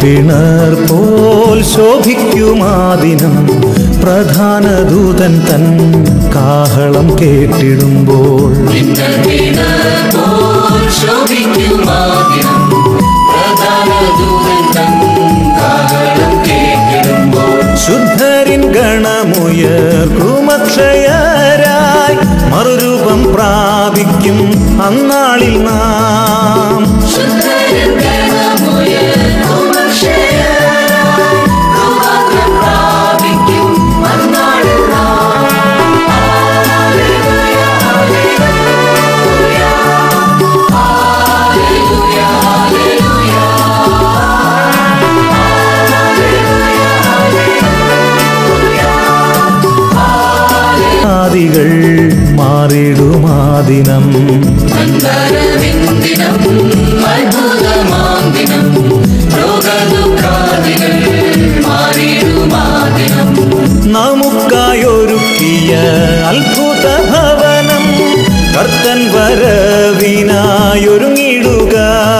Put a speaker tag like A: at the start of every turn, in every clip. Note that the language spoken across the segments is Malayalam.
A: പിണർ പോൽ ശോഭിക്കുമാദിനം പ്രധാന ദൂതൻ തൻ കാഹളം കേട്ടിടുമ്പോൾ ശുദ്ധരിൻ ഗണമുയർക്കുമക്ഷയരായി മറുരൂപം പ്രാപിക്കും അന്നാളിൽ നാം ആദികൾ മാറിടുമാദിനം നമുക്കായൊരുക്കിയ അത്ഭുത ഭവനം കർത്തൻ വരവിനായൊരുങ്ങിടുക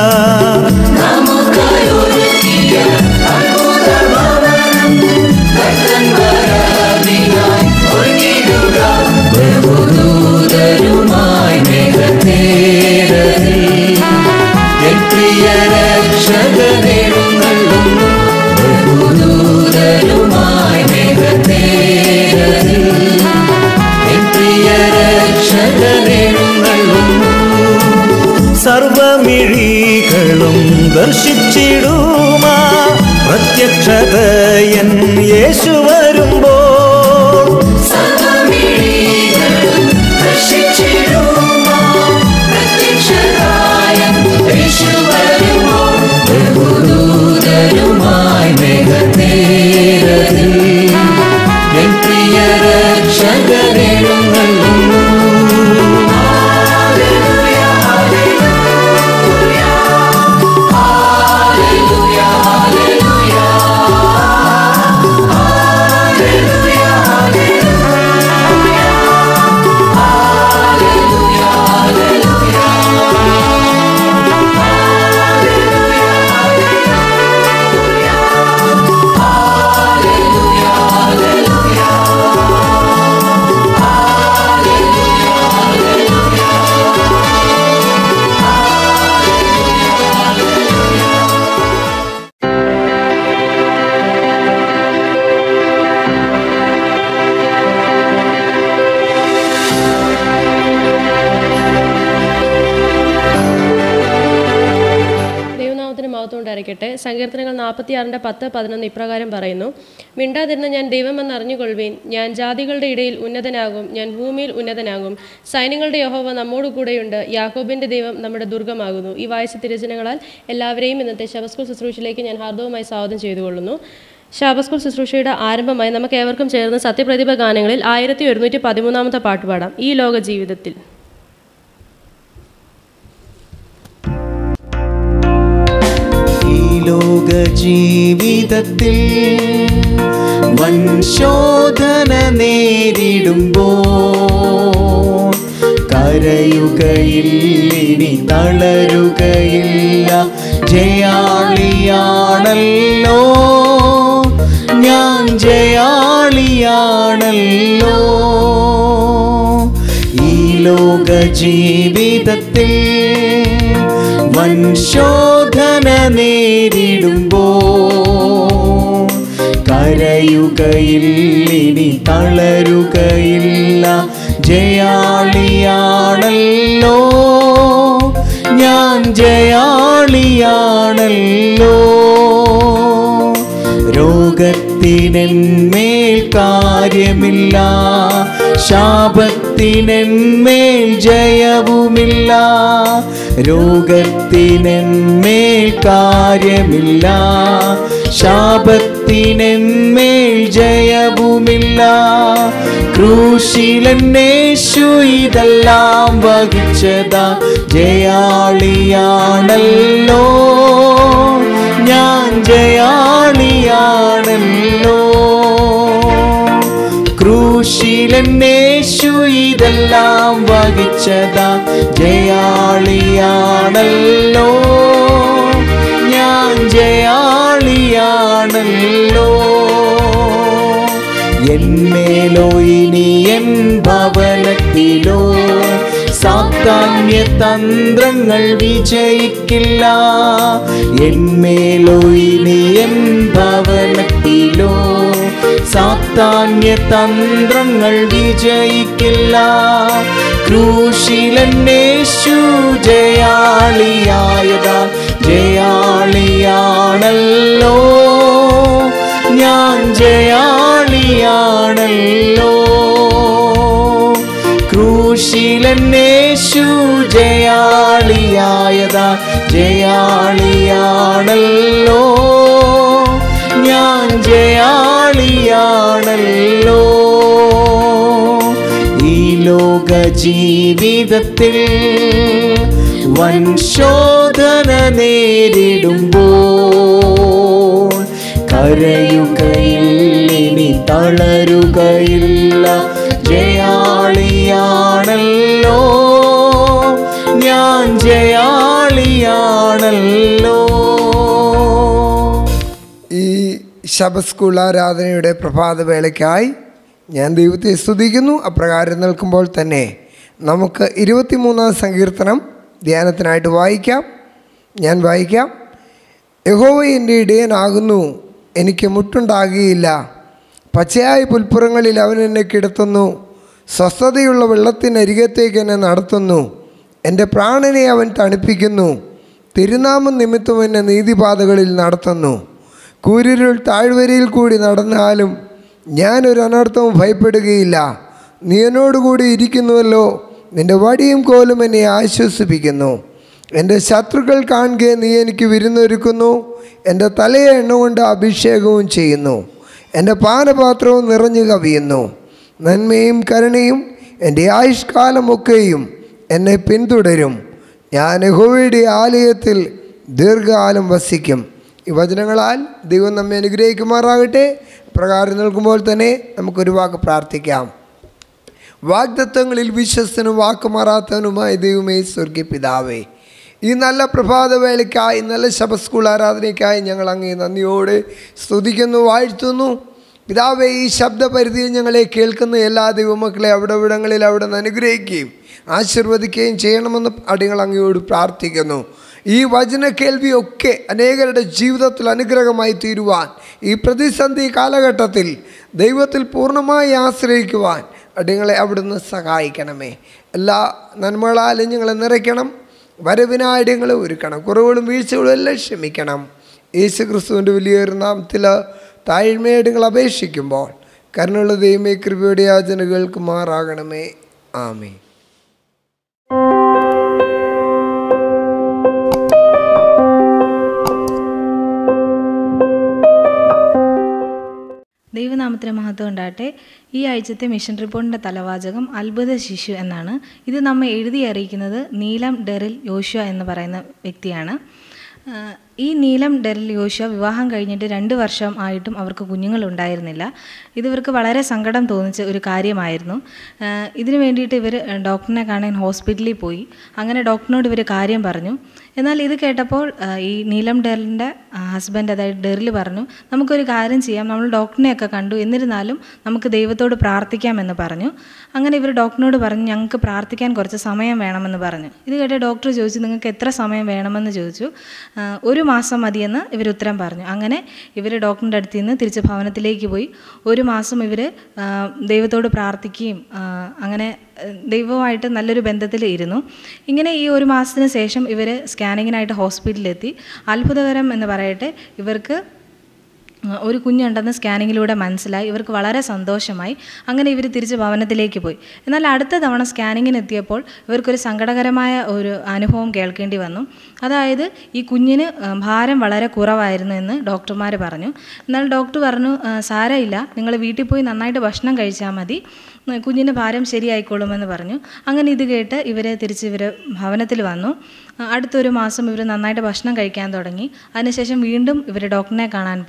A: സർവമിഴികളും ദർശിച്ചിടുമാ പ്രത്യക്ഷതയൻ യേശു വരുമ്പോൾ
B: ദൈവനാമത്തിന് മഹത്വം ഉണ്ടായിരിക്കട്ടെ സങ്കീർത്തനങ്ങൾ നാൽപ്പത്തിയാറിൻ്റെ പത്ത് പതിനൊന്ന് ഇപ്രകാരം പറയുന്നു മിണ്ടാതിരുന്ന ഞാൻ ദൈവമെന്ന് അറിഞ്ഞുകൊള്ളുവീൻ ഞാൻ ജാതികളുടെ ഇടയിൽ ഉന്നതനാകും ഞാൻ ഭൂമിയിൽ ഉന്നതനാകും സൈന്യങ്ങളുടെ യഹോവ നമ്മോട് കൂടെയുണ്ട് യാക്കോബിൻ്റെ ദൈവം നമ്മുടെ ദുർഗമാകുന്നു ഈ വായിച്ച തിരചനകളാൽ എല്ലാവരെയും ഇന്നത്തെ ശബസ്കൂൾ ശുശ്രൂഷയിലേക്ക് ഞാൻ ഹാർദവുമായി സ്വാഗതം ചെയ്തുകൊള്ളുന്നു ശാബസ്കൂൾ ശുശ്രൂഷയുടെ ആരംഭമായി നമുക്ക് ഏവർക്കും ചേർന്ന് സത്യപ്രതിഭ ഗാനങ്ങളിൽ ആയിരത്തി ഒരുന്നൂറ്റി പതിമൂന്നാമത്തെ പാട്ട് പാടാം ഈ ലോക ജീവിതത്തിൽ
C: ഈ ലോക ജീവിതത്തിൽ വൻ ശോധന നേരിടുമ്പോൾ കരയുകയില്ലിനി തളരുകയില്ല ജയാളിയാണല്ലോ ഞാൻ ജയാളിയാണല്ലോ ഈ ലോക ജീവിതത്തിൽ വൻ ശോധന നേരിടുമ്പോ കരയുകയില്ലിനി തളരുകയില്ല ജയാളിയാണല്ലോ ഞാൻ ജയാളിയാണല്ലോ രോഗത്തിനെന്മേൽ കാര്യമില്ല ശാപത്തിനെന്മേൽ ജയവുമില്ല രോഗത്തിനെന്മേൽ കാര്യമില്ല ശാപത്തിനെന്മേൽ ജയവുമില്ല ക്രൂശിലന്നേശു ഇതെല്ലാം വഹിച്ചതാ ജയാളിയാണല്ലോ ഞാൻ ജയാളിയാണല്ലോ ക്രൂശിലന്നേശു ഇതെല്ലാം വഹിച്ചതാ ജയാളിയാണല്ലോ ഞാൻ ജയാളിയാണല്ലോ ജയാളിയാണല്ലോ എന്മേലോ ഇനി എൻ ഭവനത്തിലോ സാത്താന്യ തന്ത്രങ്ങൾ വിജയിക്കില്ല എന്മേലോ ഇനി എൻ ഭവനത്തിലോ സാത്താന്യ തന്ത്രങ്ങൾ വിജയിക്കില്ല ക്രൂശിലന്നേശു ജയാളിയായതാ ജയാളിയാണല്ലോ ഞാൻ ജയാളിയാണല്ലോ ക്രൂശിലന്നേശു ജയാളിയായതാ ജയാളിയാണല്ലോ ഞാൻ ജയാളിയാണല്ലോ ഈ ലോക ജീവിതത്തിൽ വൻ ശോധന നേരിടുമ്പോൾ കരയുകയില്ല ഇനി തളരുകയില്ല ജയാളിയാണല്ലോ ഞാൻ ജയാളിയാണല്ലോ
D: ഈ ശബസ്കൂൾ ആരാധനയുടെ പ്രഭാതവേളയ്ക്കായി ഞാൻ ദൈവത്തെ സ്തുതിക്കുന്നു അപ്രകാരം നിൽക്കുമ്പോൾ തന്നെ നമുക്ക് ഇരുപത്തിമൂന്നാം സങ്കീർത്തനം ധ്യാനത്തിനായിട്ട് വായിക്കാം ഞാൻ വായിക്കാം യഹോവ എൻ്റെ ഇടയനാകുന്നു എനിക്ക് മുട്ടുണ്ടാകുകയില്ല പച്ചയായ പുൽപ്പുറങ്ങളിൽ അവൻ എന്നെ കിടത്തുന്നു സ്വസ്ഥതയുള്ള വെള്ളത്തിനരികത്തേക്ക് എന്നെ നടത്തുന്നു എൻ്റെ പ്രാണനെ അവൻ തണുപ്പിക്കുന്നു തിരുനാമം നിമിത്തം എന്നെ നീതിപാതകളിൽ നടത്തുന്നു കൂരിരുൾ താഴ്വരയിൽ കൂടി നടന്നാലും ഞാനൊരു അനർത്ഥവും ഭയപ്പെടുകയില്ല നീ എന്നോടുകൂടി ഇരിക്കുന്നുവല്ലോ നിൻ്റെ വടിയും കോലും എന്നെ ആശ്വസിപ്പിക്കുന്നു എൻ്റെ ശത്രുക്കൾ കാണുക നീ എനിക്ക് വിരുന്നൊരുക്കുന്നു എൻ്റെ തലയെ എണ്ണ കൊണ്ട് അഭിഷേകവും ചെയ്യുന്നു എൻ്റെ പാനപാത്രവും നിറഞ്ഞു കവിയുന്നു നന്മയും കരുണയും എൻ്റെ ആയുഷ്കാലമൊക്കെയും എന്നെ പിന്തുടരും ഞാൻ യഹോവയുടെ ആലയത്തിൽ ദീർഘകാലം വസിക്കും ഈ വചനങ്ങളാൽ ദൈവം നമ്മെ അനുഗ്രഹിക്കുമാറാകട്ടെ പ്രകാരം നിൽക്കുമ്പോൾ തന്നെ നമുക്കൊരു വാക്ക് പ്രാർത്ഥിക്കാം വാഗ്ദത്വങ്ങളിൽ വിശ്വസ്തനും വാക്കുമാറാത്തവനുമായ ദൈവമേ സ്വർഗീയ പിതാവേ ഈ നല്ല പ്രഭാതവേളയ്ക്കായി നല്ല ശബസ്കൂൾ ആരാധനയ്ക്കായി ഞങ്ങൾ അങ്ങേ നന്ദിയോടെ സ്തുതിക്കുന്നു വാഴ്ത്തുന്നു പിതാവെ ഈ ശബ്ദപരിധിയിൽ ഞങ്ങളെ കേൾക്കുന്ന എല്ലാ ദൈവമക്കളെ അവിടെ ഇവിടങ്ങളിൽ അവിടെ നിന്ന് അനുഗ്രഹിക്കുകയും ആശീർവദിക്കുകയും ചെയ്യണമെന്ന് അടികൾ അങ്ങയോട് പ്രാർത്ഥിക്കുന്നു ഈ വചന കേൾവിയൊക്കെ അനേകരുടെ ജീവിതത്തിൽ അനുഗ്രഹമായി തീരുവാൻ ഈ പ്രതിസന്ധി കാലഘട്ടത്തിൽ ദൈവത്തിൽ പൂർണ്ണമായി ആശ്രയിക്കുവാൻ അടിങ്ങളെ അവിടുന്ന് സഹായിക്കണമേ എല്ലാ നന്മകളാലും ഞങ്ങളെ നിറയ്ക്കണം വരവിനായിടങ്ങൾ ഒരുക്കണം കുറവുകളും വീഴ്ചകളും എല്ലാം ക്ഷമിക്കണം യേശു ക്രിസ്തുവിൻ്റെ വലിയൊരു നാമത്തിൽ താഴ്മയായിട്ട് നിങ്ങൾ അപേക്ഷിക്കുമ്പോൾ കരുണുള്ള ദൈവമേ കൃപയുടെ യാചനകൾക്ക് മാറാകണമേ ആമേ
E: ദൈവനാമത്തിന് മഹത്വം ഉണ്ടാകട്ടെ ഈ ആഴ്ചത്തെ മിഷൻ റിപ്പോർട്ടിൻ്റെ തലവാചകം അത്ഭുത ശിശു എന്നാണ് ഇത് നമ്മെ എഴുതി അറിയിക്കുന്നത് നീലം ഡെറിൽ യോശുവ എന്ന് പറയുന്ന വ്യക്തിയാണ് ആ, ഈ നീലം ഡെറിൽ യോശുവ വിവാഹം കഴിഞ്ഞിട്ട് രണ്ട് വർഷം ആയിട്ടും അവർക്ക് കുഞ്ഞുങ്ങളുണ്ടായിരുന്നില്ല ഇത് ഇവർക്ക് വളരെ സങ്കടം തോന്നിച്ച ഒരു കാര്യമായിരുന്നു ആ, ഇതിനു വേണ്ടിയിട്ട് ഇവർ ഡോക്ടറിനെ കാണാൻ ഹോസ്പിറ്റലിൽ പോയി അങ്ങനെ ഡോക്ടറിനോട് ഇവർ കാര്യം പറഞ്ഞു എന്നാൽ ഇത് കേട്ടപ്പോൾ ആ, ഈ നീലം ഡെറിലിൻ്റെ ഹസ്ബൻഡ് അതായത് ഡെറിൽ പറഞ്ഞു നമുക്കൊരു കാര്യം ചെയ്യാം നമ്മൾ ഡോക്ടറിനെയൊക്കെ കണ്ടു എന്നിരുന്നാലും നമുക്ക് ദൈവത്തോട് പ്രാർത്ഥിക്കാമെന്ന് പറഞ്ഞു അങ്ങനെ ഇവർ ഡോക്ടറിനോട് പറഞ്ഞു ഞങ്ങൾക്ക് പ്രാർത്ഥിക്കാൻ കുറച്ച് സമയം വേണമെന്ന് പറഞ്ഞു ഇത് കേട്ട ഡോക്ടർ ചോദിച്ചു നിങ്ങൾക്ക് എത്ര സമയം വേണമെന്ന് ചോദിച്ചു ആ, ഒരു മാസം മതിയെന്ന് ഇവർ ഉത്തരം പറഞ്ഞു അങ്ങനെ ഇവർ ഡോക്ടറിൻ്റെ അടുത്ത് നിന്ന് തിരിച്ച് ഭവനത്തിലേക്ക് പോയി ഒരു മാസം ഇവർ ദൈവത്തോട് പ്രാർത്ഥിക്കുകയും ആ, അങ്ങനെ ആ, ദൈവവുമായിട്ട് നല്ലൊരു ബന്ധത്തിൽ ഇരുന്നു ഇങ്ങനെ ഈ ഒരു മാസത്തിന് ശേഷം ഇവർ സ്കാനിങ്ങിനായിട്ട് ഹോസ്പിറ്റലിലെത്തി അത്ഭുതകരം എന്ന് പറയട്ടെ ഇവർക്ക് ഒരു കുഞ്ഞുണ്ടെന്ന് സ്കാനിങ്ങിലൂടെ മനസ്സിലായി ഇവർക്ക് വളരെ സന്തോഷമായി അങ്ങനെ ഇവർ തിരിച്ച് ഭവനത്തിലേക്ക് പോയി എന്നാൽ അടുത്ത തവണ സ്കാനിങ്ങിന് എത്തിയപ്പോൾ ഇവർക്കൊരു സങ്കടകരമായ ഒരു അനുഭവം കേൾക്കേണ്ടി വന്നു അതായത് ഈ കുഞ്ഞിന് ആ, ഭാരം വളരെ കുറവായിരുന്നു എന്ന് ഡോക്ടർമാർ പറഞ്ഞു എന്നാൽ ഡോക്ടർ പറഞ്ഞു "ആ, സാരമില്ല നിങ്ങൾ വീട്ടിൽ പോയി നന്നായിട്ട് ഭക്ഷണം കഴിച്ചാൽ മതി ഉം, കുഞ്ഞിന് ഭാരം ശരിയായിക്കോളുമെന്ന് പറഞ്ഞു അങ്ങനെ ഇത് കേട്ട് ഇവർ തിരിച്ച് ഇവർ ഭവനത്തിൽ വന്നു ആ, അടുത്തൊരു മാസം ഇവർ നന്നായിട്ട് ഭക്ഷണം കഴിക്കാൻ തുടങ്ങി അതിനുശേഷം വീണ്ടും ഇവർ ഡോക്ടറിനെ കാണാൻ പോയി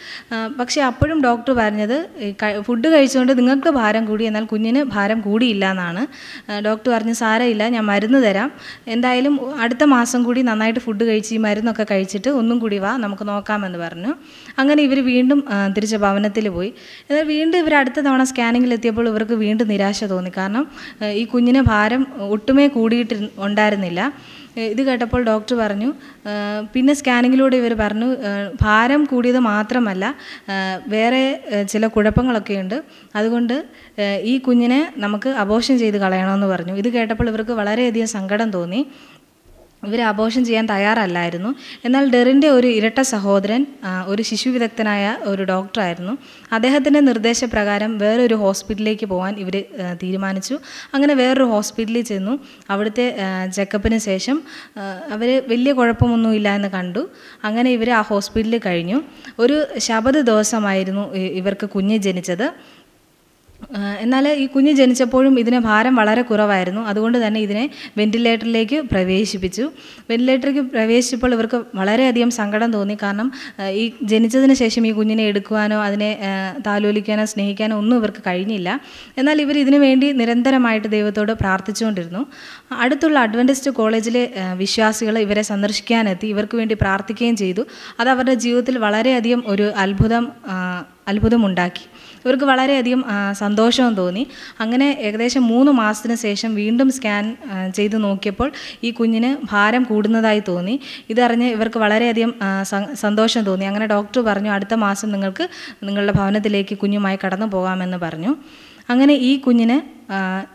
E: ആ, പക്ഷേ അപ്പോഴും ഡോക്ടർ പറഞ്ഞത് ഈ ക- ഫുഡ് കഴിച്ചുകൊണ്ട് നിങ്ങൾക്ക് ഭാരം കൂടി എന്നാൽ കുഞ്ഞിന് ഭാരം കൂടിയില്ല എന്നാണ് ആ, ഡോക്ടർ പറഞ്ഞു സാരമില്ല ഞാൻ മരുന്ന് തരാം എന്തായാലും അടുത്ത മാസം കൂടി നന്നായിട്ട് ഫുഡ് കഴിച്ച് ഈ മരുന്നൊക്കെ കഴിച്ചിട്ട് ഒന്നും കൂടി വാ നമുക്ക് നോക്കാമെന്ന് പറഞ്ഞു അങ്ങനെ ഇവർ വീണ്ടും ആ, തിരിച്ച് ഭവനത്തിൽ പോയി എന്നാൽ വീണ്ടും ഇവർ അടുത്ത തവണ സ്കാനിങ്ങിൽ എത്തിയപ്പോൾ ഇവർക്ക് വീണ്ടും നിരാശ തോന്നി കാരണം ആ, ഈ കുഞ്ഞിന് ഭാരം ഒട്ടുമേ കൂടിയിട്ട് ഉണ്ടായിരുന്നില്ല ഏ, ഇത് കേട്ടപ്പോൾ ഡോക്ടർ പറഞ്ഞു ആ, പിന്നെ സ്കാനിങ്ങിലൂടെ ഇവർ പറഞ്ഞു ആ, ഭാരം കൂടിയത് മാത്രമല്ല ആ, വേറെ ആ, ചില കുഴപ്പങ്ങളൊക്കെയുണ്ട് അതുകൊണ്ട് ആ, ഈ കുഞ്ഞിനെ നമുക്ക് അബോഷൻ ചെയ്ത് കളയണമെന്ന് പറഞ്ഞു ഇത് കേട്ടപ്പോൾ ഇവർക്ക് വളരെയധികം സങ്കടം തോന്നി ഇവർ അബോഷൻ ചെയ്യാൻ തയ്യാറല്ലായിരുന്നു എന്നാൽ ഡെറിൻ്റെ ഒരു ഇരട്ട സഹോദരൻ ആ, ഒരു ശിശു വിദഗ്ധനായ ഒരു ഡോക്ടറായിരുന്നു അദ്ദേഹത്തിൻ്റെ നിർദ്ദേശപ്രകാരം വേറൊരു ഹോസ്പിറ്റലിലേക്ക് പോകാൻ ഇവർ തീരുമാനിച്ചു അങ്ങനെ വേറൊരു ഹോസ്പിറ്റലിൽ ചെന്നു അവിടുത്തെ ചെക്കപ്പിന് ശേഷം അവർ വലിയ കുഴപ്പമൊന്നുമില്ല എന്ന് കണ്ടു അങ്ങനെ ഇവർ ആ ഹോസ്പിറ്റലിൽ കഴിഞ്ഞു ഒരു ശബദ ദിവസമായിരുന്നു ഇ- ഇവർക്ക് കുഞ്ഞ് ജനിച്ചത് ആഹ് എന്നാൽ ഈ കുഞ്ഞ് ജനിച്ചപ്പോഴും ഇതിന് ഭാരം വളരെ കുറവായിരുന്നു അതുകൊണ്ട് തന്നെ ഇതിനെ വെന്റിലേറ്ററിലേക്ക് പ്രവേശിപ്പിച്ചു വെന്റിലേറ്ററിലേക്ക് പ്രവേശിച്ചപ്പോൾ ഇവർക്ക് വളരെയധികം സങ്കടം തോന്നി കാരണം ആഹ് ഈ ജനിച്ചതിന് ശേഷം ഈ കുഞ്ഞിനെ എടുക്കുവാനോ അതിനെ ആഹ് താലോലിക്കാനോ സ്നേഹിക്കാനോ ഒന്നും ഇവർക്ക് കഴിഞ്ഞില്ല എന്നാൽ ഇവർ ഇതിനു വേണ്ടി നിരന്തരമായിട്ട് ദൈവത്തോട് പ്രാർത്ഥിച്ചുകൊണ്ടിരുന്നു അടുത്തുള്ള അഡ്വൻറ്റിസ്റ്റ് കോളേജിലെ വിശ്വാസികൾ ഇവരെ സന്ദർശിക്കാനെത്തി ഇവർക്ക് വേണ്ടി പ്രാർത്ഥിക്കുകയും ചെയ്തു അത് അവരുടെ ജീവിതത്തിൽ വളരെയധികം ഒരു അത്ഭുതം ആഹ് അത്ഭുതമുണ്ടാക്കി ഇവർക്ക് വളരെയധികം ആ, സന്തോഷവും തോന്നി അങ്ങനെ ഏകദേശം മൂന്ന് മാസത്തിന് ശേഷം വീണ്ടും സ്കാൻ ആ, ചെയ്ത് നോക്കിയപ്പോൾ ഈ കുഞ്ഞിന് ഭാരം കൂടുന്നതായി തോന്നി ഇതറിഞ്ഞ് ഇവർക്ക് വളരെയധികം ആ, സ- സന്തോഷം തോന്നി അങ്ങനെ ഡോക്ടർ പറഞ്ഞു അടുത്ത മാസം നിങ്ങൾക്ക് നിങ്ങളുടെ ഭവനത്തിലേക്ക് കുഞ്ഞുമായി കടന്നു പോകാമെന്ന് പറഞ്ഞു അങ്ങനെ ഈ കുഞ്ഞിന് ആ,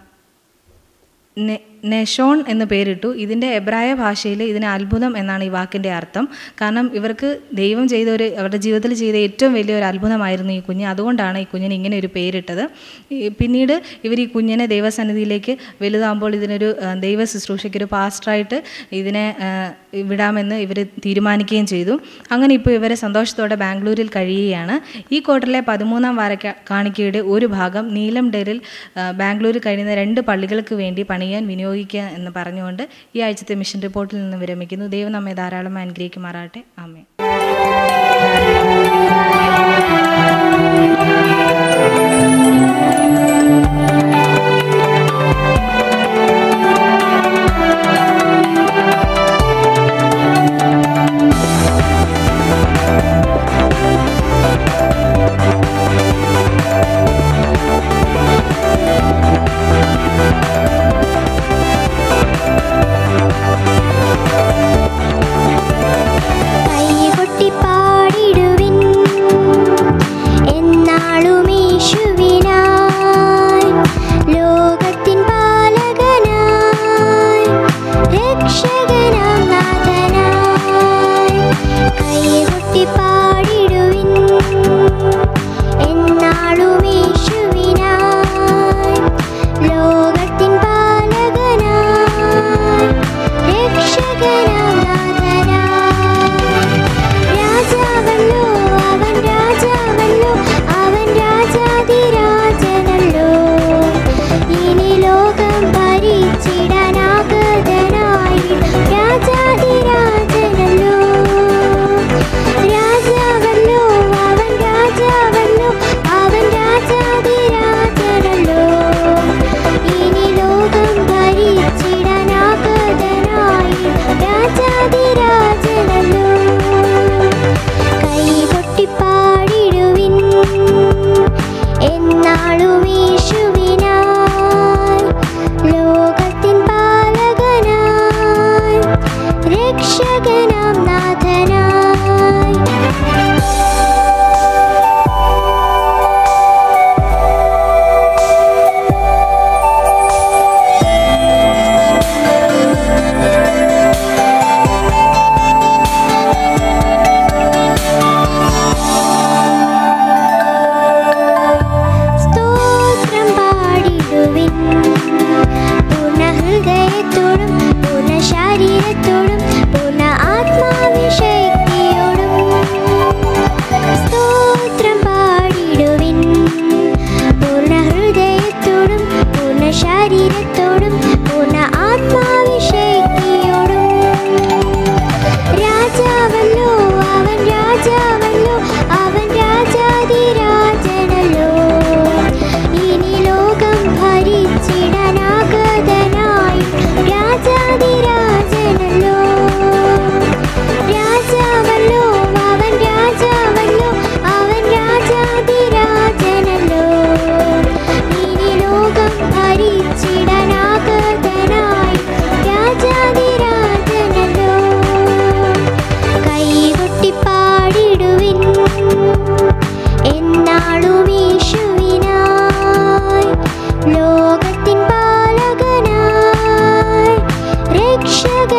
E: നെ- നെഷോൺ എന്ന് പേരിട്ടു ഇതിൻ്റെ എബ്രായ ഭാഷയിൽ ഇതിന് അത്ഭുതം എന്നാണ് ഈ വാക്കിൻ്റെ അർത്ഥം കാരണം ഇവർക്ക് ദൈവം ചെയ്ത ഒരു അവരുടെ ജീവിതത്തിൽ ചെയ്ത ഏറ്റവും വലിയൊരു അത്ഭുതമായിരുന്നു ഈ കുഞ്ഞ് അതുകൊണ്ടാണ് ഈ കുഞ്ഞിന് ഇങ്ങനെ ഒരു പേരിട്ടത് ഈ പിന്നീട് ഇവർ ഈ കുഞ്ഞിനെ ദൈവസന്നിധിയിലേക്ക് വലുതാകുമ്പോൾ ഇതിനൊരു ആ, ദൈവ ശുശ്രൂഷയ്ക്ക് ഒരു പാസ്റ്ററായിട്ട് ഇതിനെ ആ, വിടാമെന്ന് ഇവർ തീരുമാനിക്കുകയും ചെയ്തു അങ്ങനെ ഇപ്പോൾ ഇവരെ സന്തോഷത്തോടെ ബാംഗ്ലൂരിൽ കഴിയുകയാണ് ഈ ക്വാർട്ടറിലെ പതിമൂന്നാം വാര കാണിക്കയുടെ ഒരു ഭാഗം നീലം ഡെറിൽ ആ, ബാംഗ്ലൂരിൽ കഴിയുന്ന രണ്ട് പള്ളികൾക്ക് വേണ്ടി പണിയാൻ വിനിയോഗിക്കുക എന്ന് പറഞ്ഞുകൊണ്ട് ഈ ആഴ്ചത്തെ മിഷൻ റിപ്പോർട്ടിൽ നിന്ന് വിരമിക്കുന്നു ദൈവം നമ്മെ ധാരാളം അനുഗ്രഹിക്കുമാറാട്ടെ ആമേ
F: കൈകൊട്ടി പാടിടുവിൻ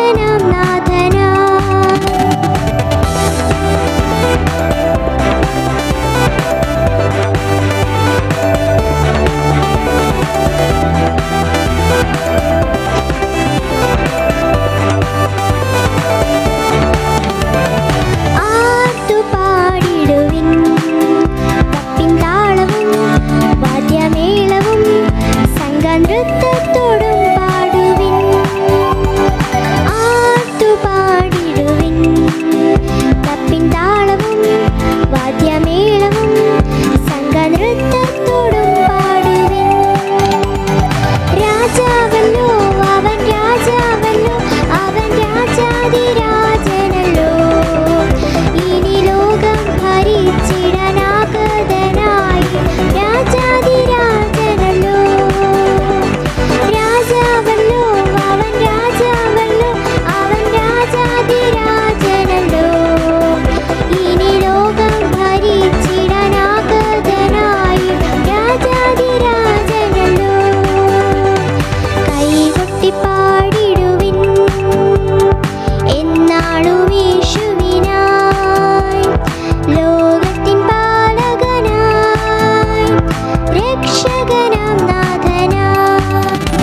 F: രക്ഷകനാം നാഥനാ ആർത്തുപാടിടുവിൻ തപ്പിൻ താളവും വാദ്യമേളവും സംഘനൃത്തത്തോടും പാടുവിൻ ആർത്തുപാടിടുവിൻ തപ്പിൻ താളവും വാദ്യമേളവും സംഘനൃത്തത്തോടും പാടുവിൻ രാജാവല്ലോ അവൻ രാജാവല്ലോ അവൻ രാജാതിരാജനല്ലോ ഇനി ലോകം ഭരിച്ചിടനാഗതനായി രാജാതിരാജനല്ലോ രാജാവല്ലോ അവൻ രാജാവല്ലോ അവൻ രാജാതിരാജനല്ലോ ഇനി ലോകം ഭരിച്ചിടനാഗതനായി രാജാതിരാജനല്ലോ കൈകൊട്ടി പാടിടുവിൻ എന്നാളും യേശുവിനായി ലോകത്തിൻ പാലകനായി രക്ഷകനാം നാഥനായി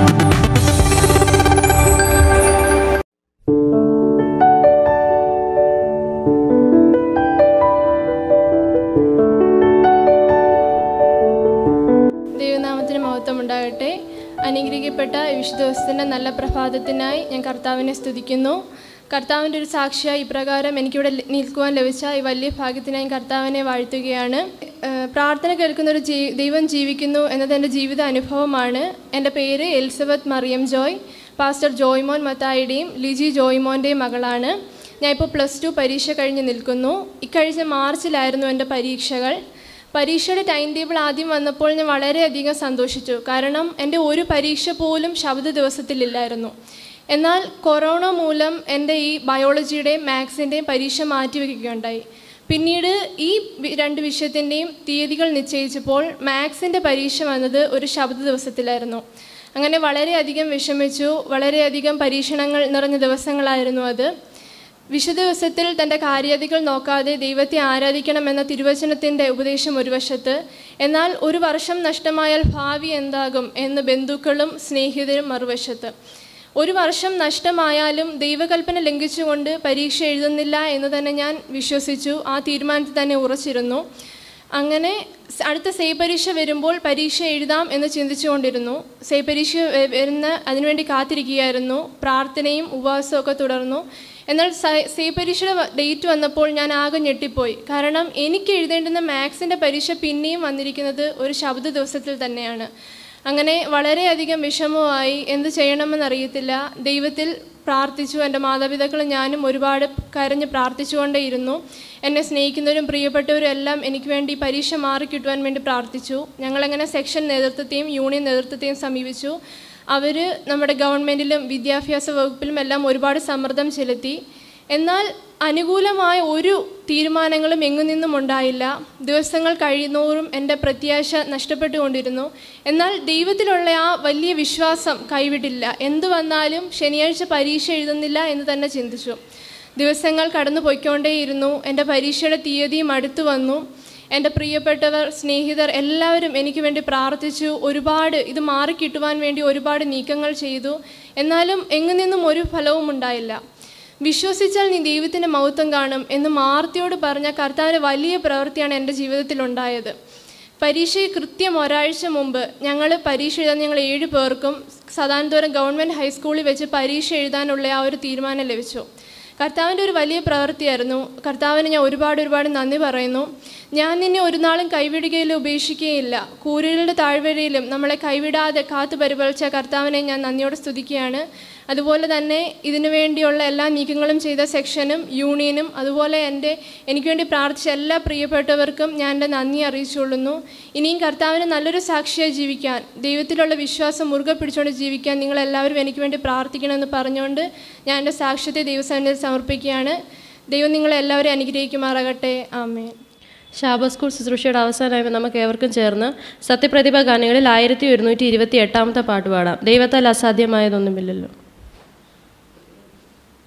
G: ദൈവനാമത്തിന് മഹത്വം ഉണ്ടാകട്ടെ അനുഗ്രഹിക്കപ്പെട്ട ഈ വിശുദ്ധ ദിവസത്തിൻ്റെ നല്ല പ്രഭാതത്തിനായി ഞാൻ കർത്താവിനെ സ്തുതിക്കുന്നു കർത്താവിൻ്റെ ഒരു സാക്ഷിയായി ഇപ്രകാരം എനിക്കിവിടെ ല- നിൽക്കുവാൻ ലഭിച്ച ഈ വലിയ ഭാഗ്യത്തിനായി കർത്താവിനെ വാഴ്ത്തുകയാണ് ഏഹ് പ്രാർത്ഥന കേൾക്കുന്ന ഒരു ജീ ദൈവം ജീവിക്കുന്നു എന്നത് എൻ്റെ ജീവിത അനുഭവമാണ് എൻ്റെ പേര് Elizabeth Mariyam Joy pastor Joymon മത്തായിയുടെയും ലിജി ജോയ്മോൻ്റെയും മകളാണ് ഞാൻ ഇപ്പോൾ പ്ലസ് ടു പരീക്ഷ കഴിഞ്ഞ് നിൽക്കുന്നു ഇക്കഴിഞ്ഞ മാർച്ചിലായിരുന്നു എൻ്റെ പരീക്ഷകൾ പരീക്ഷയുടെ ടൈം ടേബിൾ ആദ്യം വന്നപ്പോൾ ഞാൻ വളരെയധികം സന്തോഷിച്ചു കാരണം എൻ്റെ ഒരു പരീക്ഷ പോലും ശബ്ദ ദിവസത്തിലില്ലായിരുന്നു എന്നാൽ കൊറോണ മൂലം എൻ്റെ ഈ ബയോളജിയുടെയും മാത്സിൻ്റെയും പരീക്ഷ മാറ്റിവെക്കുകയുണ്ടായി പിന്നീട് ഈ വി- രണ്ട് വിഷയത്തിൻ്റെയും തീയതികൾ നിശ്ചയിച്ചപ്പോൾ മാത്സിൻ്റെ പരീക്ഷ വന്നത് ഒരു ശബ്ദ ദിവസത്തിലായിരുന്നു അങ്ങനെ വളരെയധികം വിഷമിച്ചു വളരെയധികം പരീക്ഷണങ്ങൾ നിറഞ്ഞ ദിവസങ്ങളായിരുന്നു അത് വിശുദ്ധ ദിവസത്തിൽ തൻ്റെ കാര്യാദികൾ നോക്കാതെ ദൈവത്തെ ആരാധിക്കണമെന്ന തിരുവചനത്തിൻ്റെ ഉപദേശം ഒരു വശത്ത് എന്നാൽ ഒരു വർഷം നഷ്ടമായാൽ ഭാവി എന്താകും എന്ന് ബന്ധുക്കളും സ്നേഹിതരും മറുവശത്ത് ഒരു വർഷം നഷ്ടമായാലും ദൈവകൽപ്പന ലംഘിച്ചുകൊണ്ട് പരീക്ഷ എഴുതുന്നില്ല എന്ന് തന്നെ ഞാൻ വിശ്വസിച്ചു ആ തീരുമാനത്തിൽ തന്നെ ഉറച്ചിരുന്നു അങ്ങനെ സ് അടുത്ത സേ പരീക്ഷ വരുമ്പോൾ പരീക്ഷ എഴുതാം എന്ന് ചിന്തിച്ചുകൊണ്ടിരുന്നു സേ പരീക്ഷ വ- വരുന്ന അതിനുവേണ്ടി കാത്തിരിക്കുകയായിരുന്നു പ്രാർത്ഥനയും ഉപവാസവും ഒക്കെ തുടർന്നു എന്നാൽ സ- സേ പരീക്ഷയുടെ വ- ഡേറ്റ് വന്നപ്പോൾ ഞാൻ ആകെ ഞെട്ടിപ്പോയി കാരണം എനിക്ക് എഴുതേണ്ടുന്ന മാത്സിൻ്റെ പരീക്ഷ പിന്നെയും വന്നിരിക്കുന്നത് ഒരു ശബ്ദ ദിവസത്തിൽ തന്നെയാണ് അങ്ങനെ വളരെയധികം വിഷമമായി എന്ത് ചെയ്യണമെന്നറിയത്തില്ല ദൈവത്തിൽ പ്രാർത്ഥിച്ചു എൻ്റെ മാതാപിതാക്കളും ഞാനും ഒരുപാട് കരഞ്ഞ് പ്രാർത്ഥിച്ചുകൊണ്ടേയിരുന്നു എന്നെ സ്നേഹിക്കുന്നവരും പ്രിയപ്പെട്ടവരും എല്ലാം എനിക്ക് വേണ്ടി പരീക്ഷ മാറിക്കിട്ടുവാൻ വേണ്ടി പ്രാർത്ഥിച്ചു ഞങ്ങളങ്ങനെ സെക്ഷൻ നേതൃത്വത്തെയും യൂണിയൻ നേതൃത്വത്തെയും സമീപിച്ചു അവർ നമ്മുടെ ഗവൺമെൻറ്റിലും വിദ്യാഭ്യാസ വകുപ്പിലും എല്ലാം ഒരുപാട് സമ്മർദ്ദം ചെലുത്തി എന്നാൽ അനുകൂലമായ ഒരു തീരുമാനങ്ങളും എങ്ങു നിന്നും ഉണ്ടായില്ല ദിവസങ്ങൾ കഴിയുന്നോറും എൻ്റെ പ്രത്യാശ നഷ്ടപ്പെട്ടുകൊണ്ടിരുന്നു എന്നാൽ ദൈവത്തിലുള്ള ആ വലിയ വിശ്വാസം കൈവിട്ടില്ല എന്തു വന്നാലും ശനിയാഴ്ച പരീക്ഷ എഴുതുന്നില്ല എന്ന് തന്നെ ചിന്തിച്ചു ദിവസങ്ങൾ കടന്നു പോയിക്കൊണ്ടേയിരുന്നു എൻ്റെ പരീക്ഷയുടെ തീയതിയും അടുത്തു വന്നു എൻ്റെ പ്രിയപ്പെട്ടവർ സ്നേഹിതർ എല്ലാവരും എനിക്ക് വേണ്ടി പ്രാർത്ഥിച്ചു ഒരുപാട് ഇത് മാറിക്കിട്ടുവാൻ വേണ്ടി ഒരുപാട് നീക്കങ്ങൾ ചെയ്തു എന്നാലും എങ്ങു നിന്നും ഒരു ഫലവും ഉണ്ടായില്ല വിശ്വസിച്ചാൽ നീ ദൈവത്തിൻ്റെ മഹത്വം കാണും എന്ന് മാർത്തിയോട് പറഞ്ഞ കർത്താവിൻ്റെ വലിയ പ്രവൃത്തിയാണ് എൻ്റെ ജീവിതത്തിൽ ഉണ്ടായത് പരീക്ഷയ്ക്ക് കൃത്യം ഒരാഴ്ച മുമ്പ് ഞങ്ങൾ പരീക്ഷ എഴുതാൻ ഞങ്ങൾ ഏഴ് പേർക്കും സദാനന്തപുരം ഗവൺമെൻറ് ഹൈസ്കൂളിൽ വെച്ച് പരീക്ഷ എഴുതാനുള്ള ആ ഒരു തീരുമാനം ലഭിച്ചു കർത്താവിൻ്റെ ഒരു വലിയ പ്രവൃത്തിയായിരുന്നു കർത്താവിന് ഞാൻ ഒരുപാട് ഒരുപാട് നന്ദി പറയുന്നു ഞാൻ നിന്നെ ഒരു നാളും കൈവിടുകയില്ല ഉപേക്ഷിക്കുകയില്ല കൂരുകളുടെ താഴ്വരയിലും നമ്മളെ കൈവിടാതെ കാത്തു പരിപാലിച്ച കർത്താവിനെ ഞാൻ നന്ദിയോടെ സ്തുതിക്കുകയാണ് അതുപോലെ തന്നെ ഇതിനു വേണ്ടിയുള്ള എല്ലാ നീക്കങ്ങളും ചെയ്ത സെക്ഷനും യൂണിയനും അതുപോലെ എൻ്റെ എനിക്ക് വേണ്ടി പ്രാർത്ഥിച്ച എല്ലാ പ്രിയപ്പെട്ടവർക്കും ഞാൻ എൻ്റെ നന്ദി അറിയിച്ചുകൊള്ളുന്നു ഇനിയും കർത്താവിന് നല്ലൊരു സാക്ഷിയായി ജീവിക്കാൻ ദൈവത്തിലുള്ള വിശ്വാസം മുറുകെ പിടിച്ചുകൊണ്ട് ജീവിക്കാൻ നിങ്ങളെല്ലാവരും എനിക്ക് വേണ്ടി പ്രാർത്ഥിക്കണമെന്ന് പറഞ്ഞുകൊണ്ട് ഞാൻ എൻ്റെ സാക്ഷ്യത്തെ ദൈവസന്നിധിയിൽ സമർപ്പിക്കുകയാണ് ദൈവം നിങ്ങളെല്ലാവരും അനുഗ്രഹിക്കുമാറാകട്ടെ ആമേൻ
B: ശാബ സ്കൂൾ ശുശ്രൂഷയുടെ അവസാനമായി നമുക്ക് ഏവർക്കും ചേർന്ന് സത്യപ്രതിഭ ഗാനങ്ങളിൽ ആയിരത്തി ഒരുന്നൂറ്റി ഇരുപത്തി എട്ടാമത്തെ പാട്ട് പാടാം ദൈവത്താൽ അസാധ്യമായതൊന്നുമില്ലല്ലോ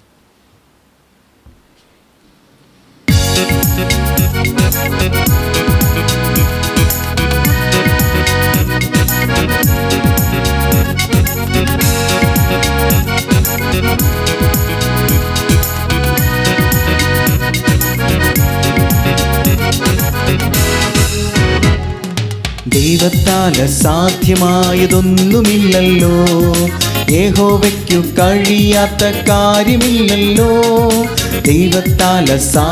C: ദൈവത്താൽ സാധ്യമായതൊന്നുമില്ലല്ലോ യഹോവയ്ക്കു കഴിയാത്ത കാര്യമില്ലല്ലോ ദൈവത്താൽ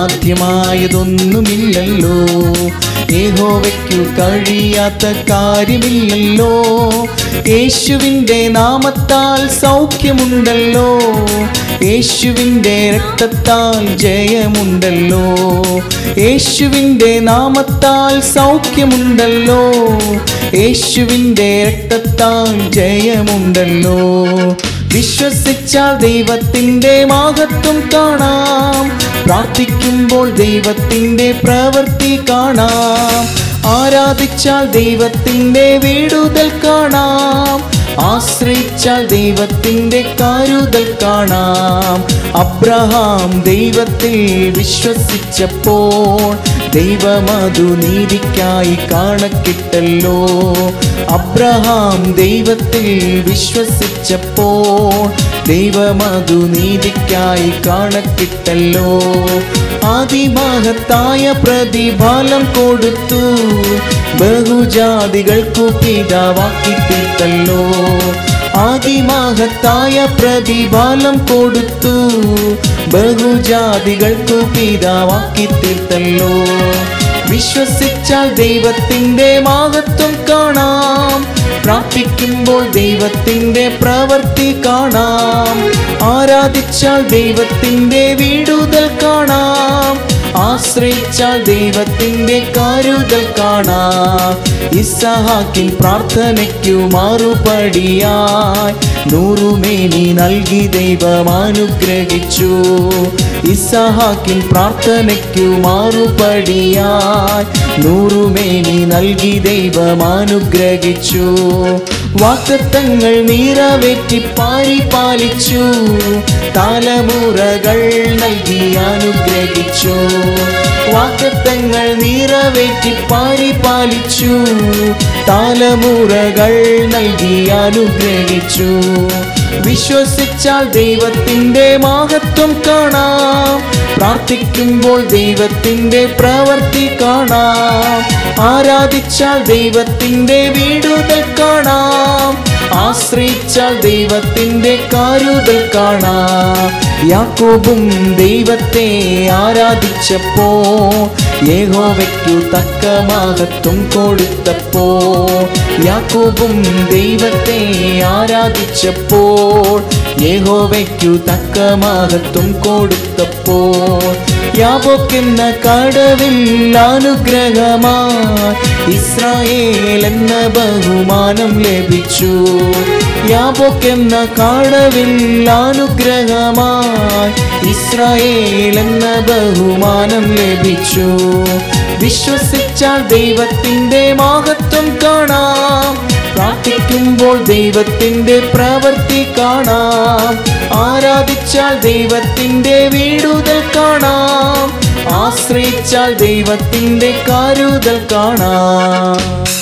C: സാധ്യമായതൊന്നുമില്ലല്ലോ യഹോവയ്ക്കു കഴിയാത്ത കാര്യമില്ലല്ലോ യേശുവിൻ്റെ നാമത്താൽ സൗഖ്യമുണ്ടല്ലോ യേശുവിൻ്റെ രക്തത്താൽ ജയമുണ്ടല്ലോ യേശുവിൻ്റെ നാമത്താൽ സൗഖ്യമുണ്ടല്ലോ യേശുവിൻ്റെ രക്തത്താൽ ജയമുണ്ടല്ലോ വിശ്വസിച്ചാൽ ദൈവത്തിൻ്റെ മഹത്വം കാണാം പ്രാർത്ഥിക്കുമ്പോൾ ദൈവത്തിൻ്റെ പ്രവൃത്തി കാണാം ആരാധിച്ചാൽ ദൈവത്തിൻ്റെ വീടുതൽ കാണാം ആശ്രയിച്ചാൽ ദൈവത്തിൻ്റെ കരുതൽ കാണാം അബ്രഹാം ദൈവത്തിൽ വിശ്വസിച്ചപ്പോൾ ദൈവമതു നീതിക്കായി കാണക്കിട്ടല്ലോ അബ്രഹാം ദൈവത്തിൽ വിശ്വസിച്ചപ്പോൾ ദൈവമതു നീതിക്കായി കാണക്കിട്ടല്ലോ ആദിമഹത്തായ പ്രതിഫലം കൊടുത്തു ബഹുജാതികൾക്കു പിതാവാക്കി തീർത്തല്ലോ ആദിമഹത്തായ പ്രതിഫലം കൊടുത്തു ബഹുജാതികൾക്കു പിതാവാക്കി തീർത്തല്ലോ വിശ്വസിച്ചാൽ ദൈവത്തിൻ്റെ മഹത്വം കാണാം പ്രാർത്ഥിക്കുമ്പോൾ ദൈവത്തിൻ്റെ പ്രവൃത്തി കാണാം ആരാധിച്ചാൽ ദൈവത്തിൻ്റെ വീടുതൽ കാണാം ആശ്രയിച്ചാൽ ദൈവത്തിൻ്റെ കരുതൽ കാണാം ഇസഹാക്കിൻ പ്രാർത്ഥനയ്ക്കു മാറുപടിയായി നൂറുമേനി നൽകി ദൈവം അനുഗ്രഹിച്ചു ഇസഹാക്കിൻ പ്രാർത്ഥനയ്ക്കു മാറുപടിയായി നൂറുമേനി നൽകി ദൈവം അനുഗ്രഹിച്ചു വാക്തത്വങ്ങൾ നിറവേറ്റി പാലിച്ചു തലമുറകൾ നൽകി അനുഗ്രഹിച്ചു വാക്തത്വങ്ങൾ നിറവേറ്റി പാലിച്ചു തലമുറകൾ നൽകി അനുഗ്രഹിച്ചു വിശ്വസിച്ചാൽ ദൈവത്തിൻ്റെ മഹത്വം കാണാം പ്രാർത്ഥിക്കുമ്പോൾ ദൈവത്തിൻ്റെ പ്രവൃത്തി കാണാം ആരാധിച്ചാൽ ദൈവത്തിൻ്റെ വീടുതൽ കാണാം ആശ്രയിച്ചാൽ ദൈവത്തിൻ്റെ കരുതൽ കാണാം യാക്കോബും ദൈവത്തെ ആരാധിച്ചപ്പോ യഹോവയ്ക്കു തക്ക മഹത്വം കൊടുത്തപ്പോ യാക്കോബും ദൈവത്തെ ആരാധിച്ചപ്പോൾ യഹോവയ്ക്കു തക്ക മഹത്വം കൊടുത്തപ്പോൾ യാബോക്കെന്ന കടവിൽ അനുഗ്രഹമായി ഇസ്രായേൽ എന്ന ബഹുമാനം ലഭിച്ചു യാബോക്കെന്ന കടവിൽ അനുഗ്രഹമായി ഇസ്രായേൽ എന്ന ബഹുമാനം ലഭിച്ചു വിശ്വസിച്ചാൽ ദൈവത്തിൻ്റെ മഹത്വം കാണാം പ്രാർത്ഥിക്കുമ്പോൾ ദൈവത്തിൻ്റെ പ്രവൃത്തി കാണാം ആരാധിച്ചാൽ ദൈവത്തിൻ്റെ വീടുതൽ കാണാം ആശ്രയിച്ചാൽ ദൈവത്തിൻ്റെ കരുതൽ കാണാം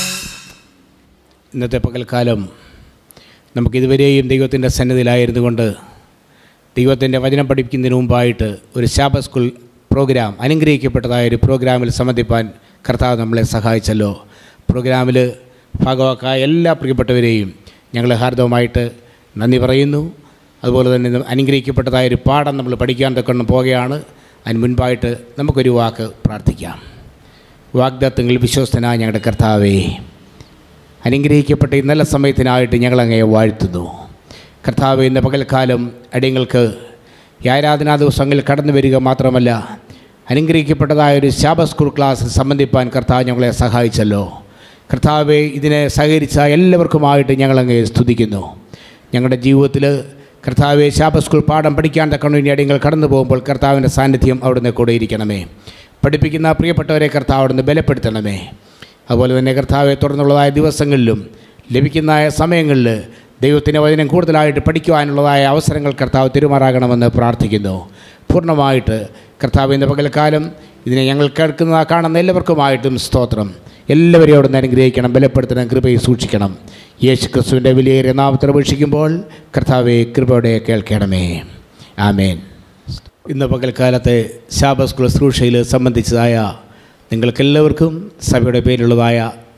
H: ഇന്നത്തെ പകൽക്കാലം നമുക്കിതുവരെയും ദൈവത്തിൻ്റെ സന്നിധിയിലായിരുന്നു കൊണ്ട് ദൈവത്തിൻ്റെ വചനം പഠിപ്പിക്കുന്നതിന് മുമ്പായിട്ട് ഒരു ശാപ സ്കൂൾ പ്രോഗ്രാം അനുഗ്രഹിക്കപ്പെട്ടതായ ഒരു പ്രോഗ്രാമിൽ സംബന്ധിപ്പാൻ കർത്താവ് നമ്മളെ സഹായിച്ചല്ലോ പ്രോഗ്രാമിൽ ഭാഗവാക്കായ എല്ലാ പ്രിയപ്പെട്ടവരെയും ഞങ്ങൾ ഹാർദവമായിട്ട് നന്ദി പറയുന്നു അതുപോലെ തന്നെ ഇന്ന് അനുഗ്രഹിക്കപ്പെട്ടതായ ഒരു പാഠം നമ്മൾ പഠിക്കാൻ തൊക്കെ പോകുകയാണ് അതിന് മുൻപായിട്ട് നമുക്കൊരു വാക്ക് പ്രാർത്ഥിക്കാം വാഗ്ദത്തങ്ങളിൽ വിശ്വസ്തനായ ഞങ്ങളുടെ കർത്താവേ അനുഗ്രഹിക്കപ്പെട്ട ഈ നല്ല സമയത്തിനായിട്ട് ഞങ്ങളങ്ങേ വാഴ്ത്തുന്നു കർത്താവ് ഇന്ന് പകൽക്കാലം അടിയങ്ങൾക്ക് ഈ ആരാധനാ ദിവസങ്ങളിൽ കടന്നു വരിക മാത്രമല്ല അനുഗ്രഹിക്കപ്പെട്ടതായ ഒരു ശാപ സ്കൂൾ ക്ലാസ് സംബന്ധിപ്പാൻ കർത്താവ് ഞങ്ങളെ സഹായിച്ചല്ലോ കർത്താവെ ഇതിനെ സഹകരിച്ച എല്ലാവർക്കുമായിട്ട് ഞങ്ങളങ്ങേ സ്തുതിക്കുന്നു ഞങ്ങളുടെ ജീവിതത്തിൽ കർത്താവെ ശാപ സ്കൂൾ പാഠം പഠിക്കാൻ തക്കണം ഇനി അടിയങ്ങൾ കടന്നു പോകുമ്പോൾ കർത്താവിൻ്റെ സാന്നിധ്യം അവിടുന്ന് കൂടെ ഇരിക്കണമേ പഠിപ്പിക്കുന്ന പ്രിയപ്പെട്ടവരെ കർത്താവ് അവിടുന്ന് ബലപ്പെടുത്തണമേ അതുപോലെ തന്നെ കർത്താവെ തുടർന്നുള്ളതായ ദിവസങ്ങളിലും ലഭിക്കുന്ന സമയങ്ങളിൽ ദൈവത്തിൻ്റെ വചനം കൂടുതലായിട്ട് പഠിക്കുവാനുള്ളതായ അവസരങ്ങൾ കർത്താവ് തിരുമാറാകണമെന്ന് പ്രാർത്ഥിക്കുന്നു പൂർണ്ണമായിട്ട് കർത്താവ് ഇന്ന് പകൽക്കാലം ഇതിനെ ഞങ്ങൾ കേൾക്കുന്ന കാണുന്ന എല്ലാവർക്കുമായിട്ടും സ്തോത്രം എല്ലാവരെയും അവിടുന്ന് അനുഗ്രഹിക്കണം ബലപ്പെടുത്തണം കൃപയെ സൂക്ഷിക്കണം യേശു ക്രിസ്തുവിൻ്റെ വിലയേറിയ നാമത്തിൽ അപേക്ഷിക്കുമ്പോൾ കർത്താവെ കൃപയോടെ കേൾക്കണമേ ആമേൻ ഇന്ന് പകൽക്കാലത്തെ ശാപ സ്കൂൾ ശുശ്രൂഷയിൽ സംബന്ധിച്ചതായ നിങ്ങൾക്കെല്ലാവർക്കും സഭയുടെ പേരിലുള്ളതായ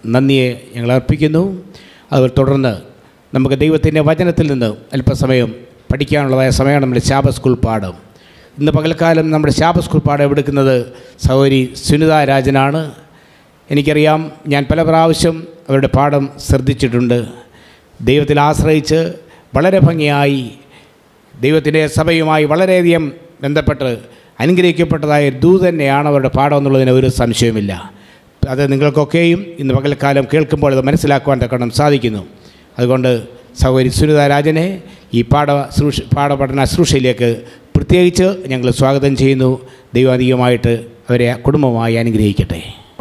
H: നന്ദിയെ ഞങ്ങൾ അർപ്പിക്കുന്നു അത് തുടർന്ന് നമുക്ക് ദൈവത്തിൻ്റെ വചനത്തിൽ നിന്ന് അല്പസമയം പഠിക്കാനുള്ളതായ സമയമാണ് നമ്മുടെ ശാപ സ്കൂൾ പാഠം ഇന്ന് പകൽക്കാലം നമ്മുടെ ശാപ സ്കൂൾ പാഠം എടുക്കുന്നത് സഹോദരി സുനിത രാജനാണ് എനിക്കറിയാം ഞാൻ പല പ്രാവശ്യം അവരുടെ പാഠം ശ്രദ്ധിച്ചിട്ടുണ്ട് ദൈവത്തിൽ ആശ്രയിച്ച് വളരെ ഭംഗിയായി ദൈവത്തിൻ്റെ സഭയുമായി വളരെയധികം ബന്ധപ്പെട്ട് അനുഗ്രഹിക്കപ്പെട്ടതായ ദൂത് തന്നെയാണ് അവരുടെ പാഠം എന്നുള്ളതിന് ഒരു സംശയവുമില്ല അത് നിങ്ങൾക്കൊക്കെയും ഇന്ന് പകൽക്കാലം കേൾക്കുമ്പോൾ അത് മനസ്സിലാക്കുവാൻ തക്കണം സാധിക്കുന്നു അതുകൊണ്ട് സഹോദരി സുനിത രാജനെ ഈ പാഠ ശുശ്രൂഷ പാഠപഠന ശുശ്രൂഷയിലേക്ക് പ്രത്യേകിച്ച് ഞങ്ങൾ സ്വാഗതം ചെയ്യുന്നു ദൈവാധികമായിട്ട് അവരെ കുടുംബമായി അനുഗ്രഹിക്കട്ടെ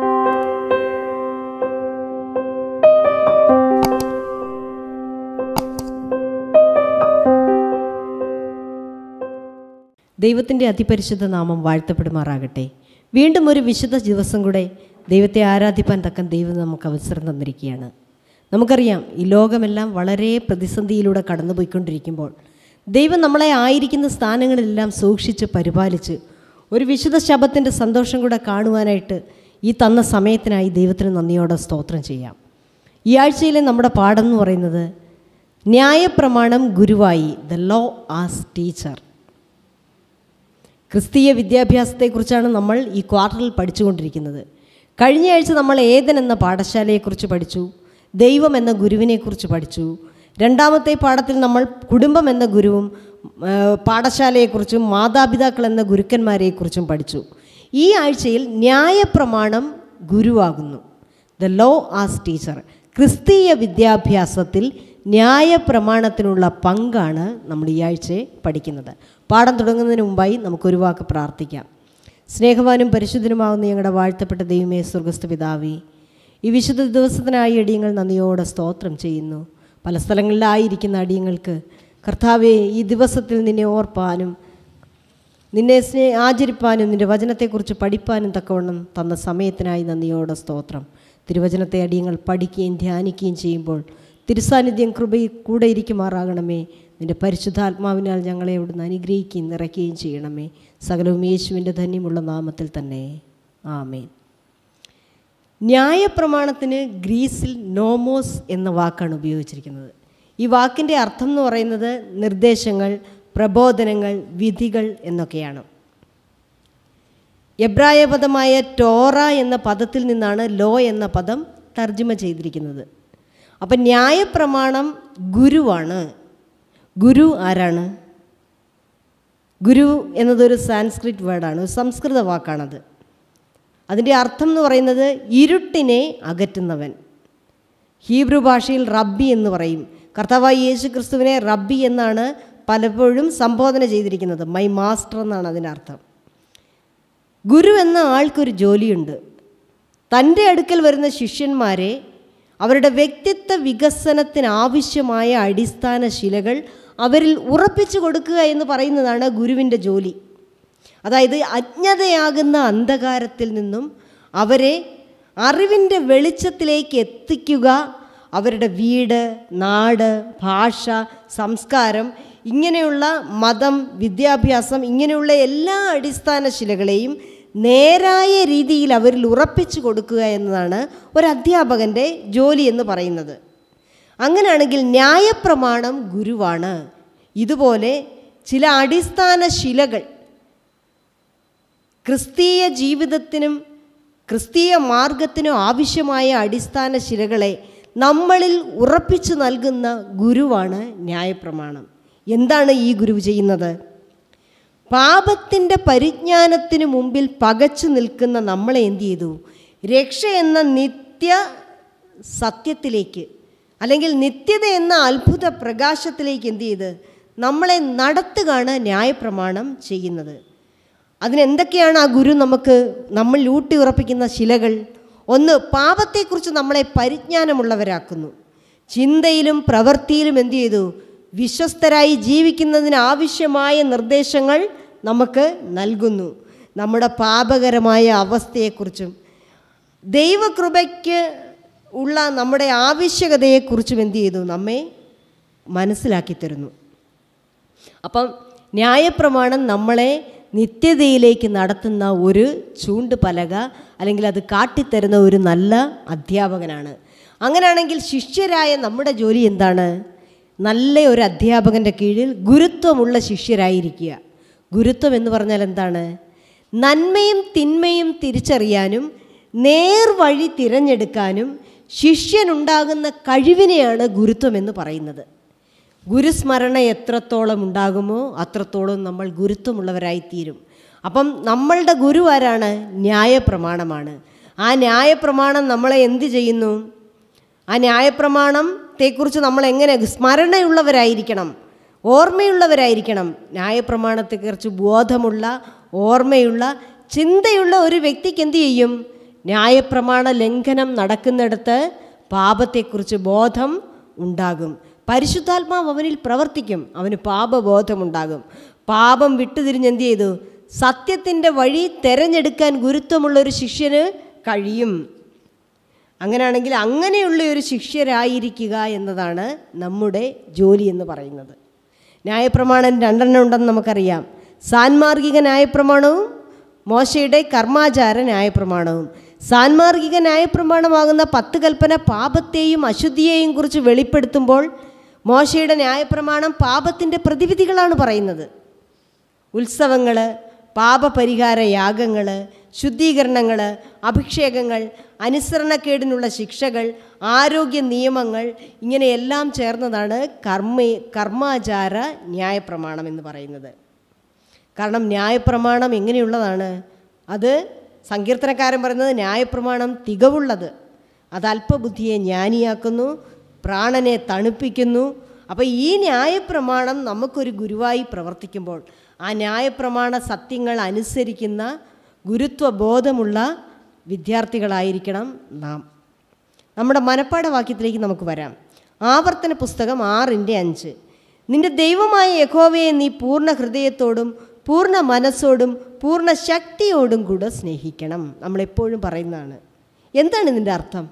I: ദൈവത്തിൻ്റെ അതിപരിശുദ്ധ നാമം വാഴ്ത്തപ്പെടുമാറാകട്ടെ വീണ്ടും ഒരു വിശുദ്ധ ദിവസം കൂടെ ദൈവത്തെ ആരാധിപ്പാൻ തക്കം ദൈവം നമുക്ക് അവസരം തന്നിരിക്കുകയാണ് നമുക്കറിയാം ഈ ലോകമെല്ലാം വളരെ പ്രതിസന്ധിയിലൂടെ കടന്നുപോയിക്കൊണ്ടിരിക്കുമ്പോൾ ദൈവം നമ്മളെ ആയിരിക്കുന്ന സ്ഥാനങ്ങളിലെല്ലാം സൂക്ഷിച്ച് പരിപാലിച്ച് ഒരു വിശുദ്ധ ശബത്തിൻ്റെ സന്തോഷം കൂടെ കാണുവാനായിട്ട് ഈ തന്ന സമയത്തിനായി ദൈവത്തിന് നന്ദിയോടെ സ്തോത്രം ചെയ്യാം ഈ ആഴ്ചയിലെ നമ്മുടെ പാഠം എന്ന് പറയുന്നത് ന്യായപ്രമാണം ഗുരുവായി ദ ലോ ആസ് ടീച്ചർ ക്രിസ്തീയ വിദ്യാഭ്യാസത്തെക്കുറിച്ചാണ് നമ്മൾ ഈ ക്വാർട്ടറിൽ പഠിച്ചുകൊണ്ടിരിക്കുന്നത് കഴിഞ്ഞ ആഴ്ച നമ്മൾ ഏതൻ എന്ന പാഠശാലയെക്കുറിച്ച് പഠിച്ചു ദൈവം എന്ന ഗുരുവിനെക്കുറിച്ച് പഠിച്ചു രണ്ടാമത്തെ പാഠത്തിൽ നമ്മൾ കുടുംബം എന്ന ഗുരുവും ആ, പാഠശാലയെക്കുറിച്ചും മാതാപിതാക്കൾ എന്ന ഗുരുക്കന്മാരെക്കുറിച്ചും പഠിച്ചു ഈ ആഴ്ചയിൽ ന്യായപ്രമാണം ഗുരുവാകുന്നു ദ ലോ ആസ് ടീച്ചർ ക്രിസ്തീയ വിദ്യാഭ്യാസത്തിൽ ന്യായപ്രമാണത്തിനുള്ള പങ്കാണ് നമ്മൾ ഈ ആഴ്ച പഠിക്കുന്നത് പാഠം തുടങ്ങുന്നതിന് മുമ്പായി നമുക്കൊരു വാക്ക് പ്രാർത്ഥിക്കാം സ്നേഹവാനും പരിശുദ്ധനുമാകുന്ന ഞങ്ങളുടെ വാഴ്ത്തപ്പെട്ട ദൈവമേ സ്വർഗസ്ഥ പിതാവേ ഈ വിശുദ്ധ ദിവസത്തിനായി അടിയങ്ങൾ നന്ദിയോടെ സ്തോത്രം ചെയ്യുന്നു പല സ്ഥലങ്ങളിലായിരിക്കുന്ന അടിയങ്ങൾക്ക് കർത്താവെ ഈ ദിവസത്തിൽ നിന്നെ ഓർപ്പാനും നിന്നെ സ്നേ ആചരിപ്പാനും നിൻ്റെ വചനത്തെക്കുറിച്ച് പഠിപ്പാനും തക്കവണ്ണം തന്ന സമയത്തിനായി നന്ദിയോടെ സ്തോത്രം തിരുവചനത്തെ അടിയങ്ങൾ പഠിക്കുകയും ധ്യാനിക്കുകയും ചെയ്യുമ്പോൾ തിരുസാന്നിധ്യം കൃപയിൽ കൂടെ ഇരിക്കുമാറാകണമേ നിൻ്റെ പരിശുദ്ധാത്മാവിനാൽ ഞങ്ങളെ അവിടുന്ന് അനുഗ്രഹിക്കുകയും നിറയ്ക്കുകയും ചെയ്യണമേ സകലവും യേശുവിൻ്റെ ധന്യമുള്ള നാമത്തിൽ തന്നെ ആമേൻ ന്യായപ്രമാണത്തിന് ഗ്രീസിൽ നോമോസ് എന്ന വാക്കാണ് ഉപയോഗിച്ചിരിക്കുന്നത് ഈ വാക്കിൻ്റെ അർത്ഥം എന്ന് പറയുന്നത് നിർദ്ദേശങ്ങൾ പ്രബോധനങ്ങൾ വിധികൾ എന്നൊക്കെയാണ് എബ്രായ പദമായ ടോറ എന്ന പദത്തിൽ നിന്നാണ് ലോ എന്ന പദം തർജ്ജമ ചെയ്തിരിക്കുന്നത് അപ്പം ന്യായപ്രമാണം ഗുരുവാണ് ഗുരു ആരാണ് ഗുരു എന്നതൊരു സാൻസ്ക്രിറ്റ് വേർഡാണ് ഒരു സംസ്കൃത വാക്കാണത് അതിൻ്റെ അർത്ഥം എന്ന് പറയുന്നത് ഇരുട്ടിനെ അകറ്റുന്നവൻ ഹീബ്രു ഭാഷയിൽ റബ്ബി എന്ന് പറയും കർത്താവായി യേശു ക്രിസ്തുവിനെ റബ്ബി എന്നാണ് പലപ്പോഴും സംബോധന ചെയ്തിരിക്കുന്നത് മൈ മാസ്റ്റർ എന്നാണ് അതിൻ്റെ അർത്ഥം ഗുരു എന്ന ആൾക്കൊരു ജോലിയുണ്ട് തൻ്റെ അടുക്കൽ വരുന്ന ശിഷ്യന്മാരെ അവരുടെ വ്യക്തിത്വ വികസനത്തിന് ആവശ്യമായ അടിസ്ഥാന ശിലകൾ അവരിൽ ഉറപ്പിച്ചു കൊടുക്കുക എന്ന് പറയുന്നതാണ് ഗുരുവിൻ്റെ ജോലി അതായത് അജ്ഞതയാകുന്ന അന്ധകാരത്തിൽ നിന്നും അവരെ അറിവിൻ്റെ വെളിച്ചത്തിലേക്ക് എത്തിക്കുക അവരുടെ വീട് നാട് ഭാഷ സംസ്കാരം ഇങ്ങനെയുള്ള മതം വിദ്യാഭ്യാസം ഇങ്ങനെയുള്ള എല്ലാ അടിസ്ഥാന ശിലകളെയും നേരായ രീതിയിൽ അവരിൽ ഉറപ്പിച്ചു കൊടുക്കുക എന്നതാണ് ഒരു അധ്യാപകൻ്റെ ജോലി എന്ന് പറയുന്നത് അങ്ങനെയാണെങ്കിൽ ന്യായപ്രമാണം ഗുരുവാണ് ഇതുപോലെ ചില അടിസ്ഥാന ശിലകൾ ക്രിസ്തീയ ജീവിതത്തിനും ക്രിസ്തീയ മാർഗത്തിനും ആവശ്യമായ അടിസ്ഥാന ശിലകളെ നമ്മളിൽ ഉറപ്പിച്ചു നൽകുന്ന ഗുരുവാണ് ന്യായപ്രമാണം എന്താണ് ഈ ഗുരു ചെയ്യുന്നത് പാപത്തിൻ്റെ പരിജ്ഞാനത്തിന് മുമ്പിൽ പകച്ചു നിൽക്കുന്ന നമ്മളെ എന്ത് ചെയ്തു രക്ഷ എന്ന നിത്യ സത്യത്തിലേക്ക് അല്ലെങ്കിൽ നിത്യത എന്ന അത്ഭുത പ്രകാശത്തിലേക്ക് എന്ത് ചെയ്ത് നമ്മളെ നടത്തുകയാണ് ന്യായപ്രമാണം ചെയ്യുന്നത് അതിനെന്തൊക്കെയാണ് ആ ഗുരു നമുക്ക് നമ്മൾ ഊട്ടി ഉറപ്പിക്കുന്ന ശിലകൾ ഒന്ന് പാപത്തെക്കുറിച്ച് നമ്മളെ പരിജ്ഞാനമുള്ളവരാക്കുന്നു ചിന്തയിലും പ്രവൃത്തിയിലും എന്തു ചെയ്തു വിശ്വസ്തരായി ജീവിക്കുന്നതിന് ആവശ്യമായ നിർദ്ദേശങ്ങൾ നമുക്ക് നൽകുന്നു നമ്മുടെ പാപകരമായ അവസ്ഥയെക്കുറിച്ചും ദൈവകൃപയ്ക്ക് ഉള്ള നമ്മുടെ ആവശ്യകതയെക്കുറിച്ചും എന്തു ചെയ്തു നമ്മെ മനസ്സിലാക്കി തരുന്നു അപ്പം ന്യായപ്രമാണം നമ്മളെ നിത്യതയിലേക്ക് നടത്തുന്ന ഒരു ചൂണ്ട് പലക അല്ലെങ്കിൽ അത് കാട്ടിത്തരുന്ന ഒരു നല്ല അധ്യാപകനാണ് അങ്ങനെയാണെങ്കിൽ ശിഷ്യരായ നമ്മുടെ ജോലി എന്താണ് നല്ല ഒരു അധ്യാപകൻ്റെ കീഴിൽ ഗുരുത്വമുള്ള ശിഷ്യരായിരിക്കുക ഗുരുത്വം എന്ന് പറഞ്ഞാൽ എന്താണ് നന്മയും തിന്മയും തിരിച്ചറിയാനും നേർവഴി തിരഞ്ഞെടുക്കാനും ശിഷ്യനുണ്ടാകുന്ന കഴിവിനെയാണ് ഗുരുത്വം എന്ന് പറയുന്നത് ഗുരുസ്മരണ എത്രത്തോളം ഉണ്ടാകുമോ അത്രത്തോളം നമ്മൾ ഗുരുത്വമുള്ളവരായിത്തീരും അപ്പം നമ്മളുടെ ഗുരു ആരാണ് ന്യായപ്രമാണമാണ് ആ ന്യായപ്രമാണം നമ്മളെ എന്ത് ചെയ്യുന്നു ആ ന്യായപ്രമാണത്തെക്കുറിച്ച് നമ്മൾ എങ്ങനെ സ്മരണയുള്ളവരായിരിക്കണം ഓർമ്മയുള്ളവരായിരിക്കണം ന്യായപ്രമാണത്തെക്കുറിച്ച് ബോധമുള്ള ഓർമ്മയുള്ള ചിന്തയുള്ള ഒരു വ്യക്തിക്ക് എന്ത് ചെയ്യും ന്യായപ്രമാണ ലംഘനം നടക്കുന്നിടത്ത് പാപത്തെക്കുറിച്ച് ബോധം ഉണ്ടാകും പരിശുദ്ധാത്മാവ് അവനിൽ പ്രവർത്തിക്കും അവന് പാപബോധമുണ്ടാകും പാപം വിട്ടുതിരിഞ്ഞ് എന്ത് ചെയ്തു സത്യത്തിൻ്റെ വഴി തിരഞ്ഞെടുക്കാൻ ഗുരുത്വമുള്ള ഒരു ശിഷ്യന് കഴിയും അങ്ങനെയാണെങ്കിൽ അങ്ങനെയുള്ള ഒരു ശിഷ്യരായിരിക്കുക എന്നതാണ് നമ്മുടെ ജോലി എന്ന് പറയുന്നത് ന്യായപ്രമാണം രണ്ടെണ്ണം ഉണ്ടെന്ന് നമുക്കറിയാം സാൻമാർഗിക ന്യായപ്രമാണവും മോശയുടെ കർമാചാര ന്യായപ്രമാണവും സാൻമാർഗിക ന്യായപ്രമാണമാകുന്ന പത്ത് കൽപ്പന പാപത്തെയും അശുദ്ധിയെയും കുറിച്ച് വെളിപ്പെടുത്തുമ്പോൾ മോശയുടെ ന്യായപ്രമാണം പാപത്തിൻ്റെ പ്രതിവിധികളാണ് പറയുന്നത് ഉത്സവങ്ങൾ പാപപരിഹാര യാഗങ്ങൾ ശുദ്ധീകരണങ്ങൾ അഭിഷേകങ്ങൾ അനുസരണക്കേടിനുള്ള ശിക്ഷകൾ ആരോഗ്യ നിയമങ്ങൾ ഇങ്ങനെയെല്ലാം ചേർന്നതാണ് കർമ്മ കർമാചാര ന്യായപ്രമാണം എന്ന് പറയുന്നത് കാരണം ന്യായപ്രമാണം എങ്ങനെയുള്ളതാണ് അത് സങ്കീർത്തനക്കാരൻ പറയുന്നത് ന്യായപ്രമാണം തികവുള്ളത് അത് അല്പബുദ്ധിയെ ജ്ഞാനിയാക്കുന്നു പ്രാണനെ തണുപ്പിക്കുന്നു അപ്പോൾ ഈ ന്യായപ്രമാണം നമുക്കൊരു ഗുരുവായി പ്രവർത്തിക്കുമ്പോൾ ആ ന്യായപ്രമാണ സത്യങ്ങൾ അനുസരിക്കുന്ന ഗുരുത്വബോധമുള്ള വിദ്യാർത്ഥികളായിരിക്കണം നാം നമ്മുടെ മനപ്പാഠ വാക്യത്തിലേക്ക് നമുക്ക് വരാം ആവർത്തന പുസ്തകം ആറിൻ്റെ അഞ്ച് നിന്റെ ദൈവമായ യഹോവയെ നീ പൂർണ്ണ ഹൃദയത്തോടും പൂർണ്ണ മനസ്സോടും പൂർണ്ണ ശക്തിയോടും കൂടെ സ്നേഹിക്കണം നമ്മളെപ്പോഴും പറയുന്നതാണ് എന്താണ് ഇതിൻ്റെ അർത്ഥം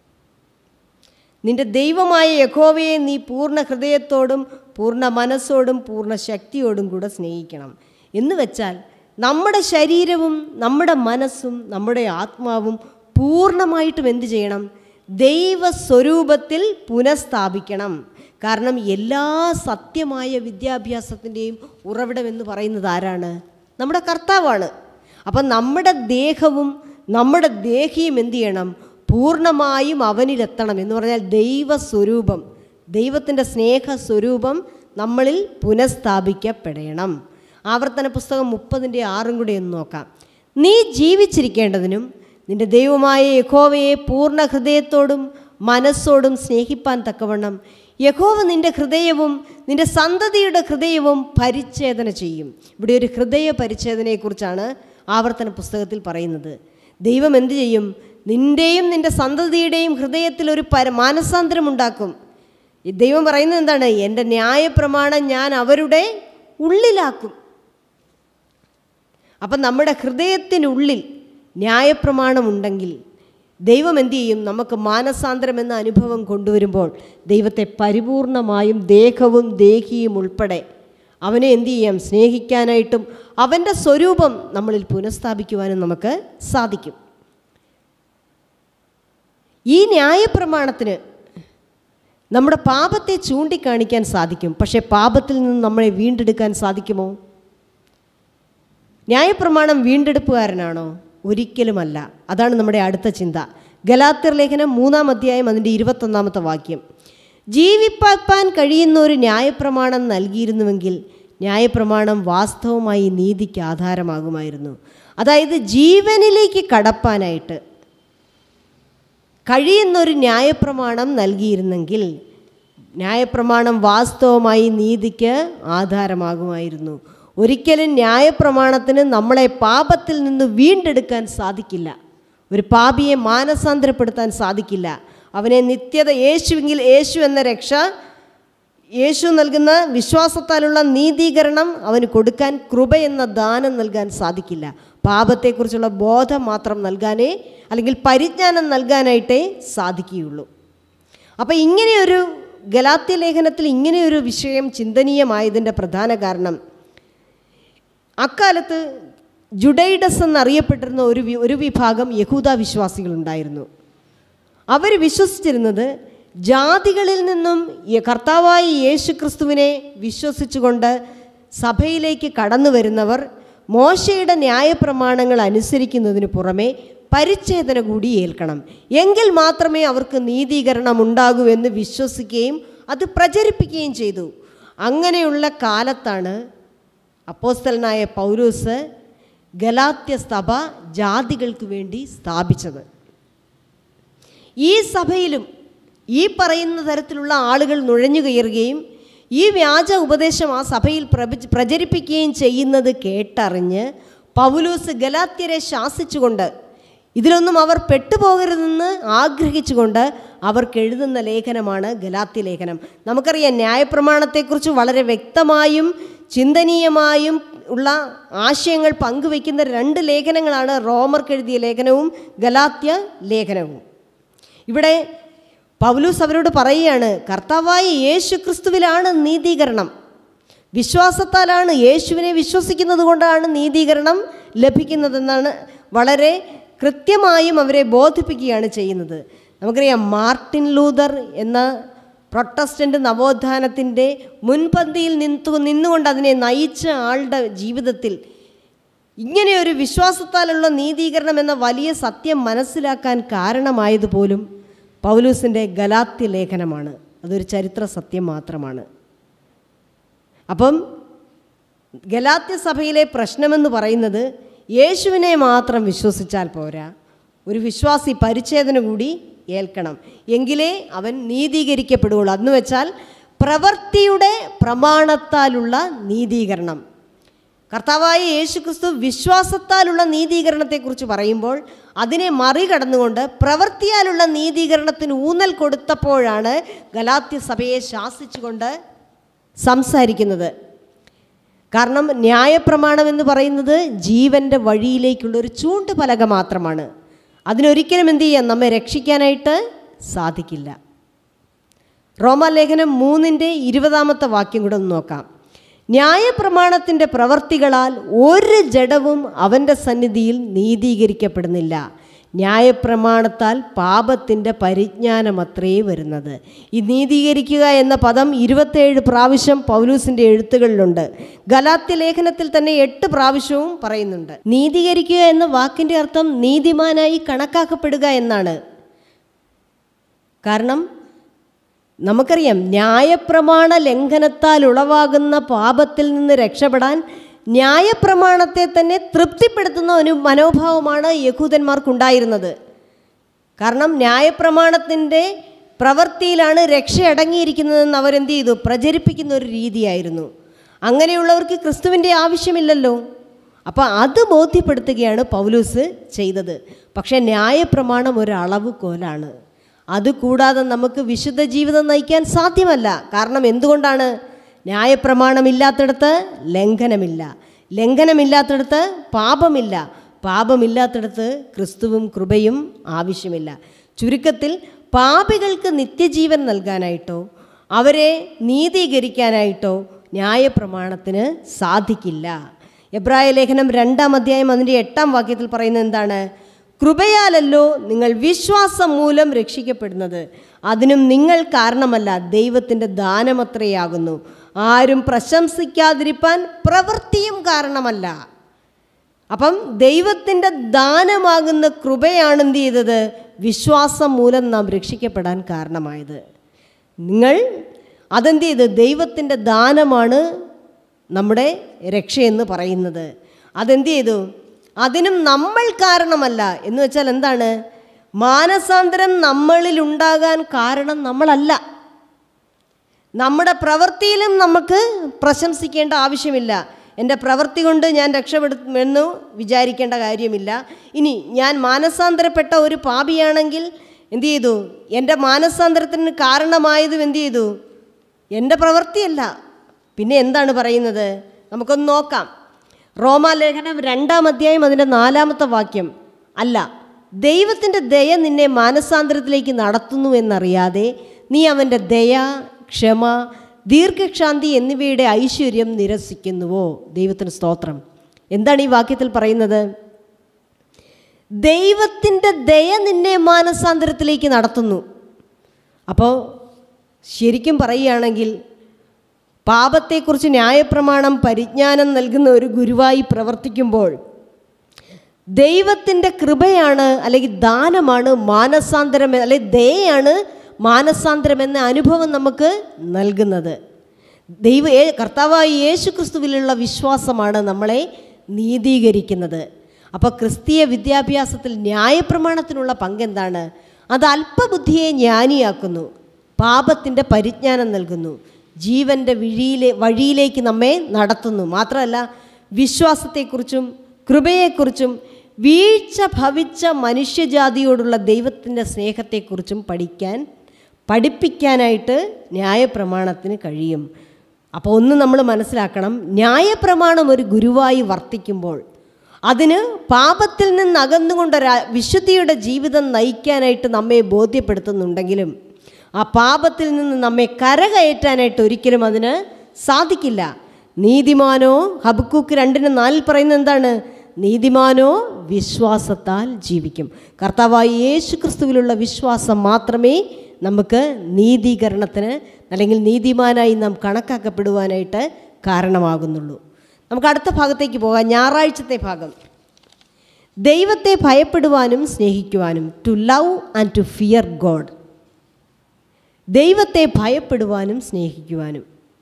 I: നിന്റെ ദൈവമായ യഹോവയെ നീ പൂർണ്ണ ഹൃദയത്തോടും പൂർണ്ണ മനസ്സോടും പൂർണ്ണ ശക്തിയോടും കൂടെ സ്നേഹിക്കണം എന്ന് വെച്ചാൽ നമ്മുടെ ശരീരവും നമ്മുടെ മനസ്സും നമ്മുടെ ആത്മാവും പൂർണ്ണമായിട്ടും എന്ത് ചെയ്യണം ദൈവസ്വരൂപത്തിൽ പുനഃസ്ഥാപിക്കണം കാരണം എല്ലാ സത്യമായ വിദ്യാഭ്യാസത്തിൻ്റെയും ഉറവിടം എന്ന് പറയുന്നത് ആരാണ് നമ്മുടെ കർത്താവാണ് അപ്പം നമ്മുടെ ദേഹവും നമ്മുടെ ദേഹിയും എന്ത് ചെയ്യണം പൂർണ്ണമായും അവനിലെത്തണം എന്ന് പറഞ്ഞാൽ ദൈവസ്വരൂപം ദൈവത്തിൻ്റെ സ്നേഹസ്വരൂപം നമ്മളിൽ പുനഃസ്ഥാപിക്കപ്പെടണം ആവർത്തന പുസ്തകം മുപ്പതിൻ്റെ ആറും കൂടി ഒന്ന് നോക്കാം നീ ജീവിച്ചിരിക്കേണ്ടതിനും നിന്റെ ദൈവമായ യഹോവയെ പൂർണ്ണ ഹൃദയത്തോടും മനസ്സോടും സ്നേഹിപ്പാൻ തക്കവണ്ണം യഹോവ നിന്റെ ഹൃദയവും നിന്റെ സന്തതിയുടെ ഹൃദയവും പരിച്ഛേദന ചെയ്യും ഇവിടെ ഒരു ഹൃദയ പരിച്ഛേദനയെക്കുറിച്ചാണ് ആവർത്തന പുസ്തകത്തിൽ പറയുന്നത് ദൈവം എന്തു ചെയ്യും നിൻ്റെയും നിൻ്റെ സന്തതിയുടെയും ഹൃദയത്തിൽ ഒരു പര മാനസാന്തരം ഉണ്ടാക്കും ഈ ദൈവം പറയുന്നത് എന്താണ് എൻ്റെ ന്യായപ്രമാണം ഞാൻ അവരുടെ ഉള്ളിലാക്കും അപ്പം നമ്മുടെ ഹൃദയത്തിനുള്ളിൽ ന്യായപ്രമാണമുണ്ടെങ്കിൽ ദൈവം എന്തു ചെയ്യും നമുക്ക് മാനസാന്തരം എന്ന അനുഭവം കൊണ്ടുവരുമ്പോൾ ദൈവത്തെ പരിപൂർണമായും ദേഹവും ദേഹിയും ഉൾപ്പെടെ അവനെ എന്തു ചെയ്യാം സ്നേഹിക്കാനായിട്ടും അവൻ്റെ സ്വരൂപം നമ്മളിൽ പുനഃസ്ഥാപിക്കുവാനും നമുക്ക് സാധിക്കും ഈ ന്യായപ്രമാണത്തിന് നമ്മുടെ പാപത്തെ ചൂണ്ടിക്കാണിക്കാൻ സാധിക്കും പക്ഷേ പാപത്തിൽ നിന്ന് നമ്മളെ വീണ്ടെടുക്കാൻ സാധിക്കുമോ ന്യായപ്രമാണം വീണ്ടെടുപ്പുകാരനാണോ ഒരിക്കലുമല്ല അതാണ് നമ്മുടെ അടുത്ത ചിന്ത ഗലാത്തിർ ലേഖനം മൂന്നാം അധ്യായം അതിൻ്റെ ഇരുപത്തൊന്നാമത്തെ വാക്യം ജീവിപ്പാൻ കഴിയുന്ന ഒരു ന്യായപ്രമാണം നൽകിയിരുന്നുവെങ്കിൽ ന്യായപ്രമാണം വാസ്തവമായി നീതിക്ക് ആധാരമാകുമായിരുന്നു അതായത് ജീവനിലേക്ക് കടപ്പാനായിട്ട് കഴിയുന്നൊരു ന്യായപ്രമാണം നൽകിയിരുന്നെങ്കിൽ ന്യായപ്രമാണം വാസ്തവമായി നീതിക്ക് ആധാരമാകുമായിരുന്നു ഒരിക്കലും ന്യായപ്രമാണത്തിന് നമ്മളെ പാപത്തിൽ നിന്ന് വീണ്ടെടുക്കാൻ സാധിക്കില്ല ഒരു പാപിയെ മാനസാന്തരപ്പെടുത്താൻ സാധിക്കില്ല അവനെ നിത്യത യേശുവെങ്കിൽ യേശു എന്ന രക്ഷ യേശു നൽകുന്ന വിശ്വാസത്താലുള്ള നീതീകരണം അവന് കൊടുക്കാൻ കൃപ എന്ന ദാനം നൽകാൻ സാധിക്കില്ല പാപത്തെക്കുറിച്ചുള്ള ബോധം മാത്രം നൽകാനേ അല്ലെങ്കിൽ പരിജ്ഞാനം നൽകാനായിട്ടേ സാധിക്കുകയുള്ളൂ അപ്പോൾ ഇങ്ങനെയൊരു ഗലാത്യ ലേഖനത്തിൽ ഇങ്ങനെയൊരു വിഷയം ചിന്തനീയമായതിൻ്റെ പ്രധാന കാരണം അക്കാലത്ത് ജുഡൈഡസ് എന്നറിയപ്പെട്ടിരുന്ന ഒരു വി- ഒരു വിഭാഗം യഹൂദ വിശ്വാസികളുണ്ടായിരുന്നു അവർ വിശ്വസിച്ചിരുന്നത് ജാതികളിൽ നിന്നും യ- കർത്താവായ യേശു ക്രിസ്തുവിനെ വിശ്വസിച്ചുകൊണ്ട് സഭയിലേക്ക് കടന്നു വരുന്നവർ മോശയുടെ ന്യായപ്രമാണങ്ങൾ അനുസരിക്കുന്നതിന് പുറമെ പരിച്ഛേദന കൂടി ഏൽക്കണം എങ്കിൽ മാത്രമേ അവർക്ക് നീതീകരണം ഉണ്ടാകൂ എന്ന് വിശ്വസിക്കുകയും അത് പ്രചരിപ്പിക്കുകയും ചെയ്തു അങ്ങനെയുള്ള കാലത്താണ് അപ്പോസ്തലനായ പൗരൂസ് ഗലാത്യ സഭ ജാതികൾക്ക് വേണ്ടി സ്ഥാപിച്ചത് ഈ സഭയിലും ഈ പറയുന്ന തരത്തിലുള്ള ആളുകൾ നുഴഞ്ഞു കയറുകയും ഈ വ്യാജ ഉപദേശം ആ സഭയിൽ പ്രപ- പ്രചരിപ്പിക്കുകയും ചെയ്യുന്നത് കേട്ടറിഞ്ഞ് പൗലൂസ് ഗലാത്യരെ ശാസിച്ചുകൊണ്ട് ഇതിലൊന്നും അവർ പെട്ടുപോകരുതെന്ന് ആഗ്രഹിച്ചുകൊണ്ട് അവർക്ക് എഴുതുന്ന ലേഖനമാണ് ഗലാത്യ ലേഖനം നമുക്കറിയാം ന്യായപ്രമാണത്തെക്കുറിച്ച് വളരെ വ്യക്തമായും ചിന്തനീയമായും ഉള്ള ആശയങ്ങൾ പങ്കുവയ്ക്കുന്ന രണ്ട് ലേഖനങ്ങളാണ് റോമർക്ക് എഴുതിയ ലേഖനവും ഗലാത്യ ലേഖനവും ഇവിടെ പൗലൂസ് അവരോട് പറയുകയാണ് കർത്താവായ യേശു ക്രിസ്തുവിലാണ് നീതീകരണം വിശ്വാസത്താലാണ് യേശുവിനെ വിശ്വസിക്കുന്നത് കൊണ്ടാണ് നീതീകരണം ലഭിക്കുന്നതെന്നാണ് വളരെ കൃത്യമായും അവരെ ബോധിപ്പിക്കുകയാണ് ചെയ്യുന്നത് നമുക്കറിയാം മാർട്ടിൻ ലൂതർ എന്ന പ്രൊട്ടസ്റ്റൻ്റ് നവോത്ഥാനത്തിൻ്റെ മുൻപന്തിയിൽ നിന്നു നിന്നുകൊണ്ട് അതിനെ നയിച്ച ആളുടെ ജീവിതത്തിൽ ഇങ്ങനെ ഒരു വിശ്വാസത്താലുള്ള നീതീകരണം എന്ന വലിയ സത്യം മനസ്സിലാക്കാൻ കാരണമായതുപോലും പൗലൂസിൻ്റെ ഗലാത്യ ലേഖനമാണ് അതൊരു ചരിത്ര സത്യം മാത്രമാണ് അപ്പം ഗലാത്യ സഭയിലെ പ്രശ്നമെന്ന് പറയുന്നത് യേശുവിനെ മാത്രം വിശ്വസിച്ചാൽ പോരാ ഒരു വിശ്വാസി പരിച്ഛേദന കൂടി ഏൽക്കണം എങ്കിലേ അവൻ നീതീകരിക്കപ്പെടുകയുള്ളൂ അതെന്ന് വെച്ചാൽ പ്രവൃത്തിയുടെ പ്രമാണത്താലുള്ള നീതീകരണം കർത്താവായ യേശുക്രിസ്തു വിശ്വാസത്താലുള്ള നീതീകരണത്തെക്കുറിച്ച് പറയുമ്പോൾ അതിനെ മറികടന്നുകൊണ്ട് പ്രവൃത്തിയാലുള്ള നീതീകരണത്തിന് ഊന്നൽ കൊടുത്തപ്പോഴാണ് ഗലാത്യ സഭയെ ശാസിച്ചുകൊണ്ട് സംസാരിക്കുന്നത് കാരണം ന്യായപ്രമാണം എന്ന് പറയുന്നത് ജീവൻ്റെ വഴിയിലേക്കുള്ള ഒരു ചൂണ്ടുപലക മാത്രമാണ് അതിനൊരിക്കലും എന്ത് ചെയ്യാം നമ്മെ രക്ഷിക്കാനായിട്ട് സാധിക്കില്ല റോമാലേഖനം മൂന്നിൻ്റെ ഇരുപതാമത്തെ വാക്യം കൂടെ ഒന്ന് നോക്കാം ന്യായപ്രമാണത്തിൻ്റെ പ്രവർത്തികളാൽ ഒരു ജഡവും അവൻ്റെ സന്നിധിയിൽ നീതീകരിക്കപ്പെടുന്നില്ല ന്യായപ്രമാണത്താൽ പാപത്തിൻ്റെ പരിജ്ഞാനമത്രേ വരുന്നത് ഈ നീതീകരിക്കുക എന്ന പദം ഇരുപത്തേഴ് പ്രാവശ്യം പൗലൂസിൻ്റെ എഴുത്തുകളിലുണ്ട് ഗലാത്യ ലേഖനത്തിൽ തന്നെ എട്ട് പ്രാവശ്യവും പറയുന്നുണ്ട് നീതീകരിക്കുക എന്ന വാക്കിൻ്റെ അർത്ഥം നീതിമാനായി കണക്കാക്കപ്പെടുക എന്നാണ് കാരണം നമുക്കറിയാം ന്യായപ്രമാണ ലംഘനത്താൽ ഉളവാകുന്ന പാപത്തിൽ നിന്ന് രക്ഷപ്പെടാൻ ന്യായപ്രമാണത്തെ തന്നെ തൃപ്തിപ്പെടുത്തുന്ന ഒരു മനോഭാവമാണ് യഹൂദന്മാർക്കുണ്ടായിരുന്നത് കാരണം ന്യായപ്രമാണത്തിൻ്റെ പ്രവൃത്തിയിലാണ് രക്ഷ അടങ്ങിയിരിക്കുന്നതെന്ന് അവരെന്ത് ചെയ്തു പ്രചരിപ്പിക്കുന്ന ഒരു രീതിയായിരുന്നു അങ്ങനെയുള്ളവർക്ക് ക്രിസ്തുവിൻ്റെ ആവശ്യമില്ലല്ലോ അപ്പോൾ അത് ബോധ്യപ്പെടുത്തുകയാണ് പൗലൂസ് ചെയ്തത് പക്ഷേ ന്യായപ്രമാണം ഒരു അളവ് കോലാണ് അതുകൂടാതെ നമുക്ക് വിശുദ്ധ ജീവിതം നയിക്കാൻ സാധ്യമല്ല കാരണം എന്തുകൊണ്ടാണ് ന്യായപ്രമാണമില്ലാത്തിടത്ത് ലംഘനമില്ല ലംഘനമില്ലാത്തിടത്ത് പാപമില്ല പാപമില്ലാത്തിടത്ത് ക്രിസ്തുവും കൃപയും ആവശ്യമില്ല ചുരുക്കത്തിൽ പാപികൾക്ക് നിത്യജീവൻ നൽകാനായിട്ടോ അവരെ നീതീകരിക്കാനായിട്ടോ ന്യായപ്രമാണത്തിന് സാധിക്കില്ല എബ്രായ ലേഖനം രണ്ടാം അധ്യായം അതിൻ്റെ എട്ടാം വാക്യത്തിൽ പറയുന്നത് എന്താണ് കൃപയാലല്ലോ നിങ്ങൾ വിശ്വാസം മൂലം രക്ഷിക്കപ്പെടുന്നത് അതിനും നിങ്ങൾ കാരണമല്ല ദൈവത്തിൻ്റെ ദാനമത്രയാകുന്നു ആരും പ്രശംസിക്കാതിരിപ്പാൻ പ്രവൃത്തിയും കാരണമല്ല അപ്പം ദൈവത്തിൻ്റെ ദാനമാകുന്ന കൃപയാണ് എന്ത് ചെയ്തത് വിശ്വാസം മൂലം നാം രക്ഷിക്കപ്പെടാൻ കാരണമായത് നിങ്ങൾ അതെന്ത് ചെയ്ത് ദൈവത്തിൻ്റെ ദാനമാണ് നമ്മുടെ രക്ഷയെന്ന് പറയുന്നത് അതെന്ത് ചെയ്തു അതിനും നമ്മൾ കാരണമല്ല എന്ന് വെച്ചാൽ എന്താണ് മാനസാന്തരം നമ്മളിൽ ഉണ്ടാകാൻ കാരണം നമ്മളല്ല നമ്മുടെ പ്രവൃത്തിയിലും നമുക്ക് പ്രശംസിക്കേണ്ട ആവശ്യമില്ല എൻ്റെ പ്രവൃത്തി കൊണ്ട് ഞാൻ രക്ഷപ്പെടുമെന്നു വിചാരിക്കേണ്ട കാര്യമില്ല ഇനി ഞാൻ മാനസാന്തരപ്പെട്ട ഒരു പാപിയാണെങ്കിൽ എന്ത് ചെയ്തു എൻ്റെ മാനസാന്തരത്തിന് കാരണമായതും എന്ത് ചെയ്തു എൻ്റെ പ്രവൃത്തിയല്ല പിന്നെ എന്താണ് പറയുന്നത് നമുക്കൊന്ന് നോക്കാം റോമാലേഖനം രണ്ടാം അധ്യായം അതിൻ്റെ നാലാമത്തെ വാക്യം അല്ല ദൈവത്തിൻ്റെ ദയ നിന്നെ മാനസാന്തരത്തിലേക്ക് നടത്തുന്നു എന്നറിയാതെ നീ അവൻ്റെ ദയ ക്ഷമ ദീർഘക്ഷാന്തി എന്നിവയുടെ ഐശ്വര്യം നിരസിക്കുന്നുവോ ദൈവത്തിന് സ്തോത്രം എന്താണ് ഈ വാക്യത്തിൽ പറയുന്നത് ദൈവത്തിൻ്റെ ദയ നിന്നെ മാനസാന്തരത്തിലേക്ക് നടത്തുന്നു അപ്പോൾ ശരിക്കും പറയുകയാണെങ്കിൽ പാപത്തെക്കുറിച്ച് ന്യായപ്രമാണം പരിജ്ഞാനം നൽകുന്ന ഒരു ഗുരുവായി പ്രവർത്തിക്കുമ്പോൾ ദൈവത്തിൻ്റെ കൃപയാണ് അല്ലെങ്കിൽ ദാനമാണ് മാനസാന്തരം അല്ലെങ്കിൽ ദയയാണ് മാനസാന്തരം എന്ന അനുഭവം നമുക്ക് നൽകുന്നത് ദൈവ ഏ- കർത്താവായ യേശു ക്രിസ്തുവിലുള്ള വിശ്വാസമാണ് നമ്മളെ നീതീകരിക്കുന്നത് അപ്പോൾ ക്രിസ്തീയ വിദ്യാഭ്യാസത്തിൽ ന്യായപ്രമാണത്തിനുള്ള പങ്കെന്താണ് അത് അല്പബുദ്ധിയെ ജ്ഞാനിയാക്കുന്നു പാപത്തിൻ്റെ പരിജ്ഞാനം നൽകുന്നു ജീവൻ്റെ വിഴിയിലെ വഴിയിലേക്ക് നമ്മെ നടത്തുന്നു മാത്രമല്ല വിശ്വാസത്തെക്കുറിച്ചും കൃപയെക്കുറിച്ചും വീഴ്ച ഭവിച്ച മനുഷ്യജാതിയോടുള്ള ദൈവത്തിൻ്റെ സ്നേഹത്തെക്കുറിച്ചും പഠിക്കാൻ പഠിപ്പിക്കാനായിട്ട് ന്യായപ്രമാണത്തിന് കഴിയും അപ്പോൾ ഒന്ന് നമ്മൾ മനസ്സിലാക്കണം ന്യായപ്രമാണം ഒരു ഗുരുവായി വർത്തിക്കുമ്പോൾ അതിന് പാപത്തിൽ നിന്ന് അകന്നുകൊണ്ടൊരു വിശുദ്ധിയുടെ ജീവിതം നയിക്കാനായിട്ട് നമ്മെ ബോധ്യപ്പെടുത്തുന്നുണ്ടെങ്കിലും ആ പാപത്തിൽ നിന്ന് നമ്മെ കരകയറ്റാനായിട്ട് ഒരിക്കലും അതിന് സാധിക്കില്ല നീതിമാനോ ഹബക്കൂക്ക് രണ്ടിന് നാലിൽ പറയുന്നത് എന്താണ് നീതിമാനോ വിശ്വാസത്താൽ ജീവിക്കും കർത്താവായ യേശു ക്രിസ്തുവിലുള്ള വിശ്വാസം മാത്രമേ നമുക്ക് നീതീകരണത്തിന് അല്ലെങ്കിൽ നീതിമാനായി നാം കണക്കാക്കപ്പെടുവാനായിട്ട് കാരണമാകുന്നുള്ളൂ നമുക്ക് അടുത്ത ഭാഗത്തേക്ക് പോകാം ഞായറാഴ്ചത്തെ ഭാഗം ദൈവത്തെ ഭയപ്പെടുവാനും സ്നേഹിക്കുവാനും to love and to fear God ദൈവത്തെ ഭയപ്പെടുവാനും സ്നേഹിക്കുവാനും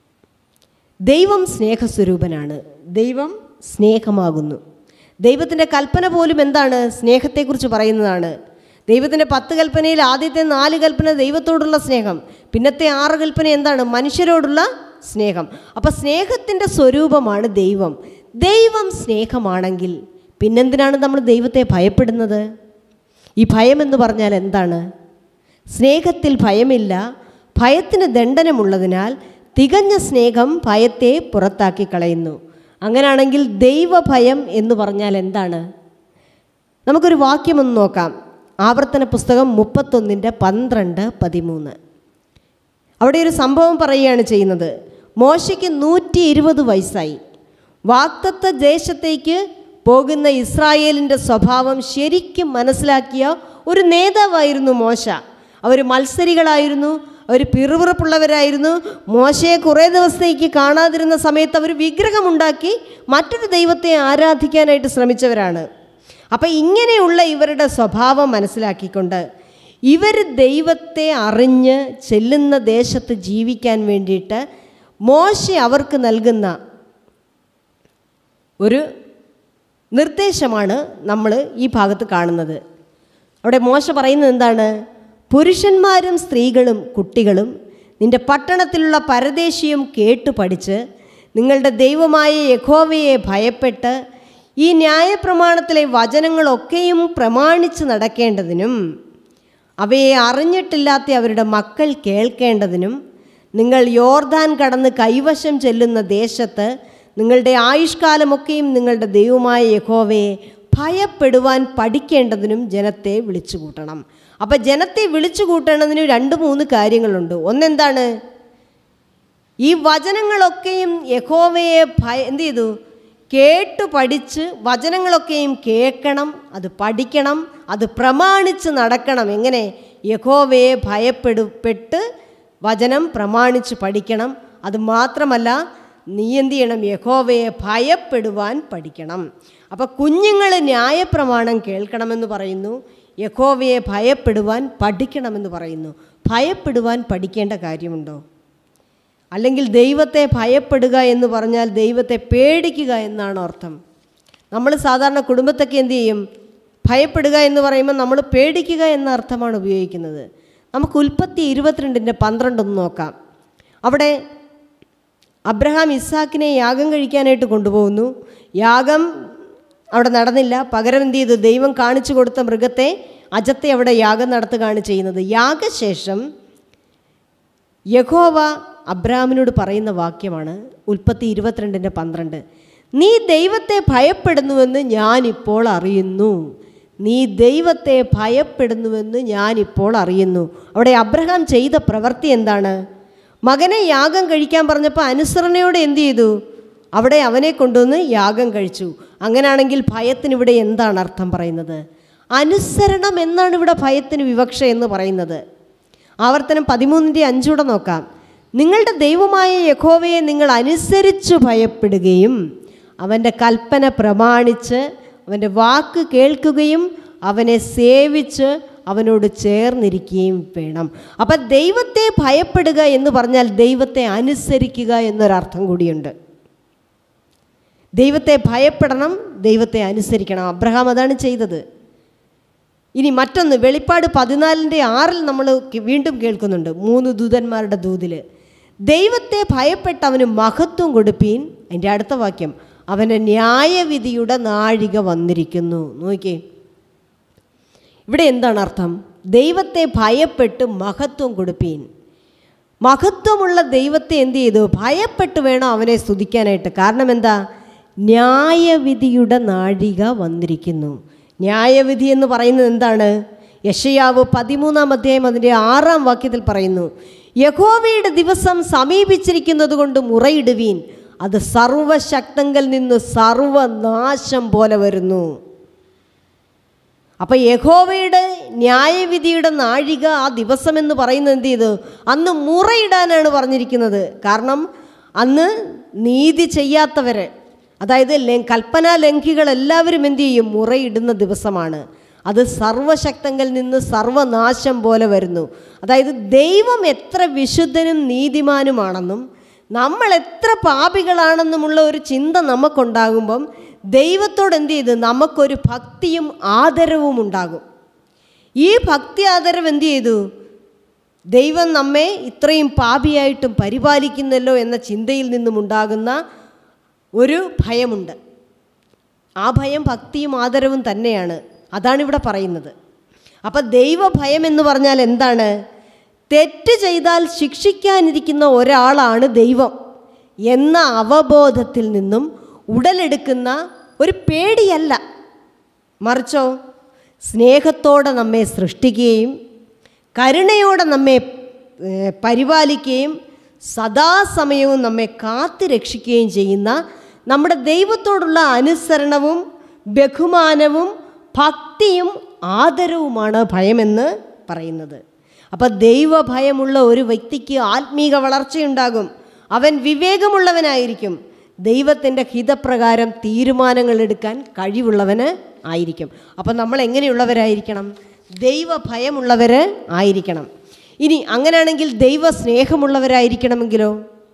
I: ദൈവം സ്നേഹസ്വരൂപനാണ് ദൈവം സ്നേഹമാകുന്നു ദൈവത്തിൻ്റെ കൽപ്പന പോലും എന്താണ് സ്നേഹത്തെക്കുറിച്ച് പറയുന്നതാണ് ദൈവത്തിൻ്റെ പത്ത് കൽപ്പനയിൽ ആദ്യത്തെ നാല് കൽപ്പന ദൈവത്തോടുള്ള സ്നേഹം പിന്നത്തെ ആറ് കൽപ്പന എന്താണ് മനുഷ്യരോടുള്ള സ്നേഹം അപ്പം സ്നേഹത്തിൻ്റെ സ്വരൂപമാണ് ദൈവം ദൈവം സ്നേഹമാണെങ്കിൽ പിന്നെന്തിനാണ് നമ്മൾ ദൈവത്തെ ഭയപ്പെടുന്നത് ഈ ഭയം എന്ന് പറഞ്ഞാൽ എന്താണ് സ്നേഹത്തിൽ ഭയമില്ല ഭയത്തിന് ദണ്ഡനമുള്ളതിനാൽ തികഞ്ഞ സ്നേഹം ഭയത്തെ പുറത്താക്കി കളയുന്നു അങ്ങനെയാണെങ്കിൽ ദൈവഭയം എന്ന് പറഞ്ഞാൽ എന്താണ് നമുക്കൊരു വാക്യമൊന്ന് നോക്കാം ആവർത്തന പുസ്തകം മുപ്പത്തൊന്നിൻ്റെ പന്ത്രണ്ട് പതിമൂന്ന് അവിടെ ഒരു സംഭവം പറയുകയാണ് ചെയ്യുന്നത് മോശയ്ക്ക് നൂറ്റി ഇരുപത് വയസ്സായി വാക്തത്വ ദേശത്തേക്ക് പോകുന്ന ഇസ്രായേലിൻ്റെ സ്വഭാവം ശരിക്കും മനസ്സിലാക്കിയ ഒരു നേതാവായിരുന്നു മോശ അവർ മത്സരികളായിരുന്നു അവർ പിറുപിറുപ്പുള്ളവരായിരുന്നു മോശയെ കുറേ ദിവസത്തേക്ക് കാണാതിരുന്ന സമയത്ത് അവർ വിഗ്രഹമുണ്ടാക്കി മറ്റൊരു ദൈവത്തെ ആരാധിക്കാനായിട്ട് ശ്രമിച്ചവരാണ് അപ്പം ഇങ്ങനെയുള്ള ഇവരുടെ സ്വഭാവം മനസ്സിലാക്കിക്കൊണ്ട് ഇവർ ദൈവത്തെ അറിഞ്ഞ് ചെല്ലുന്ന ദേശത്ത് ജീവിക്കാൻ വേണ്ടിയിട്ട് മോശ അവർക്ക് നൽകുന്ന ഒരു നിർദ്ദേശമാണ് നമ്മൾ ഈ ഭാഗത്ത് കാണുന്നത് അവിടെ മോശ പറയുന്നത് എന്താണ് പുരുഷന്മാരും സ്ത്രീകളും കുട്ടികളും നിന്റെ പട്ടണത്തിലുള്ള പരദേശിയും കേട്ടു പഠിച്ച് നിങ്ങളുടെ ദൈവമായ യഹോവയെ ഭയപ്പെട്ട് ഈ ന്യായപ്രമാണത്തിലെ വചനങ്ങളൊക്കെയും പ്രമാണിച്ച് നടക്കേണ്ടതിനും അവയെ അറിഞ്ഞിട്ടില്ലാത്ത അവരുടെ മക്കൾ കേൾക്കേണ്ടതിനും നിങ്ങൾ യോർദാൻ കടന്ന് കൈവശം ചെല്ലുന്ന ദേശത്ത് നിങ്ങളുടെ ആയുഷ്കാലമൊക്കെയും നിങ്ങളുടെ ദൈവമായ യഹോവയെ ഭയപ്പെടുവാൻ പഠിക്കേണ്ടതിനും ജനത്തെ വിളിച്ചു കൂട്ടണം അപ്പം ജനത്തെ വിളിച്ചു കൂട്ടണതിന് രണ്ട് മൂന്ന് കാര്യങ്ങളുണ്ട് ഒന്നെന്താണ് ഈ വചനങ്ങളൊക്കെയും യഹോവയെ ഭയ എന്ത് ചെയ്തു കേട്ടു പഠിച്ച് വചനങ്ങളൊക്കെയും കേൾക്കണം അത് പഠിക്കണം അത് പ്രമാണിച്ച് നടക്കണം എങ്ങനെ യഹോവയെ ഭയപ്പെടുപ്പെട്ട് വചനം പ്രമാണിച്ച് പഠിക്കണം അത് മാത്രമല്ല നീ എന്ത് ചെയ്യണം യഹോവയെ ഭയപ്പെടുവാൻ പഠിക്കണം അപ്പോൾ കുഞ്ഞുങ്ങൾ ന്യായപ്രമാണം കേൾക്കണമെന്ന് പറയുന്നു യഹോവയെ ഭയപ്പെടുവാൻ പഠിക്കണമെന്ന് പറയുന്നു ഭയപ്പെടുവാൻ പഠിക്കേണ്ട കാര്യമുണ്ടോ അല്ലെങ്കിൽ ദൈവത്തെ ഭയപ്പെടുക എന്ന് പറഞ്ഞാൽ ദൈവത്തെ പേടിക്കുക എന്നാണ് അർത്ഥം നമ്മൾ സാധാരണ കുടുംബത്തൊക്കെ എന്ത് ചെയ്യും ഭയപ്പെടുക എന്ന് പറയുമ്പോൾ നമ്മൾ പേടിക്കുക എന്ന അർത്ഥമാണ് ഉപയോഗിക്കുന്നത് നമുക്ക് ഉൽപ്പത്തി ഇരുപത്തിരണ്ടിൻ്റെ പന്ത്രണ്ടൊന്ന് നോക്കാം അവിടെ അബ്രഹാം ഇസ്ഹാക്കിനെ യാഗം കഴിക്കാനായിട്ട് കൊണ്ടുപോകുന്നു യാഗം അവിടെ നടന്നില്ല പകരം എന്ത് ചെയ്തു ദൈവം കാണിച്ചു കൊടുത്ത മൃഗത്തെ അജത്തെ അവിടെ യാഗം നടത്തുകയാണ് ചെയ്യുന്നത് യാഗശേഷം യഹോവ അബ്രാമിനോട് പറയുന്ന വാക്യമാണ് ഉൽപ്പത്തി ഇരുപത്തിരണ്ടിൻ്റെ പന്ത്രണ്ട് നീ ദൈവത്തെ ഭയപ്പെടുന്നുവെന്ന് ഞാനിപ്പോൾ അറിയുന്നു നീ ദൈവത്തെ ഭയപ്പെടുന്നുവെന്ന് ഞാനിപ്പോൾ അറിയുന്നു അവിടെ അബ്രഹാം ചെയ്ത പ്രവൃത്തി എന്താണ് മകനെ യാഗം കഴിക്കാൻ പറഞ്ഞപ്പോൾ അനുസരണയോടെ എന്ത് ചെയ്തു അവിടെ അവനെ കൊണ്ടുവന്ന് യാഗം കഴിച്ചു അങ്ങനെയാണെങ്കിൽ ഭയത്തിന് ഇവിടെ എന്താണ് അർത്ഥം പറയുന്നത് അനുസരണം എന്നാണ് ഇവിടെ ഭയത്തിന് വിവക്ഷ എന്ന് പറയുന്നത് ആവർത്തനം പതിമൂന്നിൻ്റെ അഞ്ചൂടെ നോക്കാം നിങ്ങളുടെ ദൈവമായ യഹോവയെ നിങ്ങൾ അനുസരിച്ച് ഭയപ്പെടുകയും അവൻ്റെ കൽപ്പന പ്രമാണിച്ച് അവൻ്റെ വാക്ക് കേൾക്കുകയും അവനെ സേവിച്ച് അവനോട് ചേർന്നിരിക്കുകയും വേണം അപ്പം ദൈവത്തെ ഭയപ്പെടുക എന്ന് പറഞ്ഞാൽ ദൈവത്തെ അനുസരിക്കുക എന്നൊരർത്ഥം കൂടിയുണ്ട് ദൈവത്തെ ഭയപ്പെടണം ദൈവത്തെ അനുസരിക്കണം അബ്രഹാം അതാണ് ചെയ്തത് ഇനി മറ്റൊന്ന് വെളിപ്പാട് പതിനാലിൻ്റെ ആറിൽ നമ്മൾ കി- വീണ്ടും കേൾക്കുന്നുണ്ട് മൂന്ന് ദൂതന്മാരുടെ ദൂതിൽ ദൈവത്തെ ഭയപ്പെട്ട് അവന് മഹത്വം കൊടുപ്പീൻ അതിൻ്റെ അടുത്ത വാക്യം അവന് ന്യായവിധിയുടെ നാഴിക വന്നിരിക്കുന്നു നോക്കിയേ ഇവിടെ എന്താണ് അർത്ഥം ദൈവത്തെ ഭയപ്പെട്ട് മഹത്വം കൊടുപ്പീൻ മഹത്വമുള്ള ദൈവത്തെ എന്ത് ചെയ്തു ഭയപ്പെട്ട് വേണം അവനെ സ്തുതിക്കാനായിട്ട് കാരണം എന്താ ന്യായവിധിയുടെ നാഴിക വന്നിരിക്കുന്നു ന്യായവിധി എന്ന് പറയുന്നത് എന്താണ് യഷയാവ് പതിമൂന്നാം അധ്യായം അതിൻ്റെ ആറാം വാക്യത്തിൽ പറയുന്നു യഹോവയുടെ ദിവസം സമീപിച്ചിരിക്കുന്നത് കൊണ്ട് മുറയിടുവീൻ അത് സർവശക്തങ്കൽ നിന്ന് സർവനാശം പോലെ വരുന്നു അപ്പം യഹോവയുടെ ന്യായവിധിയുടെ നാഴിക ആ ദിവസം എന്ന് പറയുന്നത് എന്ത് ചെയ്തു അന്ന് മുറയിടാനാണ് പറഞ്ഞിരിക്കുന്നത് കാരണം അന്ന് നീതി ചെയ്യാത്തവർ അതായത് ലെ- കൽപ്പനാ ലംഘികൾ എല്ലാവരും എന്ത് ചെയ്യും മുറയിടുന്ന ദിവസമാണ് അത് സർവശക്തങ്കിൽ നിന്ന് സർവനാശം പോലെ വരുന്നു അതായത് ദൈവം എത്ര വിശുദ്ധനും നീതിമാനുമാണെന്നും നമ്മൾ എത്ര പാപികളാണെന്നുമുള്ള ഒരു ചിന്ത നമുക്കുണ്ടാകുമ്പം ദൈവത്തോട് എന്ത് ചെയ്ത് നമുക്കൊരു ഭക്തിയും ആദരവും ഉണ്ടാകും ഈ ഭക്തി ആദരവ് എന്ത് ചെയ്തു ദൈവം നമ്മെ ഇത്രയും പാപിയായിട്ടും പരിപാലിക്കുന്നല്ലോ എന്ന ചിന്തയിൽ നിന്നും ഉണ്ടാകുന്ന ഒരു ഭയമുണ്ട് ആ ഭയം ഭക്തിയും ആദരവും തന്നെയാണ് അതാണ് ഇവിടെ പറയുന്നത് അപ്പം ദൈവഭയം എന്ന് പറഞ്ഞാൽ എന്താണ് തെറ്റ് ചെയ്താൽ ശിക്ഷിക്കാനിരിക്കുന്ന ഒരാളാണ് ദൈവം എന്ന അവബോധത്തിൽ നിന്നും ഉടലെടുക്കുന്ന ഒരു പേടിയല്ല മറിച്ചോ സ്നേഹത്തോടെ നമ്മെ സൃഷ്ടിക്കുകയും കരുണയോടെ നമ്മെ ഏഹ്, പരിപാലിക്കുകയും സദാസമയവും നമ്മെ കാത്തു രക്ഷിക്കുകയും ചെയ്യുന്ന നമ്മുടെ ദൈവത്തോടുള്ള അനുസരണവും ബഹുമാനവും ഭക്തിയും ആദരവുമാണ് ഭയമെന്ന് പറയുന്നത് അപ്പം ദൈവഭയമുള്ള ഒരു വ്യക്തിക്ക് ആത്മീക വളർച്ചയുണ്ടാകും അവൻ വിവേകമുള്ളവനായിരിക്കും ദൈവത്തിൻ്റെ ഹിതപ്രകാരം തീരുമാനങ്ങൾ എടുക്കാൻ കഴിവുള്ളവന് ആയിരിക്കും അപ്പം നമ്മൾ എങ്ങനെയുള്ളവരായിരിക്കണം ദൈവഭയമുള്ളവർ ആയിരിക്കണം ഇനി അങ്ങനെയാണെങ്കിൽ ദൈവ സ്നേഹമുള്ളവരായിരിക്കണമെങ്കിലോ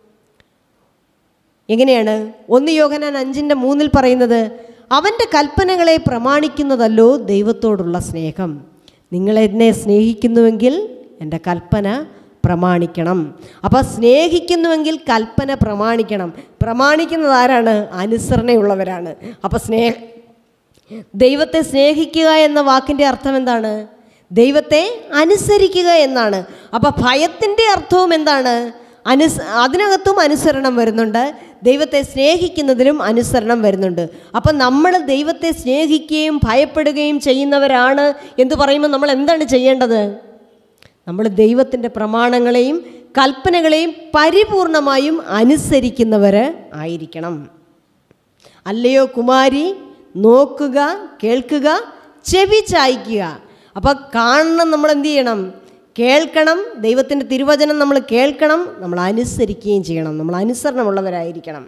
I: എങ്ങനെയാണ് ഒന്ന് യോഹനാൻ അഞ്ചിൻ്റെ മൂന്നിൽ പറയുന്നത് അവൻ്റെ കൽപ്പനകളെ പ്രമാണിക്കുന്നതല്ലോ ദൈവത്തോടുള്ള സ്നേഹം നിങ്ങൾ എന്നെ സ്നേഹിക്കുന്നുവെങ്കിൽ എൻ്റെ കൽപ്പന പ്രമാണിക്കണം അപ്പോൾ സ്നേഹിക്കുന്നുവെങ്കിൽ കൽപ്പന പ്രമാണിക്കണം പ്രമാണിക്കുന്നത് ആരാണ് അനുസരണയുള്ളവരാണ് അപ്പോൾ സ്നേഹ ദൈവത്തെ സ്നേഹിക്കുക എന്ന വാക്കിൻ്റെ അർത്ഥം എന്താണ് ദൈവത്തെ അനുസരിക്കുക എന്നാണ് അപ്പോൾ ഭയത്തിൻ്റെ അർത്ഥവും എന്താണ് അനുസ് അതിനകത്തും അനുസരണം വരുന്നുണ്ട് ദൈവത്തെ സ്നേഹിക്കുന്നതിലും അനുസരണം വരുന്നുണ്ട് അപ്പം നമ്മൾ ദൈവത്തെ സ്നേഹിക്കുകയും ഭയപ്പെടുകയും ചെയ്യുന്നവരാണ് എന്ന് പറയുമ്പോൾ നമ്മൾ എന്താണ് ചെയ്യേണ്ടത് നമ്മൾ ദൈവത്തിൻ്റെ പ്രമാണങ്ങളെയും കൽപ്പനകളെയും പരിപൂർണമായും അനുസരിക്കുന്നവർ ആയിരിക്കണം അല്ലയോ കുമാരി നോക്കുക കേൾക്കുക ചെവി ചായ്ക്കുക അപ്പോൾ കാണണം നമ്മൾ എന്ത് ചെയ്യണം കേൾക്കണം ദൈവത്തിൻ്റെ തിരുവചനം നമ്മൾ കേൾക്കണം നമ്മൾ അനുസരിക്കുകയും ചെയ്യണം നമ്മൾ അനുസരണമുള്ളവരായിരിക്കണം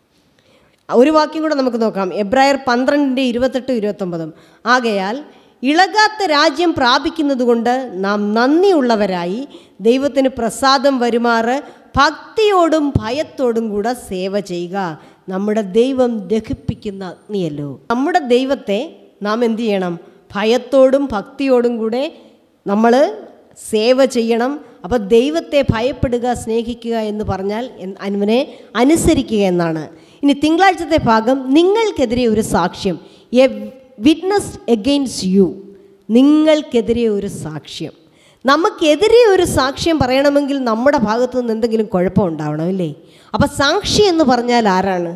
I: ഒരു വാക്യം കൂടെ നമുക്ക് നോക്കാം എബ്രായർ പന്ത്രണ്ടിൻ്റെ ഇരുപത്തെട്ട് ഇരുപത്തൊമ്പതും ആകയാൽ ഇളകാത്ത രാജ്യം പ്രാപിക്കുന്നതുകൊണ്ട് നാം നന്ദിയുള്ളവരായി ദൈവത്തിന് പ്രസാദം വരുമാറ് ഭക്തിയോടും ഭയത്തോടും കൂടെ സേവ ചെയ്യുക നമ്മുടെ ദൈവം ദഹിപ്പിക്കുന്ന അഗ്നിയല്ലോ നമ്മുടെ ദൈവത്തെ നാം എന്ത് ചെയ്യണം ഭയത്തോടും ഭക്തിയോടും കൂടെ നമ്മൾ സേവ ചെയ്യണം അപ്പോൾ ദൈവത്തെ ഭയപ്പെടുക സ്നേഹിക്കുക എന്ന് പറഞ്ഞാൽ എൻ- അവനെ അനുസരിക്കുക എന്നാണ് ഇനി തിങ്കളാഴ്ചത്തെ ഭാഗം നിങ്ങൾക്കെതിരെ ഒരു സാക്ഷ്യം എ വിറ്റ്നസ് എഗെയിൻസ്റ്റ് യു നിങ്ങൾക്കെതിരെ ഒരു സാക്ഷ്യം നമുക്കെതിരെ ഒരു സാക്ഷ്യം പറയണമെങ്കിൽ നമ്മുടെ ഭാഗത്തു നിന്ന് എന്തെങ്കിലും കുഴപ്പം ഉണ്ടാവണം അല്ലേ അപ്പോൾ സാക്ഷി എന്ന് പറഞ്ഞാൽ ആരാണ്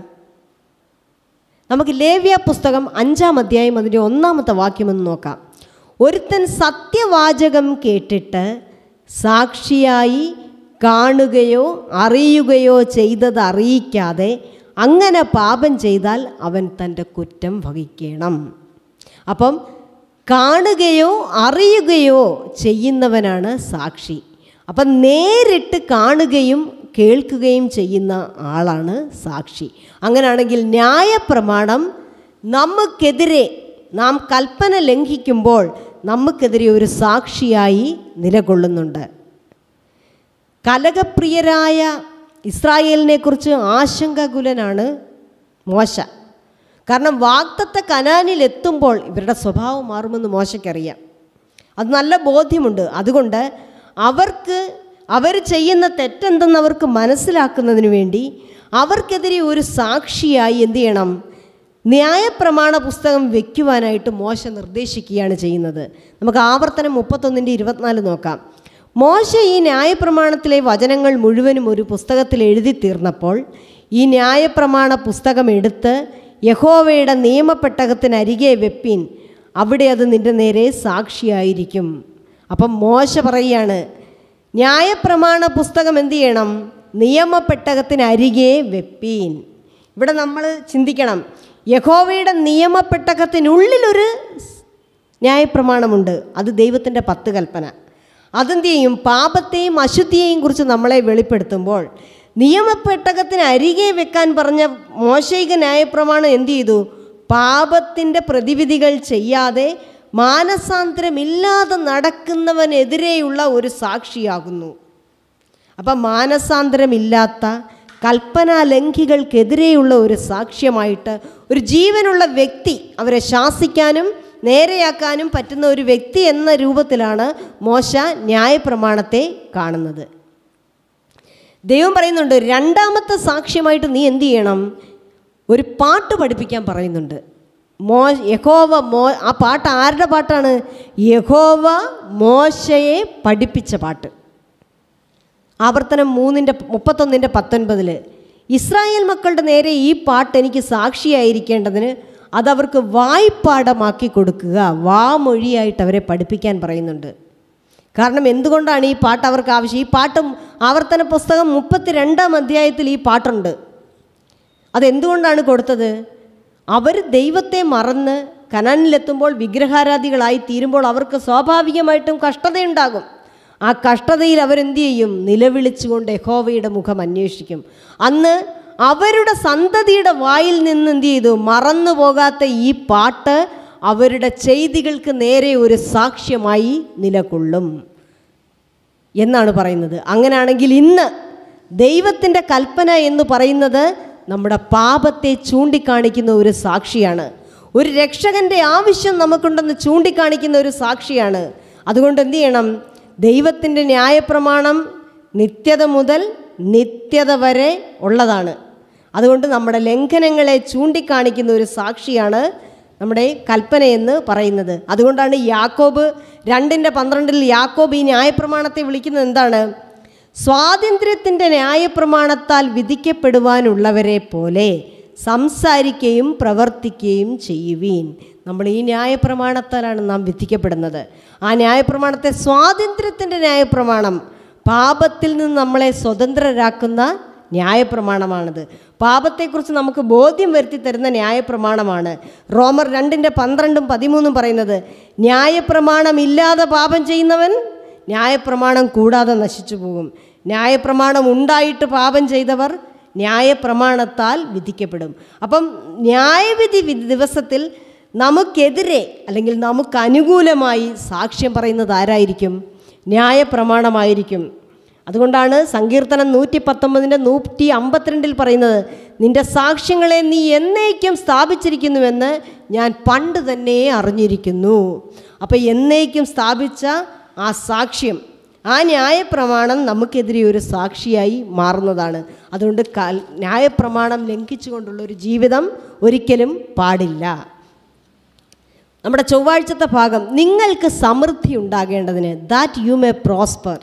I: നമുക്ക് ലേവ്യ പുസ്തകം അഞ്ചാം അധ്യായം അതിൻ്റെ ഒന്നാമത്തെ വാക്യമൊന്ന് നോക്കാം ഒരുത്തൻ സത്യവാചകം കേട്ടിട്ട് സാക്ഷിയായി കാണുകയോ അറിയുകയോ ചെയ്തത് അറിയിക്കാതെ അങ്ങനെ പാപം ചെയ്താൽ അവൻ തൻ്റെ കുറ്റം വഹിക്കണം അപ്പം കാണുകയോ അറിയുകയോ ചെയ്യുന്നവനാണ് സാക്ഷി അപ്പം നേരിട്ട് കാണുകയും കേൾക്കുകയും ചെയ്യുന്ന ആളാണ് സാക്ഷി അങ്ങനെയാണെങ്കിൽ ന്യായപ്രമാണം നമുക്കെതിരെ നാം കൽപ്പന ലംഘിക്കുമ്പോൾ നമുക്കെതിരെ ഒരു സാക്ഷിയായി നിലകൊള്ളുന്നുണ്ട് കലകപ്രിയരായ ഇസ്രായേലിനെ കുറിച്ച് ആശങ്കാകുലനാണ് മോശ കാരണം വാക്തത്വ കനാനിൽ എത്തുമ്പോൾ ഇവരുടെ സ്വഭാവം മാറുമെന്ന് മോശയ്ക്കറിയാം അത് നല്ല ബോധ്യമുണ്ട് അതുകൊണ്ട് അവർക്ക് അവർ ചെയ്യുന്ന തെറ്റെന്തെന്ന് അവർക്ക് മനസ്സിലാക്കുന്നതിന് വേണ്ടി അവർക്കെതിരെ ഒരു സാക്ഷിയായി എന്ത് ചെയ്യണം ന്യായപ്രമാണ പുസ്തകം വയ്ക്കുവാനായിട്ട് മോശ നിർദ്ദേശിക്കുകയാണ് ചെയ്യുന്നത് നമുക്ക് ആവർത്തനം മുപ്പത്തൊന്നിൻ്റെ ഇരുപത്തിനാല് നോക്കാം മോശ ഈ ന്യായപ്രമാണത്തിലെ വചനങ്ങൾ മുഴുവനും ഒരു പുസ്തകത്തിൽ എഴുതി തീർന്നപ്പോൾ ഈ ന്യായപ്രമാണ പുസ്തകം എടുത്ത് യഹോവയുടെ നിയമപ്പെട്ടകത്തിനരികെ വെപ്പിൻ അവിടെ അത് നിന്റെ നേരെ സാക്ഷിയായിരിക്കും അപ്പം മോശ പറയുകയാണ് ന്യായപ്രമാണ പുസ്തകം എന്ത് ചെയ്യണം നിയമപ്പെട്ടകത്തിനരികെ വെപ്പീൻ ഇവിടെ നമ്മൾ ചിന്തിക്കണം യഹോവയുടെ നിയമപ്പെട്ടകത്തിനുള്ളിലൊരു ന്യായപ്രമാണമുണ്ട് അത് ദൈവത്തിൻ്റെ പത്ത് കൽപ്പന അതെന്ത് ചെയ്യും പാപത്തെയും അശുദ്ധിയെയും കുറിച്ച് നമ്മളെ വെളിപ്പെടുത്തുമ്പോൾ നിയമപ്പെട്ടകത്തിന് അരികെ വെക്കാൻ പറഞ്ഞ മോശൈക ന്യായപ്രമാണം എന്ത് ചെയ്തു പാപത്തിൻ്റെ പ്രതിവിധികൾ ചെയ്യാതെ മാനസാന്തരമില്ലാതെ നടക്കുന്നവനെതിരെയുള്ള ഒരു സാക്ഷിയാകുന്നു അപ്പം മാനസാന്തരമില്ലാത്ത കൽപ്പനാ ലംഘികൾക്കെതിരെയുള്ള ഒരു സാക്ഷ്യമായിട്ട് ഒരു ജീവനുള്ള വ്യക്തി അവരെ ശാസിക്കാനും നേരെയാക്കാനും പറ്റുന്ന ഒരു വ്യക്തി എന്ന രൂപത്തിലാണ് മോശ ന്യായപ്രമാണത്തെ കാണുന്നത് ദൈവം പറയുന്നുണ്ട് രണ്ടാമത്തെ സാക്ഷ്യമായിട്ട് നീ എന്ത് ചെയ്യണം ഒരു പാട്ട് പഠിപ്പിക്കാൻ പറയുന്നുണ്ട് മോ യഹോവ മോ ആ പാട്ട് ആരുടെ പാട്ടാണ് യഹോവ മോശയെ പഠിപ്പിച്ച പാട്ട് ആവർത്തനം മൂന്നിൻ്റെ മുപ്പത്തൊന്നിൻ്റെ പത്തൊൻപതിൽ ഇസ്രായേൽ മക്കളുടെ നേരെ ഈ പാട്ട് എനിക്ക് സാക്ഷിയായിരിക്കേണ്ടതിന് അതവർക്ക് വായ്പാഠമാക്കി കൊടുക്കുക വാമൊഴിയായിട്ട് അവരെ പഠിപ്പിക്കാൻ പറയുന്നുണ്ട് കാരണം എന്തുകൊണ്ടാണ് ഈ പാട്ട് അവർക്ക് ആവശ്യം ഈ പാട്ട് ആവർത്തന പുസ്തകം മുപ്പത്തി രണ്ടാം അധ്യായത്തിൽ ഈ പാട്ടുണ്ട് അതെന്തുകൊണ്ടാണ് കൊടുത്തത് അവർ ദൈവത്തെ മറന്ന് കനാനിലെത്തുമ്പോൾ വിഗ്രഹാരാധികളായി തീരുമ്പോൾ അവർക്ക് സ്വാഭാവികമായിട്ടും കഷ്ടതയുണ്ടാകും ആ കഷ്ടതയിൽ അവരെന്ത് ചെയ്യും നിലവിളിച്ചുകൊണ്ട് യഹോവയുടെ മുഖം അന്വേഷിക്കും അന്ന് അവരുടെ സന്തതിയുടെ വായിൽ നിന്ന് എന്ത് ചെയ്തു മറന്നു പോകാത്ത ഈ പാട്ട് അവരുടെ ചെയ്തികൾക്ക് നേരെ ഒരു സാക്ഷ്യമായി നിലകൊള്ളും എന്നാണ് പറയുന്നത് അങ്ങനെയാണെങ്കിൽ ഇന്ന് ദൈവത്തിൻ്റെ കൽപ്പന എന്ന് പറയുന്നത് നമ്മുടെ പാപത്തെ ചൂണ്ടിക്കാണിക്കുന്ന ഒരു സാക്ഷിയാണ് ഒരു രക്ഷകൻ്റെ ആവശ്യം നമുക്കുണ്ടെന്ന് ചൂണ്ടിക്കാണിക്കുന്ന ഒരു സാക്ഷിയാണ് അതുകൊണ്ട് എന്ത് ചെയ്യണം ദൈവത്തിൻ്റെ ന്യായപ്രമാണം നിത്യത മുതൽ നിത്യത വരെ ഉള്ളതാണ് അതുകൊണ്ട് നമ്മുടെ ലംഘനങ്ങളെ ചൂണ്ടിക്കാണിക്കുന്ന ഒരു സാക്ഷിയാണ് നമ്മുടെ കൽപ്പനയെന്ന് പറയുന്നത് അതുകൊണ്ടാണ് യാക്കോബ് രണ്ടിൻ്റെ പന്ത്രണ്ടിൽ യാക്കോബ് ഈ ന്യായപ്രമാണത്തെ വിളിക്കുന്നത് എന്താണ് സ്വാതന്ത്ര്യത്തിൻ്റെ ന്യായപ്രമാണത്താൽ വിധിക്കപ്പെടുവാനുള്ളവരെ പോലെ സംസാരിക്കുകയും പ്രവർത്തിക്കുകയും ചെയ്യുവീൻ നമ്മൾ ഈ ന്യായപ്രമാണത്താലാണ് നാം വിധിക്കപ്പെടുന്നത് ആ ന്യായപ്രമാണത്തെ സ്വാതന്ത്ര്യത്തിൻ്റെ ന്യായപ്രമാണം പാപത്തിൽ നിന്ന് നമ്മളെ സ്വതന്ത്രരാക്കുന്ന ന്യായപ്രമാണമാണിത് പാപത്തെക്കുറിച്ച് നമുക്ക് ബോധ്യം വരുത്തി തരുന്ന ന്യായപ്രമാണമാണ് റോമർ രണ്ടിൻ്റെ പന്ത്രണ്ടും പതിമൂന്നും പറയുന്നത് ന്യായപ്രമാണമില്ലാതെ പാപം ചെയ്യുന്നവൻ ന്യായപ്രമാണം കൂടാതെ നശിച്ചു പോകും ന്യായപ്രമാണം ഉണ്ടായിട്ട് പാപം ചെയ്തവർ ന്യായപ്രമാണത്താൽ വിധിക്കപ്പെടും അപ്പം ന്യായവിധി വി- ദിവസത്തിൽ നമുക്കെതിരെ അല്ലെങ്കിൽ നമുക്ക് അനുകൂലമായി സാക്ഷ്യം പറയുന്നത് ആരായിരിക്കും ന്യായപ്രമാണമായിരിക്കും അതുകൊണ്ടാണ് സങ്കീർത്തനം നൂറ്റി പത്തൊമ്പതിൻ്റെ നൂറ്റി അമ്പത്തിരണ്ടിൽ പറയുന്നത് നിന്റെ സാക്ഷ്യങ്ങളെ നീ എന്നേക്കും സ്ഥാപിച്ചിരിക്കുന്നുവെന്ന് ഞാൻ പണ്ട് തന്നെ അറിഞ്ഞിരിക്കുന്നു അപ്പോൾ എന്നേക്കും സ്ഥാപിച്ച ആ സാക്ഷ്യം ആ ന്യായപ്രമാണം നമുക്കെതിരെ ഒരു സാക്ഷിയായി മാറുന്നതാണ് അതുകൊണ്ട് കൽ ന്യായപ്രമാണം ലംഘിച്ചുകൊണ്ടുള്ള ഒരു ജീവിതം ഒരിക്കലും പാടില്ല നമ്മുടെ ചൊവ്വാഴ്ചത്തെ ഭാഗം നിങ്ങൾക്ക് സമൃദ്ധി ഉണ്ടാകേണ്ടതിന് ദാറ്റ് യു മേ പ്രോസ്പർ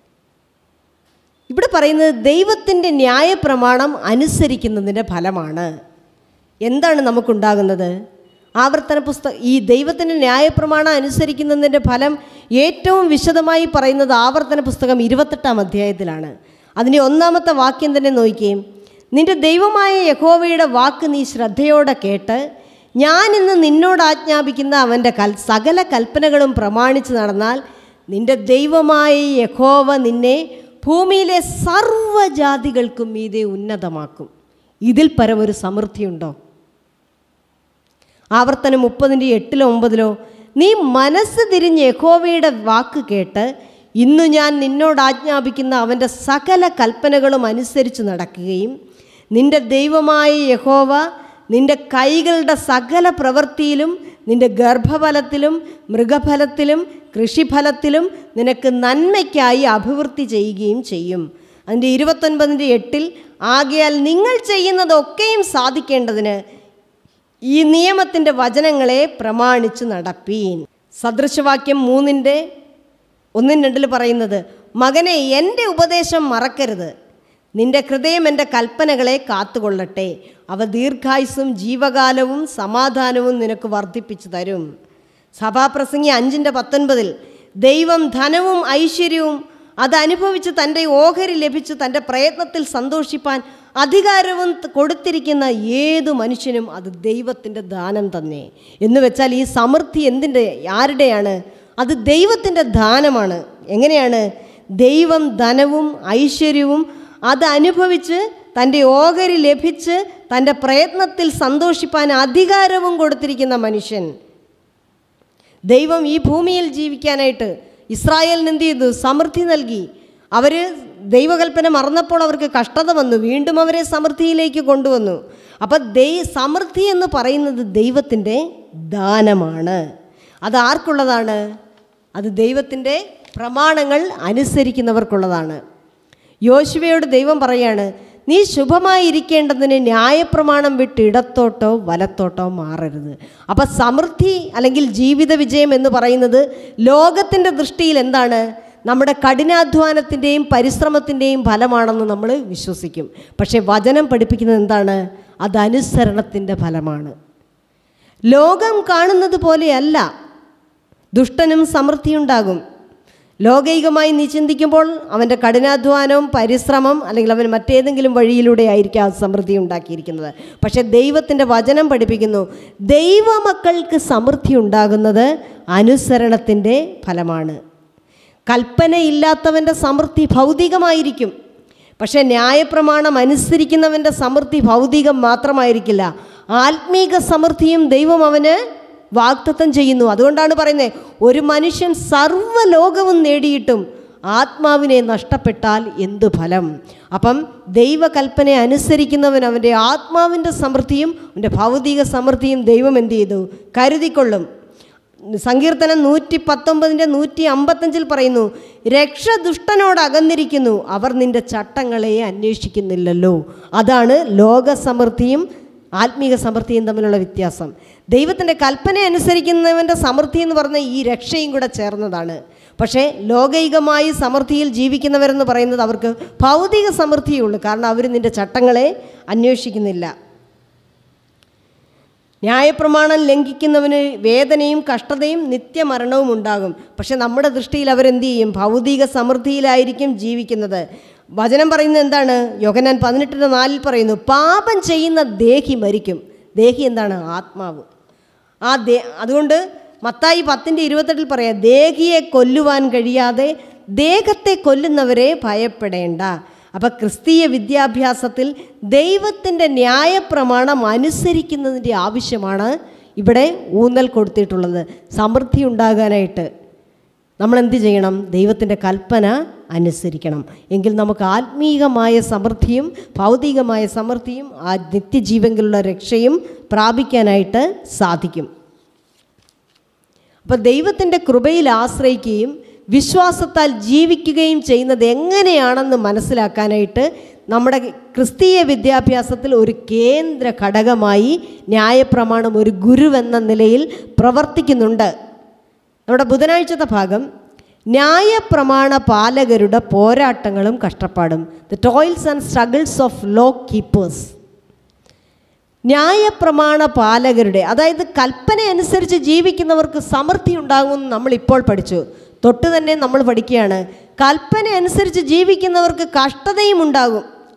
I: ഇവിടെ പറയുന്നത് ദൈവത്തിൻ്റെ ന്യായപ്രമാണം അനുസരിക്കുന്നതിൻ്റെ ഫലമാണ് എന്താണ് നമുക്കുണ്ടാകുന്നത് ആവർത്തന പുസ്തകം ഈ ദൈവത്തിൻ്റെ ന്യായപ്രമാണം അനുസരിക്കുന്നതിൻ്റെ ഫലം ഏറ്റവും വിശദമായി പറയുന്നത് ആവർത്തന പുസ്തകം ഇരുപത്തെട്ടാം അധ്യായത്തിലാണ് അതിൻ്റെ ഒന്നാമത്തെ വാക്യം തന്നെ നോക്കിയേ നിന്റെ ദൈവമായ യഹോവയുടെ വാക്ക് നീ ശ്രദ്ധയോടെ കേട്ട് ഞാൻ ഇന്ന് നിന്നോട് ആജ്ഞാപിക്കുന്ന അവൻ്റെ കൽ സകല കൽപ്പനകളും പ്രമാണിച്ച് നടന്നാൽ നിന്റെ ദൈവമായ യഹോവ നിന്നെ ഭൂമിയിലെ സർവ്വജാതികൾക്കും മീതെ ഉന്നതമാക്കും ഇതിൽ പരം ഒരു സമൃദ്ധിയുണ്ടോ ആവർത്തനം മുപ്പതിൻ്റെ എട്ടിലോ ഒമ്പതിലോ നീ മനസ്സ് തിരിഞ്ഞ് യഹോവയുടെ വാക്ക് കേട്ട് ഇന്നു ഞാൻ നിന്നോട് ആജ്ഞാപിക്കുന്ന അവൻ്റെ സകല കൽപ്പനകളും അനുസരിച്ച് നടക്കുകയും നിന്റെ ദൈവമായ യഹോവ നിന്റെ കൈകളുടെ സകല പ്രവൃത്തിയിലും നിന്റെ ഗർഭഫലത്തിലും മൃഗഫലത്തിലും കൃഷിഫലത്തിലും നിനക്ക് നന്മയ്ക്കായി അഭിവൃദ്ധി ചെയ്യുകയും ചെയ്യും അതിൻ്റെ ഇരുപത്തൊൻപതിൻ്റെ എട്ടിൽ ആകയാൽ നിങ്ങൾ ചെയ്യുന്നതൊക്കെയും സാധിക്കേണ്ടതിന് ഈ നിയമത്തിൻ്റെ വചനങ്ങളെ പ്രമാണിച്ച് നടപ്പീൻ സദൃശവാക്യം മൂന്നിൻ്റെ ഒന്നും രണ്ടിൽ പറയുന്നത് മകനെ എൻ്റെ ഉപദേശം മറക്കരുത് നിന്റെ ഹൃദയം എൻ്റെ കൽപ്പനകളെ കാത്തുകൊള്ളട്ടെ അവ ദീർഘായുസും ജീവകാലവും സമാധാനവും നിനക്ക് വർദ്ധിപ്പിച്ചു തരും സഭാപ്രസംഗി അഞ്ചിൻ്റെ പത്തൊൻപതിൽ ദൈവം ധനവും ഐശ്വര്യവും അതനുഭവിച്ച് തൻ്റെ ഓഹരി ലഭിച്ച് തൻ്റെ പ്രയത്നത്തിൽ സന്തോഷിപ്പാൻ അധികാരവും ത- കൊടുത്തിരിക്കുന്ന ഏതു മനുഷ്യനും അത് ദൈവത്തിൻ്റെ ദാനം തന്നെ എന്ന് വെച്ചാൽ ഈ സമൃദ്ധി എന്തിൻ്റെ ആരുടെയാണ് അത് ദൈവത്തിൻ്റെ ദാനമാണ് എങ്ങനെയാണ് ദൈവം ധനവും ഐശ്വര്യവും അത് അനുഭവിച്ച് തൻ്റെ ഓഹരി ലഭിച്ച് തൻ്റെ പ്രയത്നത്തിൽ സന്തോഷിപ്പാൻ അധികാരവും കൊടുത്തിരിക്കുന്ന മനുഷ്യൻ ദൈവം ഈ ഭൂമിയിൽ ജീവിക്കാനായിട്ട് ഇസ്രായേലിന് എന്ത് ചെയ്തു സമൃദ്ധി നൽകി അവർ ദൈവകൽപ്പന മറന്നപ്പോൾ അവർക്ക് കഷ്ടത വന്നു വീണ്ടും അവരെ സമൃദ്ധിയിലേക്ക് കൊണ്ടുവന്നു അപ്പം ദൈ സമൃദ്ധി എന്ന് പറയുന്നത് ദൈവത്തിൻ്റെ ദാനമാണ് അത് ആർക്കുള്ളതാണ് അത് ദൈവത്തിൻ്റെ പ്രമാണങ്ങൾ അനുസരിക്കുന്നവർക്കുള്ളതാണ് യോശുവയോട് ദൈവം പറയാണ് നീ ശുഭമായിരിക്കേണ്ടതിന് ന്യായപ്രമാണം വിട്ട് ഇടത്തോട്ടോ വലത്തോട്ടോ മാറരുത് അപ്പം സമൃദ്ധി അല്ലെങ്കിൽ ജീവിത വിജയം എന്ന് പറയുന്നത് ലോകത്തിൻ്റെ ദൃഷ്ടിയിൽ എന്താണ് നമ്മുടെ കഠിനാധ്വാനത്തിൻ്റെയും പരിശ്രമത്തിൻ്റെയും ഫലമാണെന്ന് നമ്മൾ വിശ്വസിക്കും പക്ഷേ വചനം പഠിപ്പിക്കുന്നത് എന്താണ് അത് അനുസരണത്തിൻ്റെ ഫലമാണ് ലോകം കാണുന്നത് പോലെയല്ല ദുഷ്ടനും സമൃദ്ധിയുണ്ടാകും ലോകൈകമായി നീ ചിന്തിക്കുമ്പോൾ അവൻ്റെ കഠിനാധ്വാനവും പരിശ്രമം അല്ലെങ്കിൽ അവൻ മറ്റേതെങ്കിലും വഴിയിലൂടെ ആയിരിക്കും ആ സമൃദ്ധി ഉണ്ടാക്കിയിരിക്കുന്നത് പക്ഷേ ദൈവത്തിൻ്റെ വചനം പഠിപ്പിക്കുന്നു ദൈവമക്കൾക്ക് സമൃദ്ധി ഉണ്ടാകുന്നത് അനുസരണത്തിൻ്റെ ഫലമാണ് കൽപ്പനയില്ലാത്തവൻ്റെ സമൃദ്ധി ഭൗതികമായിരിക്കും പക്ഷേ ന്യായപ്രമാണം അനുസരിക്കുന്നവൻ്റെ സമൃദ്ധി ഭൗതികം മാത്രമായിരിക്കില്ല ആത്മീക സമൃദ്ധിയും ദൈവം അവന് വാഗ്ദത്തം ചെയ്യുന്നു അതുകൊണ്ടാണ് പറയുന്നത് ഒരു മനുഷ്യൻ സർവ്വലോകവും നേടിയിട്ടും ആത്മാവിനെ നഷ്ടപ്പെട്ടാൽ എന്തു ഫലം അപ്പം ദൈവകൽപ്പന അനുസരിക്കുന്നവൻ അവൻ്റെ ആത്മാവിൻ്റെ സമൃദ്ധിയും അവൻ്റെ ഭൗതിക സമൃദ്ധിയും ദൈവം എന്ത് ചെയ്തു കരുതിക്കൊള്ളും സങ്കീർത്തനം നൂറ്റി പത്തൊമ്പതിൻ്റെ നൂറ്റി അമ്പത്തഞ്ചിൽ പറയുന്നു രക്ഷ ദുഷ്ടനോട് അകന്നിരിക്കുന്നു അവർ നിന്റെ ചട്ടങ്ങളെ അന്വേഷിക്കുന്നില്ലല്ലോ അതാണ് ലോകസമൃദ്ധിയും ആത്മീക സമൃദ്ധിയും തമ്മിലുള്ള വ്യത്യാസം ദൈവത്തിൻ്റെ കൽപ്പന അനുസരിക്കുന്നവൻ്റെ സമൃദ്ധി എന്ന് പറഞ്ഞ ഈ രക്ഷയും കൂടെ ചേർന്നതാണ് പക്ഷേ ലോകൈകമായി സമൃദ്ധിയിൽ ജീവിക്കുന്നവരെന്ന് പറയുന്നത് അവർക്ക് ഭൗതിക സമൃദ്ധിയേ ഉള്ളൂ കാരണം അവർ നിൻ്റെ ചട്ടങ്ങളെ അന്വേഷിക്കുന്നില്ല ന്യായപ്രമാണം ലംഘിക്കുന്നവന് വേദനയും കഷ്ടതയും നിത്യമരണവും ഉണ്ടാകും പക്ഷെ നമ്മുടെ ദൃഷ്ടിയിൽ അവരെന്ത് ചെയ്യും ഭൗതിക സമൃദ്ധിയിലായിരിക്കും ജീവിക്കുന്നത് വചനം പറയുന്നത് എന്താണ് യോഹനാൻ പതിനെട്ടിൻ്റെ നാലിൽ പറയുന്നു പാപം ചെയ്യുന്ന ദേഹി മരിക്കും ദേഹി എന്താണ് ആത്മാവ് ആ ദേ അതുകൊണ്ട് മത്തായി പത്തിൻ്റെ ഇരുപത്തെട്ടിൽ പറയാം ദേഹിയെ കൊല്ലുവാൻ കഴിയാതെ ദേഹത്തെ കൊല്ലുന്നവരെ ഭയപ്പെടേണ്ട അപ്പം ക്രിസ്തീയ വിദ്യാഭ്യാസത്തിൽ ദൈവത്തിൻ്റെ ന്യായപ്രമാണം അനുസരിക്കുന്നതിൻ്റെ ആവശ്യമാണ് ഇവിടെ ഊന്നൽ കൊടുത്തിട്ടുള്ളത് സമൃദ്ധി ഉണ്ടാകാനായിട്ട് നമ്മൾ എന്ത് ചെയ്യണം ദൈവത്തിൻ്റെ കൽപ്പന അനുസരിക്കണം എങ്കിൽ നമുക്ക് ആത്മീകമായ സമൃദ്ധിയും ഭൗതികമായ സമൃദ്ധിയും ആ നിത്യജീവങ്കിലുള്ള രക്ഷയും പ്രാപിക്കാനായിട്ട് സാധിക്കും അപ്പോൾ ദൈവത്തിൻ്റെ കൃപയിൽ ആശ്രയിക്കുകയും വിശ്വാസത്താൽ ജീവിക്കുകയും ചെയ്യുന്നത് എങ്ങനെയാണെന്ന് മനസ്സിലാക്കാനായിട്ട് നമ്മുടെ ക്രിസ്തീയ വിദ്യാഭ്യാസത്തിൽ ഒരു കേന്ദ്ര ഘടകമായി ന്യായപ്രമാണം ഒരു ഗുരുവെന്ന നിലയിൽ പ്രവർത്തിക്കുന്നുണ്ട് നമ്മുടെ ബുധനാഴ്ചത്തെ ഭാഗം ന്യായപ്രമാണ പാലകരുടെ പോരാട്ടങ്ങളും കഷ്ടപ്പാടും the toils and struggles of law keepers ന്യായപ്രമാണ പാലകരുടെ അതായത് കൽപ്പന അനുസരിച്ച് ജീവിക്കുന്നവർക്ക് സമൃദ്ധി ഉണ്ടാകുമെന്ന് നമ്മൾ ഇപ്പോൾ പഠിച്ചു തൊട്ട് തന്നെ നമ്മൾ പഠിക്കുകയാണ് കൽപ്പന അനുസരിച്ച് ജീവിക്കുന്നവർക്ക് കഷ്ടതയും ഉണ്ടാകും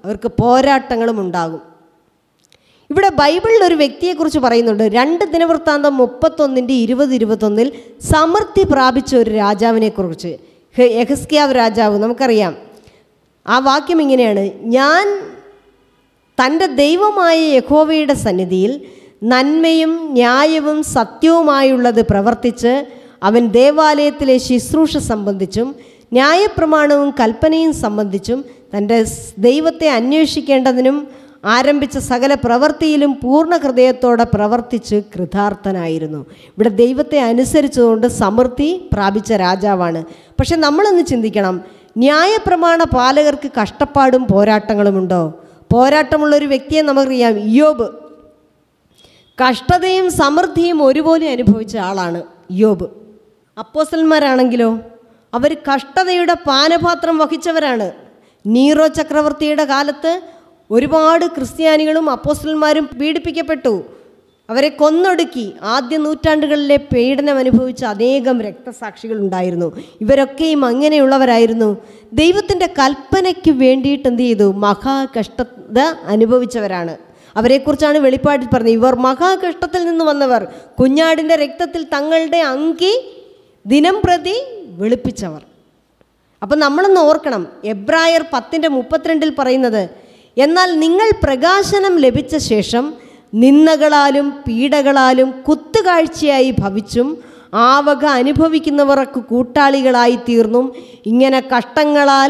I: അവർക്ക് പോരാട്ടങ്ങളും ഉണ്ടാകും ഇവിടെ ബൈബിളിൽ ഒരു വ്യക്തിയെക്കുറിച്ച് പറയുന്നുണ്ട് രണ്ട് ദിനവൃത്താന്തം മുപ്പത്തൊന്നിൻ്റെ ഇരുപത് ഇരുപത്തൊന്നിൽ സമൃദ്ധി പ്രാപിച്ച ഒരു രാജാവിനെക്കുറിച്ച് ഹെ- യഹസ്കിയാവ് രാജാവ് നമുക്കറിയാം ആ വാക്യം ഇങ്ങനെയാണ് ഞാൻ തൻ്റെ ദൈവമായ യഹോവയുടെ സന്നിധിയിൽ നന്മയും ന്യായവും സത്യവുമായുള്ളത് പ്രവർത്തിച്ച് അവൻ ദേവാലയത്തിലെ ശുശ്രൂഷ സംബന്ധിച്ചും ന്യായപ്രമാണവും കൽപ്പനയും സംബന്ധിച്ചും തൻ്റെ സ് ദൈവത്തെ അന്വേഷിക്കേണ്ടതിനും ആരംഭിച്ച സകല പ്രവൃത്തിയിലും പൂർണ്ണ ഹൃദയത്തോടെ പ്രവർത്തിച്ച് കൃതാർത്ഥനായിരുന്നു ഇവിടെ ദൈവത്തെ അനുസരിച്ചുകൊണ്ട് സമൃദ്ധി പ്രാപിച്ച രാജാവാണ് പക്ഷെ നമ്മളൊന്ന് ചിന്തിക്കണം ന്യായപ്രമാണ പാലകർക്ക് കഷ്ടപ്പാടും പോരാട്ടങ്ങളുമുണ്ടോ പോരാട്ടമുള്ള ഒരു വ്യക്തിയെ നമുക്കറിയാം യോബ് കഷ്ടതയും സമൃദ്ധിയും ഒരുപോലെ അനുഭവിച്ച ആളാണ് യോബ് അപ്പോസന്മാരാണെങ്കിലോ അവർ കഷ്ടതയുടെ പാനപാത്രം വഹിച്ചവരാണ് നീറോ ചക്രവർത്തിയുടെ കാലത്ത് ഒരുപാട് ക്രിസ്ത്യാനികളും അപ്പോസ്റ്റലന്മാരും പീഡിപ്പിക്കപ്പെട്ടു അവരെ കൊന്നൊടുക്കി ആദ്യ നൂറ്റാണ്ടുകളിലെ പീഡനം അനുഭവിച്ച അനേകം രക്തസാക്ഷികൾ ഉണ്ടായിരുന്നു ഇവരൊക്കെയും അങ്ങനെയുള്ളവരായിരുന്നു ദൈവത്തിൻ്റെ കൽപ്പനയ്ക്ക് വേണ്ടിയിട്ട് എന്ത് ചെയ്തു മഹാകഷ്ടത അനുഭവിച്ചവരാണ് അവരെക്കുറിച്ചാണ് വെളിപ്പാടിൽ പറഞ്ഞത് ഇവർ മഹാകഷ്ടത്തിൽ നിന്ന് വന്നവർ കുഞ്ഞാടിൻ്റെ രക്തത്തിൽ തങ്ങളുടെ അങ്കി ദിനം പ്രതി വെളുപ്പിച്ചവർ അപ്പം നമ്മളൊന്ന് ഓർക്കണം എബ്രായർ പത്തിൻ്റെ മുപ്പത്തിരണ്ടിൽ പറയുന്നത് എന്നാൽ നിങ്ങൾ പ്രകാശനം ലഭിച്ച ശേഷം നിന്ദകളാലും പീഡകളാലും കുത്തുകാഴ്ചയായി ഭവിച്ചും ആവക അനുഭവിക്കുന്നവർക്ക് കൂട്ടാളികളായി തീർന്നും ഇങ്ങനെ കഷ്ടങ്ങളാൽ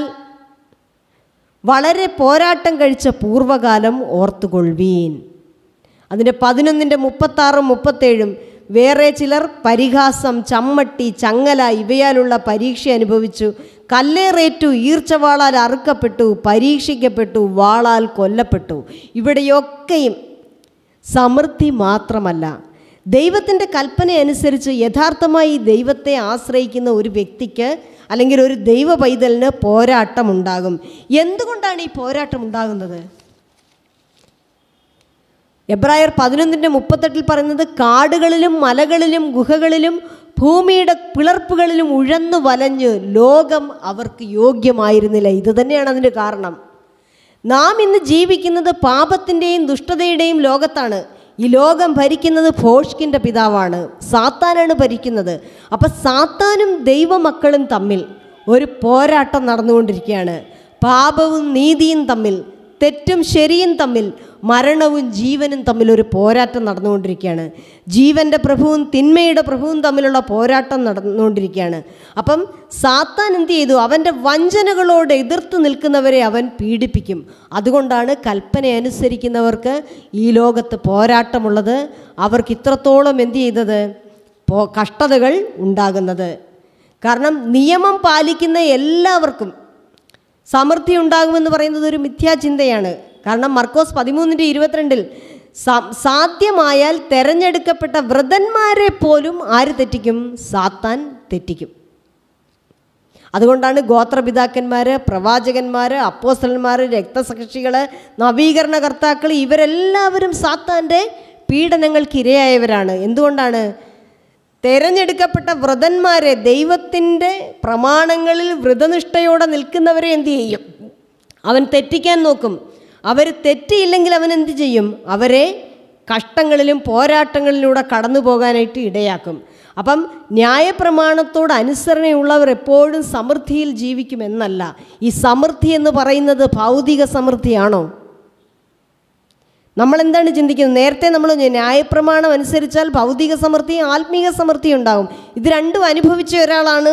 I: വളരെ പോരാട്ടം കഴിച്ച പൂർവ്വകാലം ഓർത്തുകൊള്ളുവീൻ അതിൻ്റെ പതിനൊന്നിൻ്റെ മുപ്പത്താറും മുപ്പത്തേഴും വേറെ ചിലർ പരിഹാസം ചമ്മട്ടി ചങ്ങല ഇവയാലുള്ള പരീക്ഷ അനുഭവിച്ചു കല്ലേറേറ്റു ഈർച്ചവാളാൽ അറുക്കപ്പെട്ടു പരീക്ഷിക്കപ്പെട്ടു വാളാൽ കൊല്ലപ്പെട്ടു ഇവിടെയൊക്കെയും സമൃദ്ധി മാത്രമല്ല ദൈവത്തിൻ്റെ കൽപ്പന അനുസരിച്ച് യഥാർത്ഥമായി ദൈവത്തെ ആശ്രയിക്കുന്ന ഒരു വ്യക്തിക്ക് അല്ലെങ്കിൽ ഒരു ദൈവ പൈതലിന് പോരാട്ടം ഉണ്ടാകും എന്തുകൊണ്ടാണ് ഈ പോരാട്ടം ഉണ്ടാകുന്നത് എബ്രായർ പതിനൊന്നിൻ്റെ മുപ്പത്തെട്ടിൽ പറയുന്നത് കാടുകളിലും മലകളിലും ഗുഹകളിലും ഭൂമിയുടെ പിളർപ്പുകളിലും ഉഴന്നു വലഞ്ഞ് ലോകം അവർക്ക് യോഗ്യമായിരുന്നില്ല ഇത് തന്നെയാണ് അതിൻ്റെ കാരണം നാം ഇന്ന് ജീവിക്കുന്നത് പാപത്തിൻ്റെയും ദുഷ്ടതയുടെയും ലോകത്താണ് ഈ ലോകം ഭരിക്കുന്നത് ഭോഷ്കിൻ്റെ പിതാവാണ് സാത്താനാണ് ഭരിക്കുന്നത് അപ്പം സാത്താനും ദൈവമക്കളും തമ്മിൽ ഒരു പോരാട്ടം നടന്നുകൊണ്ടിരിക്കുകയാണ് പാപവും നീതിയും തമ്മിൽ തെറ്റും ശരിയും തമ്മിൽ മരണവും ജീവനും തമ്മിൽ ഒരു പോരാട്ടം നടന്നുകൊണ്ടിരിക്കുകയാണ് ജീവൻ്റെ പ്രഭുവും തിന്മയുടെ പ്രഭുവും തമ്മിലുള്ള പോരാട്ടം നടന്നുകൊണ്ടിരിക്കുകയാണ് അപ്പം സാത്താൻ എന്ത് ചെയ്തു അവൻ്റെ വഞ്ചനകളോട് എതിർത്ത് നിൽക്കുന്നവരെ അവൻ പീഡിപ്പിക്കും അതുകൊണ്ടാണ് കൽപ്പന അനുസരിക്കുന്നവർക്ക് ഈ ലോകത്ത് പോരാട്ടമുള്ളത് അവർക്ക് ഇത്രത്തോളം എന്ത് ചെയ്തത് പോ കഷ്ടതകൾ ഉണ്ടാകുന്നത് കാരണം നിയമം പാലിക്കുന്ന എല്ലാവർക്കും സമൃദ്ധി ഉണ്ടാകുമെന്ന് പറയുന്നത് ഒരു മിഥ്യാചിന്തയാണ് കാരണം മർക്കോസ് പതിമൂന്നിൻ്റെ ഇരുപത്തിരണ്ടിൽ സ- സാധ്യമായാൽ തെരഞ്ഞെടുക്കപ്പെട്ട വ്രതന്മാരെ പോലും ആര് തെറ്റിക്കും സാത്താൻ തെറ്റിക്കും അതുകൊണ്ടാണ് ഗോത്രപിതാക്കന്മാർ പ്രവാചകന്മാർ അപ്പോസ്റ്റലന്മാർ രക്തസാക്ഷികൾ നവീകരണകർത്താക്കൾ ഇവരെല്ലാവരും സാത്താൻ്റെ പീഡനങ്ങൾക്ക് ഇരയായവരാണ് എന്തുകൊണ്ടാണ് തെരഞ്ഞെടുക്കപ്പെട്ട വ്രതന്മാരെ ദൈവത്തിൻ്റെ പ്രമാണങ്ങളിൽ വ്രതനിഷ്ഠയോടെ നിൽക്കുന്നവരെ എന്തു ചെയ്യും അവൻ തെറ്റിക്കാൻ നോക്കും അവർ തെറ്റിയില്ലെങ്കിൽ അവൻ എന്ത് ചെയ്യും അവരെ കഷ്ടങ്ങളിലും പോരാട്ടങ്ങളിലൂടെ കടന്നു പോകാനായിട്ട് ഇടയാക്കും അപ്പം ന്യായപ്രമാണത്തോട് അനുസരണയുള്ളവർ എപ്പോഴും സമൃദ്ധിയിൽ ജീവിക്കുമെന്നല്ല ഈ സമൃദ്ധി എന്ന് പറയുന്നത് ഭൗതിക സമൃദ്ധിയാണോ നമ്മൾ എന്താണ് ചിന്തിക്കുന്നത് നേരത്തെ നമ്മൾ ന്യായപ്രമാണം അനുസരിച്ചാൽ ഭൗതിക സമൃദ്ധി ആത്മീക സമൃദ്ധി ഉണ്ടാകും ഇത് രണ്ടും അനുഭവിച്ച ഒരാളാണ്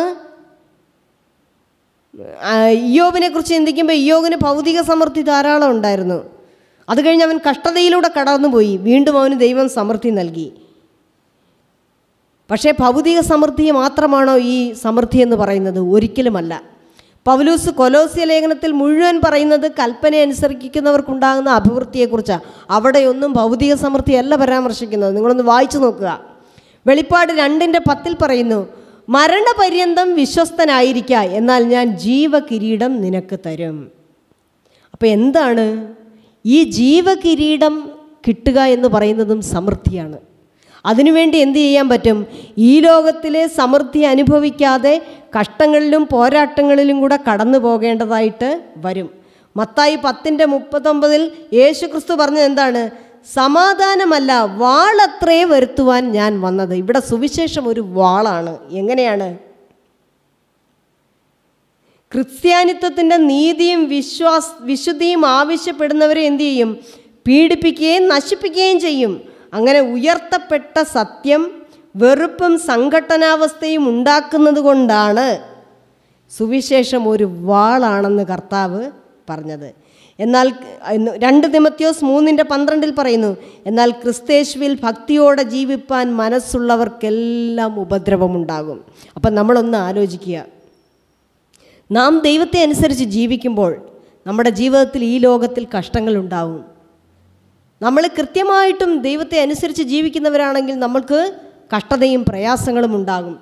I: ആ, ഇയ്യോബിനെ കുറിച്ച് ചിന്തിക്കുമ്പോൾ ഇയ്യോബിന് ഭൗതിക സമൃദ്ധി ധാരാളം ഉണ്ടായിരുന്നു അത് കഴിഞ്ഞ് അവൻ കഷ്ടതയിലൂടെ കടന്നുപോയി വീണ്ടും അവന് ദൈവം സമൃദ്ധി നൽകി പക്ഷേ ഭൗതിക സമൃദ്ധി മാത്രമാണോ ഈ സമൃദ്ധി എന്ന് പറയുന്നത് ഒരിക്കലുമല്ല പൗലൂസ് കൊലോസ്യ ലേഖനത്തിൽ മുഴുവൻ പറയുന്നത് കൽപ്പന അനുസരിക്കുന്നവർക്കുണ്ടാകുന്ന അഭിവൃദ്ധിയെക്കുറിച്ചാണ് അവിടെയൊന്നും ഭൗതിക സമൃദ്ധിയല്ല പരാമർശിക്കുന്നത് നിങ്ങളൊന്ന് വായിച്ചു നോക്കുക വെളിപ്പാട് രണ്ടിൻ്റെ പത്തിൽ പറയുന്നു മരണപര്യന്തം വിശ്വസ്തനായിരിക്ക എന്നാൽ ഞാൻ ജീവകിരീടം നിനക്ക് തരും അപ്പോൾ എന്താണ് ഈ ജീവകിരീടം കിട്ടുക എന്ന് പറയുന്നതും സമൃദ്ധിയാണ് അതിനുവേണ്ടി എന്ത് ചെയ്യാൻ പറ്റും ഈ ലോകത്തിലെ സമൃദ്ധി അനുഭവിക്കാതെ കഷ്ടങ്ങളിലും പോരാട്ടങ്ങളിലും കൂടെ കടന്നു പോകേണ്ടതായിട്ട് വരും മത്തായി പത്തിൻ്റെ മുപ്പത്തൊമ്പതിൽ യേശു ക്രിസ്തു പറഞ്ഞത് എന്താണ് സമാധാനമല്ല വാളത്രേ വരുത്തുവാൻ ഞാൻ വന്നത് ഇവിടെ സുവിശേഷം ഒരു വാളാണ് എങ്ങനെയാണ് ക്രിസ്ത്യാനിത്വത്തിൻ്റെ നീതിയും വിശ്വാസ് വിശുദ്ധിയും ആവശ്യപ്പെടുന്നവരെ എന്തു ചെയ്യും പീഡിപ്പിക്കുകയും നശിപ്പിക്കുകയും ചെയ്യും അങ്ങനെ ഉയർത്തപ്പെട്ട സത്യം വെറുപ്പും സംഘട്ടനാവസ്ഥയും ഉണ്ടാക്കുന്നത് കൊണ്ടാണ് സുവിശേഷം ഒരു വാളാണെന്ന് കർത്താവ് പറഞ്ഞത് എന്നാൽ എന്ന് രണ്ട് തിമത്യോസ് മൂന്നിൻ്റെ പന്ത്രണ്ടിൽ പറയുന്നു എന്നാൽ ക്രിസ്തേശുവിൽ ഭക്തിയോടെ ജീവിപ്പാൻ മനസ്സുള്ളവർക്കെല്ലാം ഉപദ്രവമുണ്ടാകും അപ്പം നമ്മളൊന്ന് ആലോചിക്കുക നാം ദൈവത്തെ അനുസരിച്ച് ജീവിക്കുമ്പോൾ നമ്മുടെ ജീവിതത്തിൽ ഈ ലോകത്തിൽ കഷ്ടങ്ങളുണ്ടാവും നമ്മൾ കൃത്യമായിട്ടും ദൈവത്തെ അനുസരിച്ച് ജീവിക്കുന്നവരാണെങ്കിൽ നമ്മൾക്ക് കഷ്ടതയും പ്രയാസങ്ങളും ഉണ്ടാകും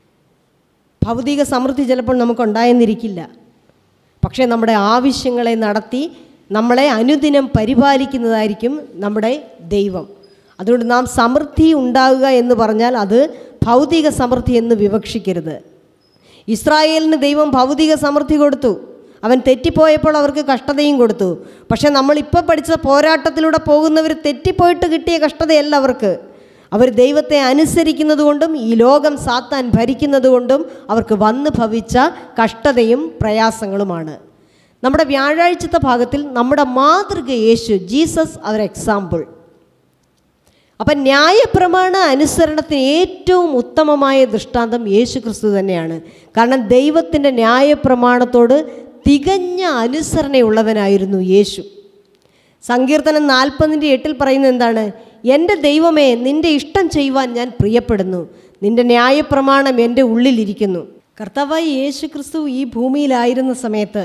I: ഭൗതിക സമൃദ്ധി ചിലപ്പോൾ നമുക്കുണ്ടായെന്നിരിക്കില്ല പക്ഷേ നമ്മുടെ ആവശ്യങ്ങളെ നടത്തി നമ്മളെ അനുദിനം പരിപാലിക്കുന്നതായിരിക്കും നമ്മുടെ ദൈവം അതുകൊണ്ട് നാം സമൃദ്ധി ഉണ്ടാകുക എന്ന് പറഞ്ഞാൽ അത് ഭൗതിക സമൃദ്ധി എന്ന് വിവക്ഷിക്കരുത് ഇസ്രായേലിന് ദൈവം ഭൗതിക സമൃദ്ധി കൊടുത്തു അവൻ തെറ്റിപ്പോയപ്പോൾ അവർക്ക് കഷ്ടതയും കൊടുത്തു പക്ഷേ നമ്മളിപ്പോൾ പഠിച്ച പോരാട്ടത്തിലൂടെ പോകുന്നവർ തെറ്റിപ്പോയിട്ട് കിട്ടിയ കഷ്ടതയല്ല അവർക്ക് അവർ ദൈവത്തെ അനുസരിക്കുന്നത് കൊണ്ടും ഈ ലോകം സാത്താൻ ഭരിക്കുന്നത് കൊണ്ടും അവർക്ക് വന്നു ഭവിച്ച കഷ്ടതയും പ്രയാസങ്ങളുമാണ് നമ്മുടെ വ്യാഴാഴ്ചത്തെ ഭാഗത്തിൽ നമ്മുടെ മാതൃക യേശു ജീസസ് അവർ എക്സാമ്പിൾ അപ്പം ന്യായപ്രമാണ അനുസരണത്തിന് ഏറ്റവും ഉത്തമമായ ദൃഷ്ടാന്തം യേശു ക്രിസ്തു തന്നെയാണ് കാരണം ദൈവത്തിൻ്റെ ന്യായപ്രമാണത്തോട് തികഞ്ഞ അനുസരണയുള്ളവനായിരുന്നു യേശു സങ്കീർത്തനം നാൽപ്പതിൻ്റെ എട്ടിൽ പറയുന്നത് എന്താണ് എൻ്റെ ദൈവമേ നിൻ്റെ ഇഷ്ടം ചെയ്യുവാൻ ഞാൻ പ്രിയപ്പെടുന്നു നിൻ്റെ ന്യായപ്രമാണം എൻ്റെ ഉള്ളിലിരിക്കുന്നു കർത്താവായി യേശു ക്രിസ്തു ഈ ഭൂമിയിലായിരുന്ന സമയത്ത്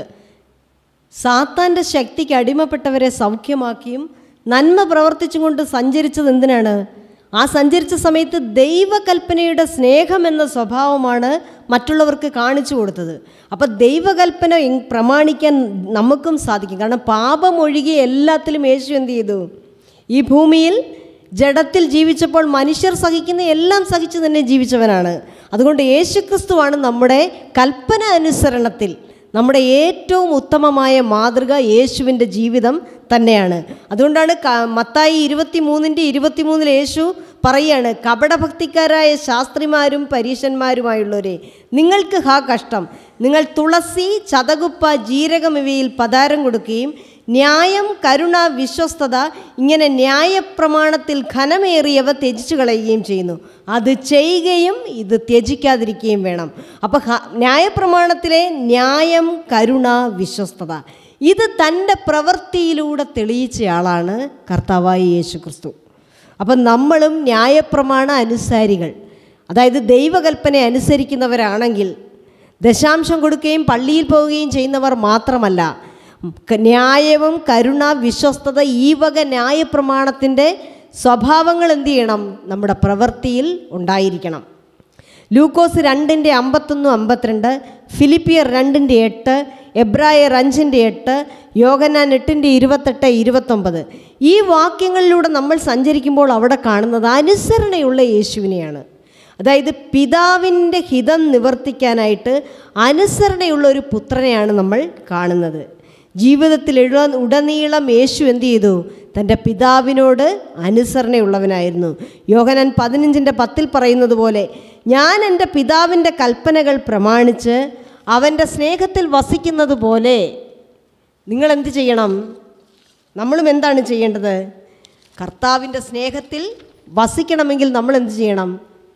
I: സാത്താൻ്റെ ശക്തിക്ക് അടിമപ്പെട്ടവരെ സൗഖ്യമാക്കിയും നന്മ പ്രവർത്തിച്ചും കൊണ്ട് സഞ്ചരിച്ചത് എന്തിനാണ് ആ സഞ്ചരിച്ച സമയത്ത് ദൈവകൽപ്പനയുടെ സ്നേഹം എന്ന സ്വഭാവമാണ് മറ്റുള്ളവർക്ക് കാണിച്ചു കൊടുത്തത് അപ്പം ദൈവകൽപ്പന ഇങ് പ്രമാണിക്കാൻ നമുക്കും സാധിക്കും കാരണം പാപമൊഴികെ എല്ലാത്തിലും യേശു എന്ത് ചെയ്തു ഈ ഭൂമിയിൽ ജഡത്തിൽ ജീവിച്ചപ്പോൾ മനുഷ്യർ സഹിക്കുന്ന എല്ലാം സഹിച്ചു തന്നെ ജീവിച്ചവനാണ് അതുകൊണ്ട് യേശുക്രിസ്തുവാണ് നമ്മുടെ കൽപ്പന അനുസരണത്തിൽ നമ്മുടെ ഏറ്റവും ഉത്തമമായ മാതൃക യേശുവിൻ്റെ ജീവിതം തന്നെയാണ് അതുകൊണ്ടാണ് ക- മത്തായി ഇരുപത്തി മൂന്നിൻ്റെ ഇരുപത്തി മൂന്നിൽ യേശു പറയാണ് കപടഭക്തിക്കാരായ ശാസ്ത്രിമാരും പരീശന്മാരുമായുള്ളവരെ നിങ്ങൾക്ക് ഹാ കഷ്ടം നിങ്ങൾ തുളസി ചതകുപ്പ ജീരകം ഇവയിൽ പതാരം കൊടുക്കുകയും ന്യായം കരുണ വിശ്വസ്തത ഇങ്ങനെ ന്യായപ്രമാണത്തിൽ ഘനമേറിയവ ത്യജിച്ചു കളയുകയും ചെയ്യുന്നു അത് ചെയ്യുകയും ഇത് ത്യജിക്കാതിരിക്കുകയും വേണം അപ്പം ന്യായപ്രമാണത്തിലെ ന്യായം കരുണ വിശ്വസ്തത ഇത് തൻ്റെ പ്രവൃത്തിയിലൂടെ തെളിയിച്ചയാളാണ് കർത്താവായ യേശു ക്രിസ്തു അപ്പം നമ്മളും ന്യായപ്രമാണ അനുസാരികൾ അതായത് ദൈവകൽപ്പന അനുസരിക്കുന്നവരാണെങ്കിൽ ദശാംശം കൊടുക്കുകയും പള്ളിയിൽ പോവുകയും ചെയ്യുന്നവർ മാത്രമല്ല ക- ന്യായവും കരുണ വിശ്വസ്തത ഈ വക ന്യായപ്രമാണത്തിൻ്റെ സ്വഭാവങ്ങൾ എന്ത് ചെയ്യണം നമ്മുടെ പ്രവൃത്തിയിൽ ഉണ്ടായിരിക്കണം ലൂക്കോസ് രണ്ടിൻ്റെ അമ്പത്തൊന്ന് അമ്പത്തിരണ്ട് ഫിലിപ്പിയർ രണ്ടിൻ്റെ എട്ട് എബ്രായർ അഞ്ചിൻ്റെ എട്ട് യോഗനാൻ എട്ടിൻ്റെ ഇരുപത്തെട്ട് ഇരുപത്തൊമ്പത് ഈ വാക്യങ്ങളിലൂടെ നമ്മൾ സഞ്ചരിക്കുമ്പോൾ അവിടെ കാണുന്നത് അനുസരണയുള്ള യേശുവിനെയാണ് അതായത് പിതാവിൻ്റെ ഹിതം നിവർത്തിക്കാനായിട്ട് അനുസരണയുള്ള ഒരു പുത്രനെയാണ് നമ്മൾ കാണുന്നത് ജീവിതത്തിൽ എഴുത ഉടനീളം യേശു എന്ത് ചെയ്തു തൻ്റെ പിതാവിനോട് അനുസരണയുള്ളവനായിരുന്നു യോഹനാൻ പതിനഞ്ചിൻ്റെ പത്തിൽ പറയുന്നത് പോലെ ഞാൻ എൻ്റെ പിതാവിൻ്റെ കൽപ്പനകൾ പ്രമാണിച്ച് അവൻ്റെ സ്നേഹത്തിൽ വസിക്കുന്നത് പോലെ നിങ്ങൾ എന്ത് ചെയ്യണം നമ്മളും എന്താണ് ചെയ്യേണ്ടത് കർത്താവിൻ്റെ സ്നേഹത്തിൽ വസിക്കണമെങ്കിൽ നമ്മൾ എന്ത് ചെയ്യണം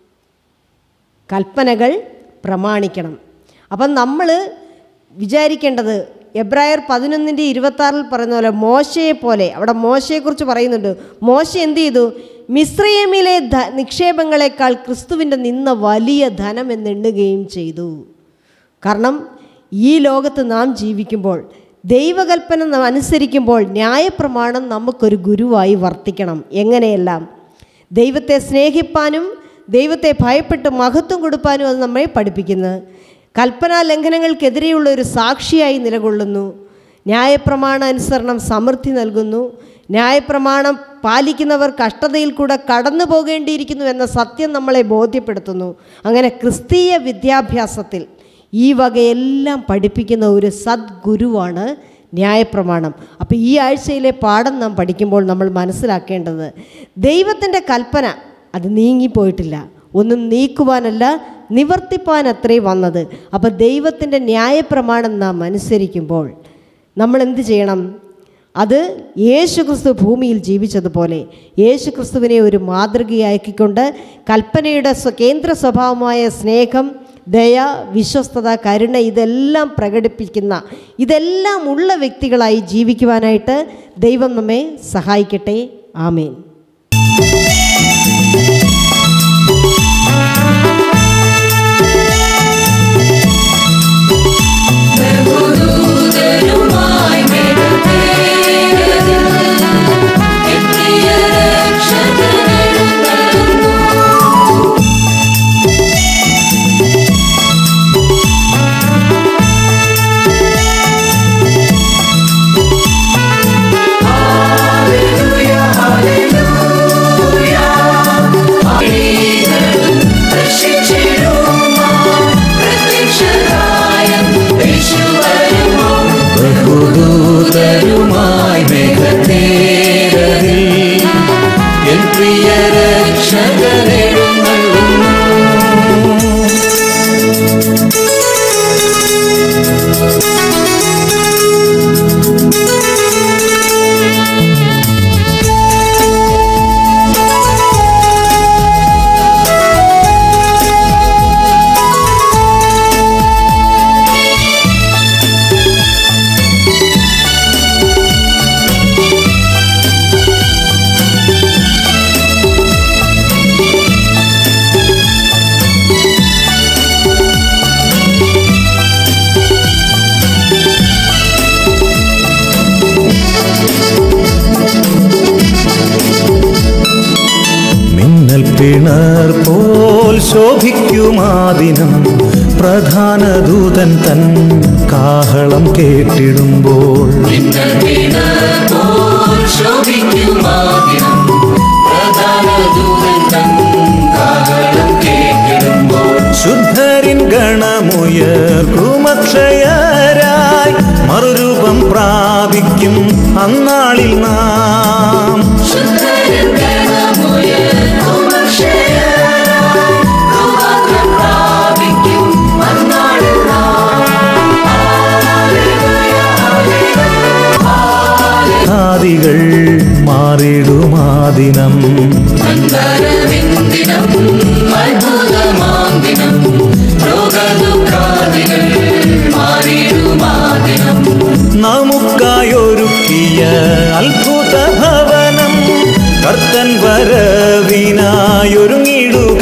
I: കൽപ്പനകൾ പ്രമാണിക്കണം അപ്പം നമ്മൾ വിചാരിക്കേണ്ടത് എബ്രായർ പതിനൊന്നിൻ്റെ ഇരുപത്താറിൽ പറയുന്ന പോലെ മോശയെ പോലെ അവിടെ മോശയെക്കുറിച്ച് പറയുന്നുണ്ട് മോശ എന്ത് ചെയ്തു മിശ്രയമിലെ ധ നിക്ഷേപങ്ങളെക്കാൾ ക്രിസ്തുവിൻ്റെ നിന്ന വലിയ ധനം എന്നെണ്ണുകയും ചെയ്തു കാരണം ഈ ലോകത്ത് നാം ജീവിക്കുമ്പോൾ ദൈവകൽപ്പന നാം അനുസരിക്കുമ്പോൾ ന്യായപ്രമാണം നമുക്കൊരു ഗുരുവായി വർത്തിക്കണം എങ്ങനെയെല്ലാം ദൈവത്തെ സ്നേഹിപ്പാനും ദൈവത്തെ ഭയപ്പെട്ട് മഹത്വം കൊടുപ്പാനും അത് നമ്മെ പഠിപ്പിക്കുന്നത് കൽപ്പനാ ലംഘനങ്ങൾക്കെതിരെയുള്ള ഒരു സാക്ഷിയായി നിലകൊള്ളുന്നു ന്യായപ്രമാണ അനുസരണം സമൃദ്ധി നൽകുന്നു ന്യായപ്രമാണം പാലിക്കുന്നവർ കഷ്ടതയിൽ കൂടെ കടന്നു പോകേണ്ടിയിരിക്കുന്നു എന്ന സത്യം നമ്മളെ ബോധ്യപ്പെടുത്തുന്നു അങ്ങനെ ക്രിസ്തീയ വിദ്യാഭ്യാസത്തിൽ ഈ വകയെല്ലാം പഠിപ്പിക്കുന്ന ഒരു സദ്ഗുരുവാണ് ന്യായപ്രമാണം അപ്പോൾ ഈ ആഴ്ചയിലെ പാഠം നാം പഠിക്കുമ്പോൾ നമ്മൾ മനസ്സിലാക്കേണ്ടത് ദൈവത്തിൻ്റെ കൽപ്പന അത് നീങ്ങിപ്പോയിട്ടില്ല ഒന്നും നീക്കുവാനല്ല നിവർത്തിപ്പാൻ അത്രേ വന്നത് അപ്പോൾ ദൈവത്തിൻ്റെ ന്യായപ്രമാണം നാം അനുസരിക്കുമ്പോൾ നമ്മൾ എന്ത് ചെയ്യണം അത് യേശുക്രിസ്തു ഭൂമിയിൽ ജീവിച്ചതുപോലെ യേശുക്രിസ്തുവിനെ ഒരു മാതൃകയാക്കിക്കൊണ്ട് കൽപ്പനയുടെ സ്വ കേന്ദ്ര സ്വഭാവമായ സ്നേഹം ദയ വിശ്വസ്തത കരുണ ഇതെല്ലാം പ്രകടിപ്പിക്കുന്ന ഇതെല്ലാം ഉള്ള വ്യക്തികളായി ജീവിക്കുവാനായിട്ട് ദൈവം നമ്മെ സഹായിക്കട്ടെ ആമേൻ
A: ബഹുദൂതരുമായി മേഘത്തേരതിൽ എൻ പ്രിയ രക്ഷകനെഴുന്നള്ളുന്നു മിന്നൽ പിണർ പോൽ ശോഭിക്കുമാദിനം പ്രധാന ദൂതൻ തൻ കാഹളം കേട്ടിടുമ്പോൾ ശുദ്ധരിൻ ഗണമുയർക്കുമക്ഷയരായി മറുരൂപം പ്രാപിക്കും അന്നാളിൽ നാം ആദികൾ മാറിടുമാദിനം നമുക്കായൊരുക്കിയ അത്ഭുത ഭവനം കർത്തൻ വരവിനായൊരുങ്ങിടുക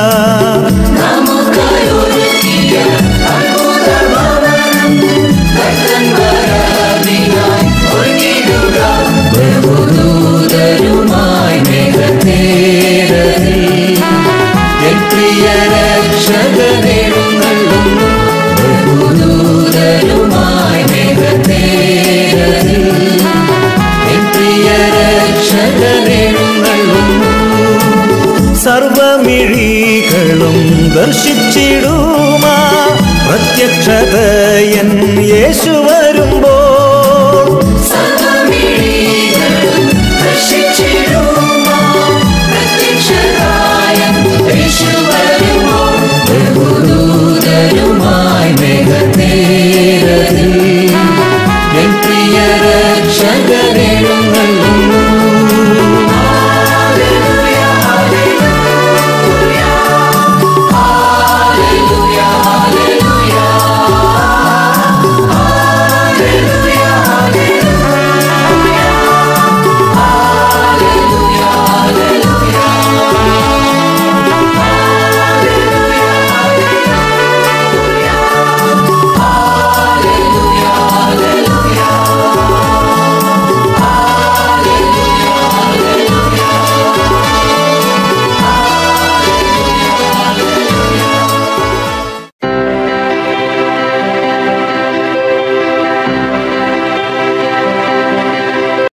A: ബഹുദൂതരുമായി മേഘത്തേരതിൽ എൻ പ്രിയ രക്ഷകനെഴുന്നള്ളുന്നു ബഹുദൂതരുമായി മേഘത്തേരതിൽ എൻ പ്രിയ രക്ഷകനെഴുന്നള്ളുന്നു സർവമിഴികളും ദർശിച്ചിടുമാ പ്രത്യക്ഷതയൻ യേശു വരുമ്പോൾ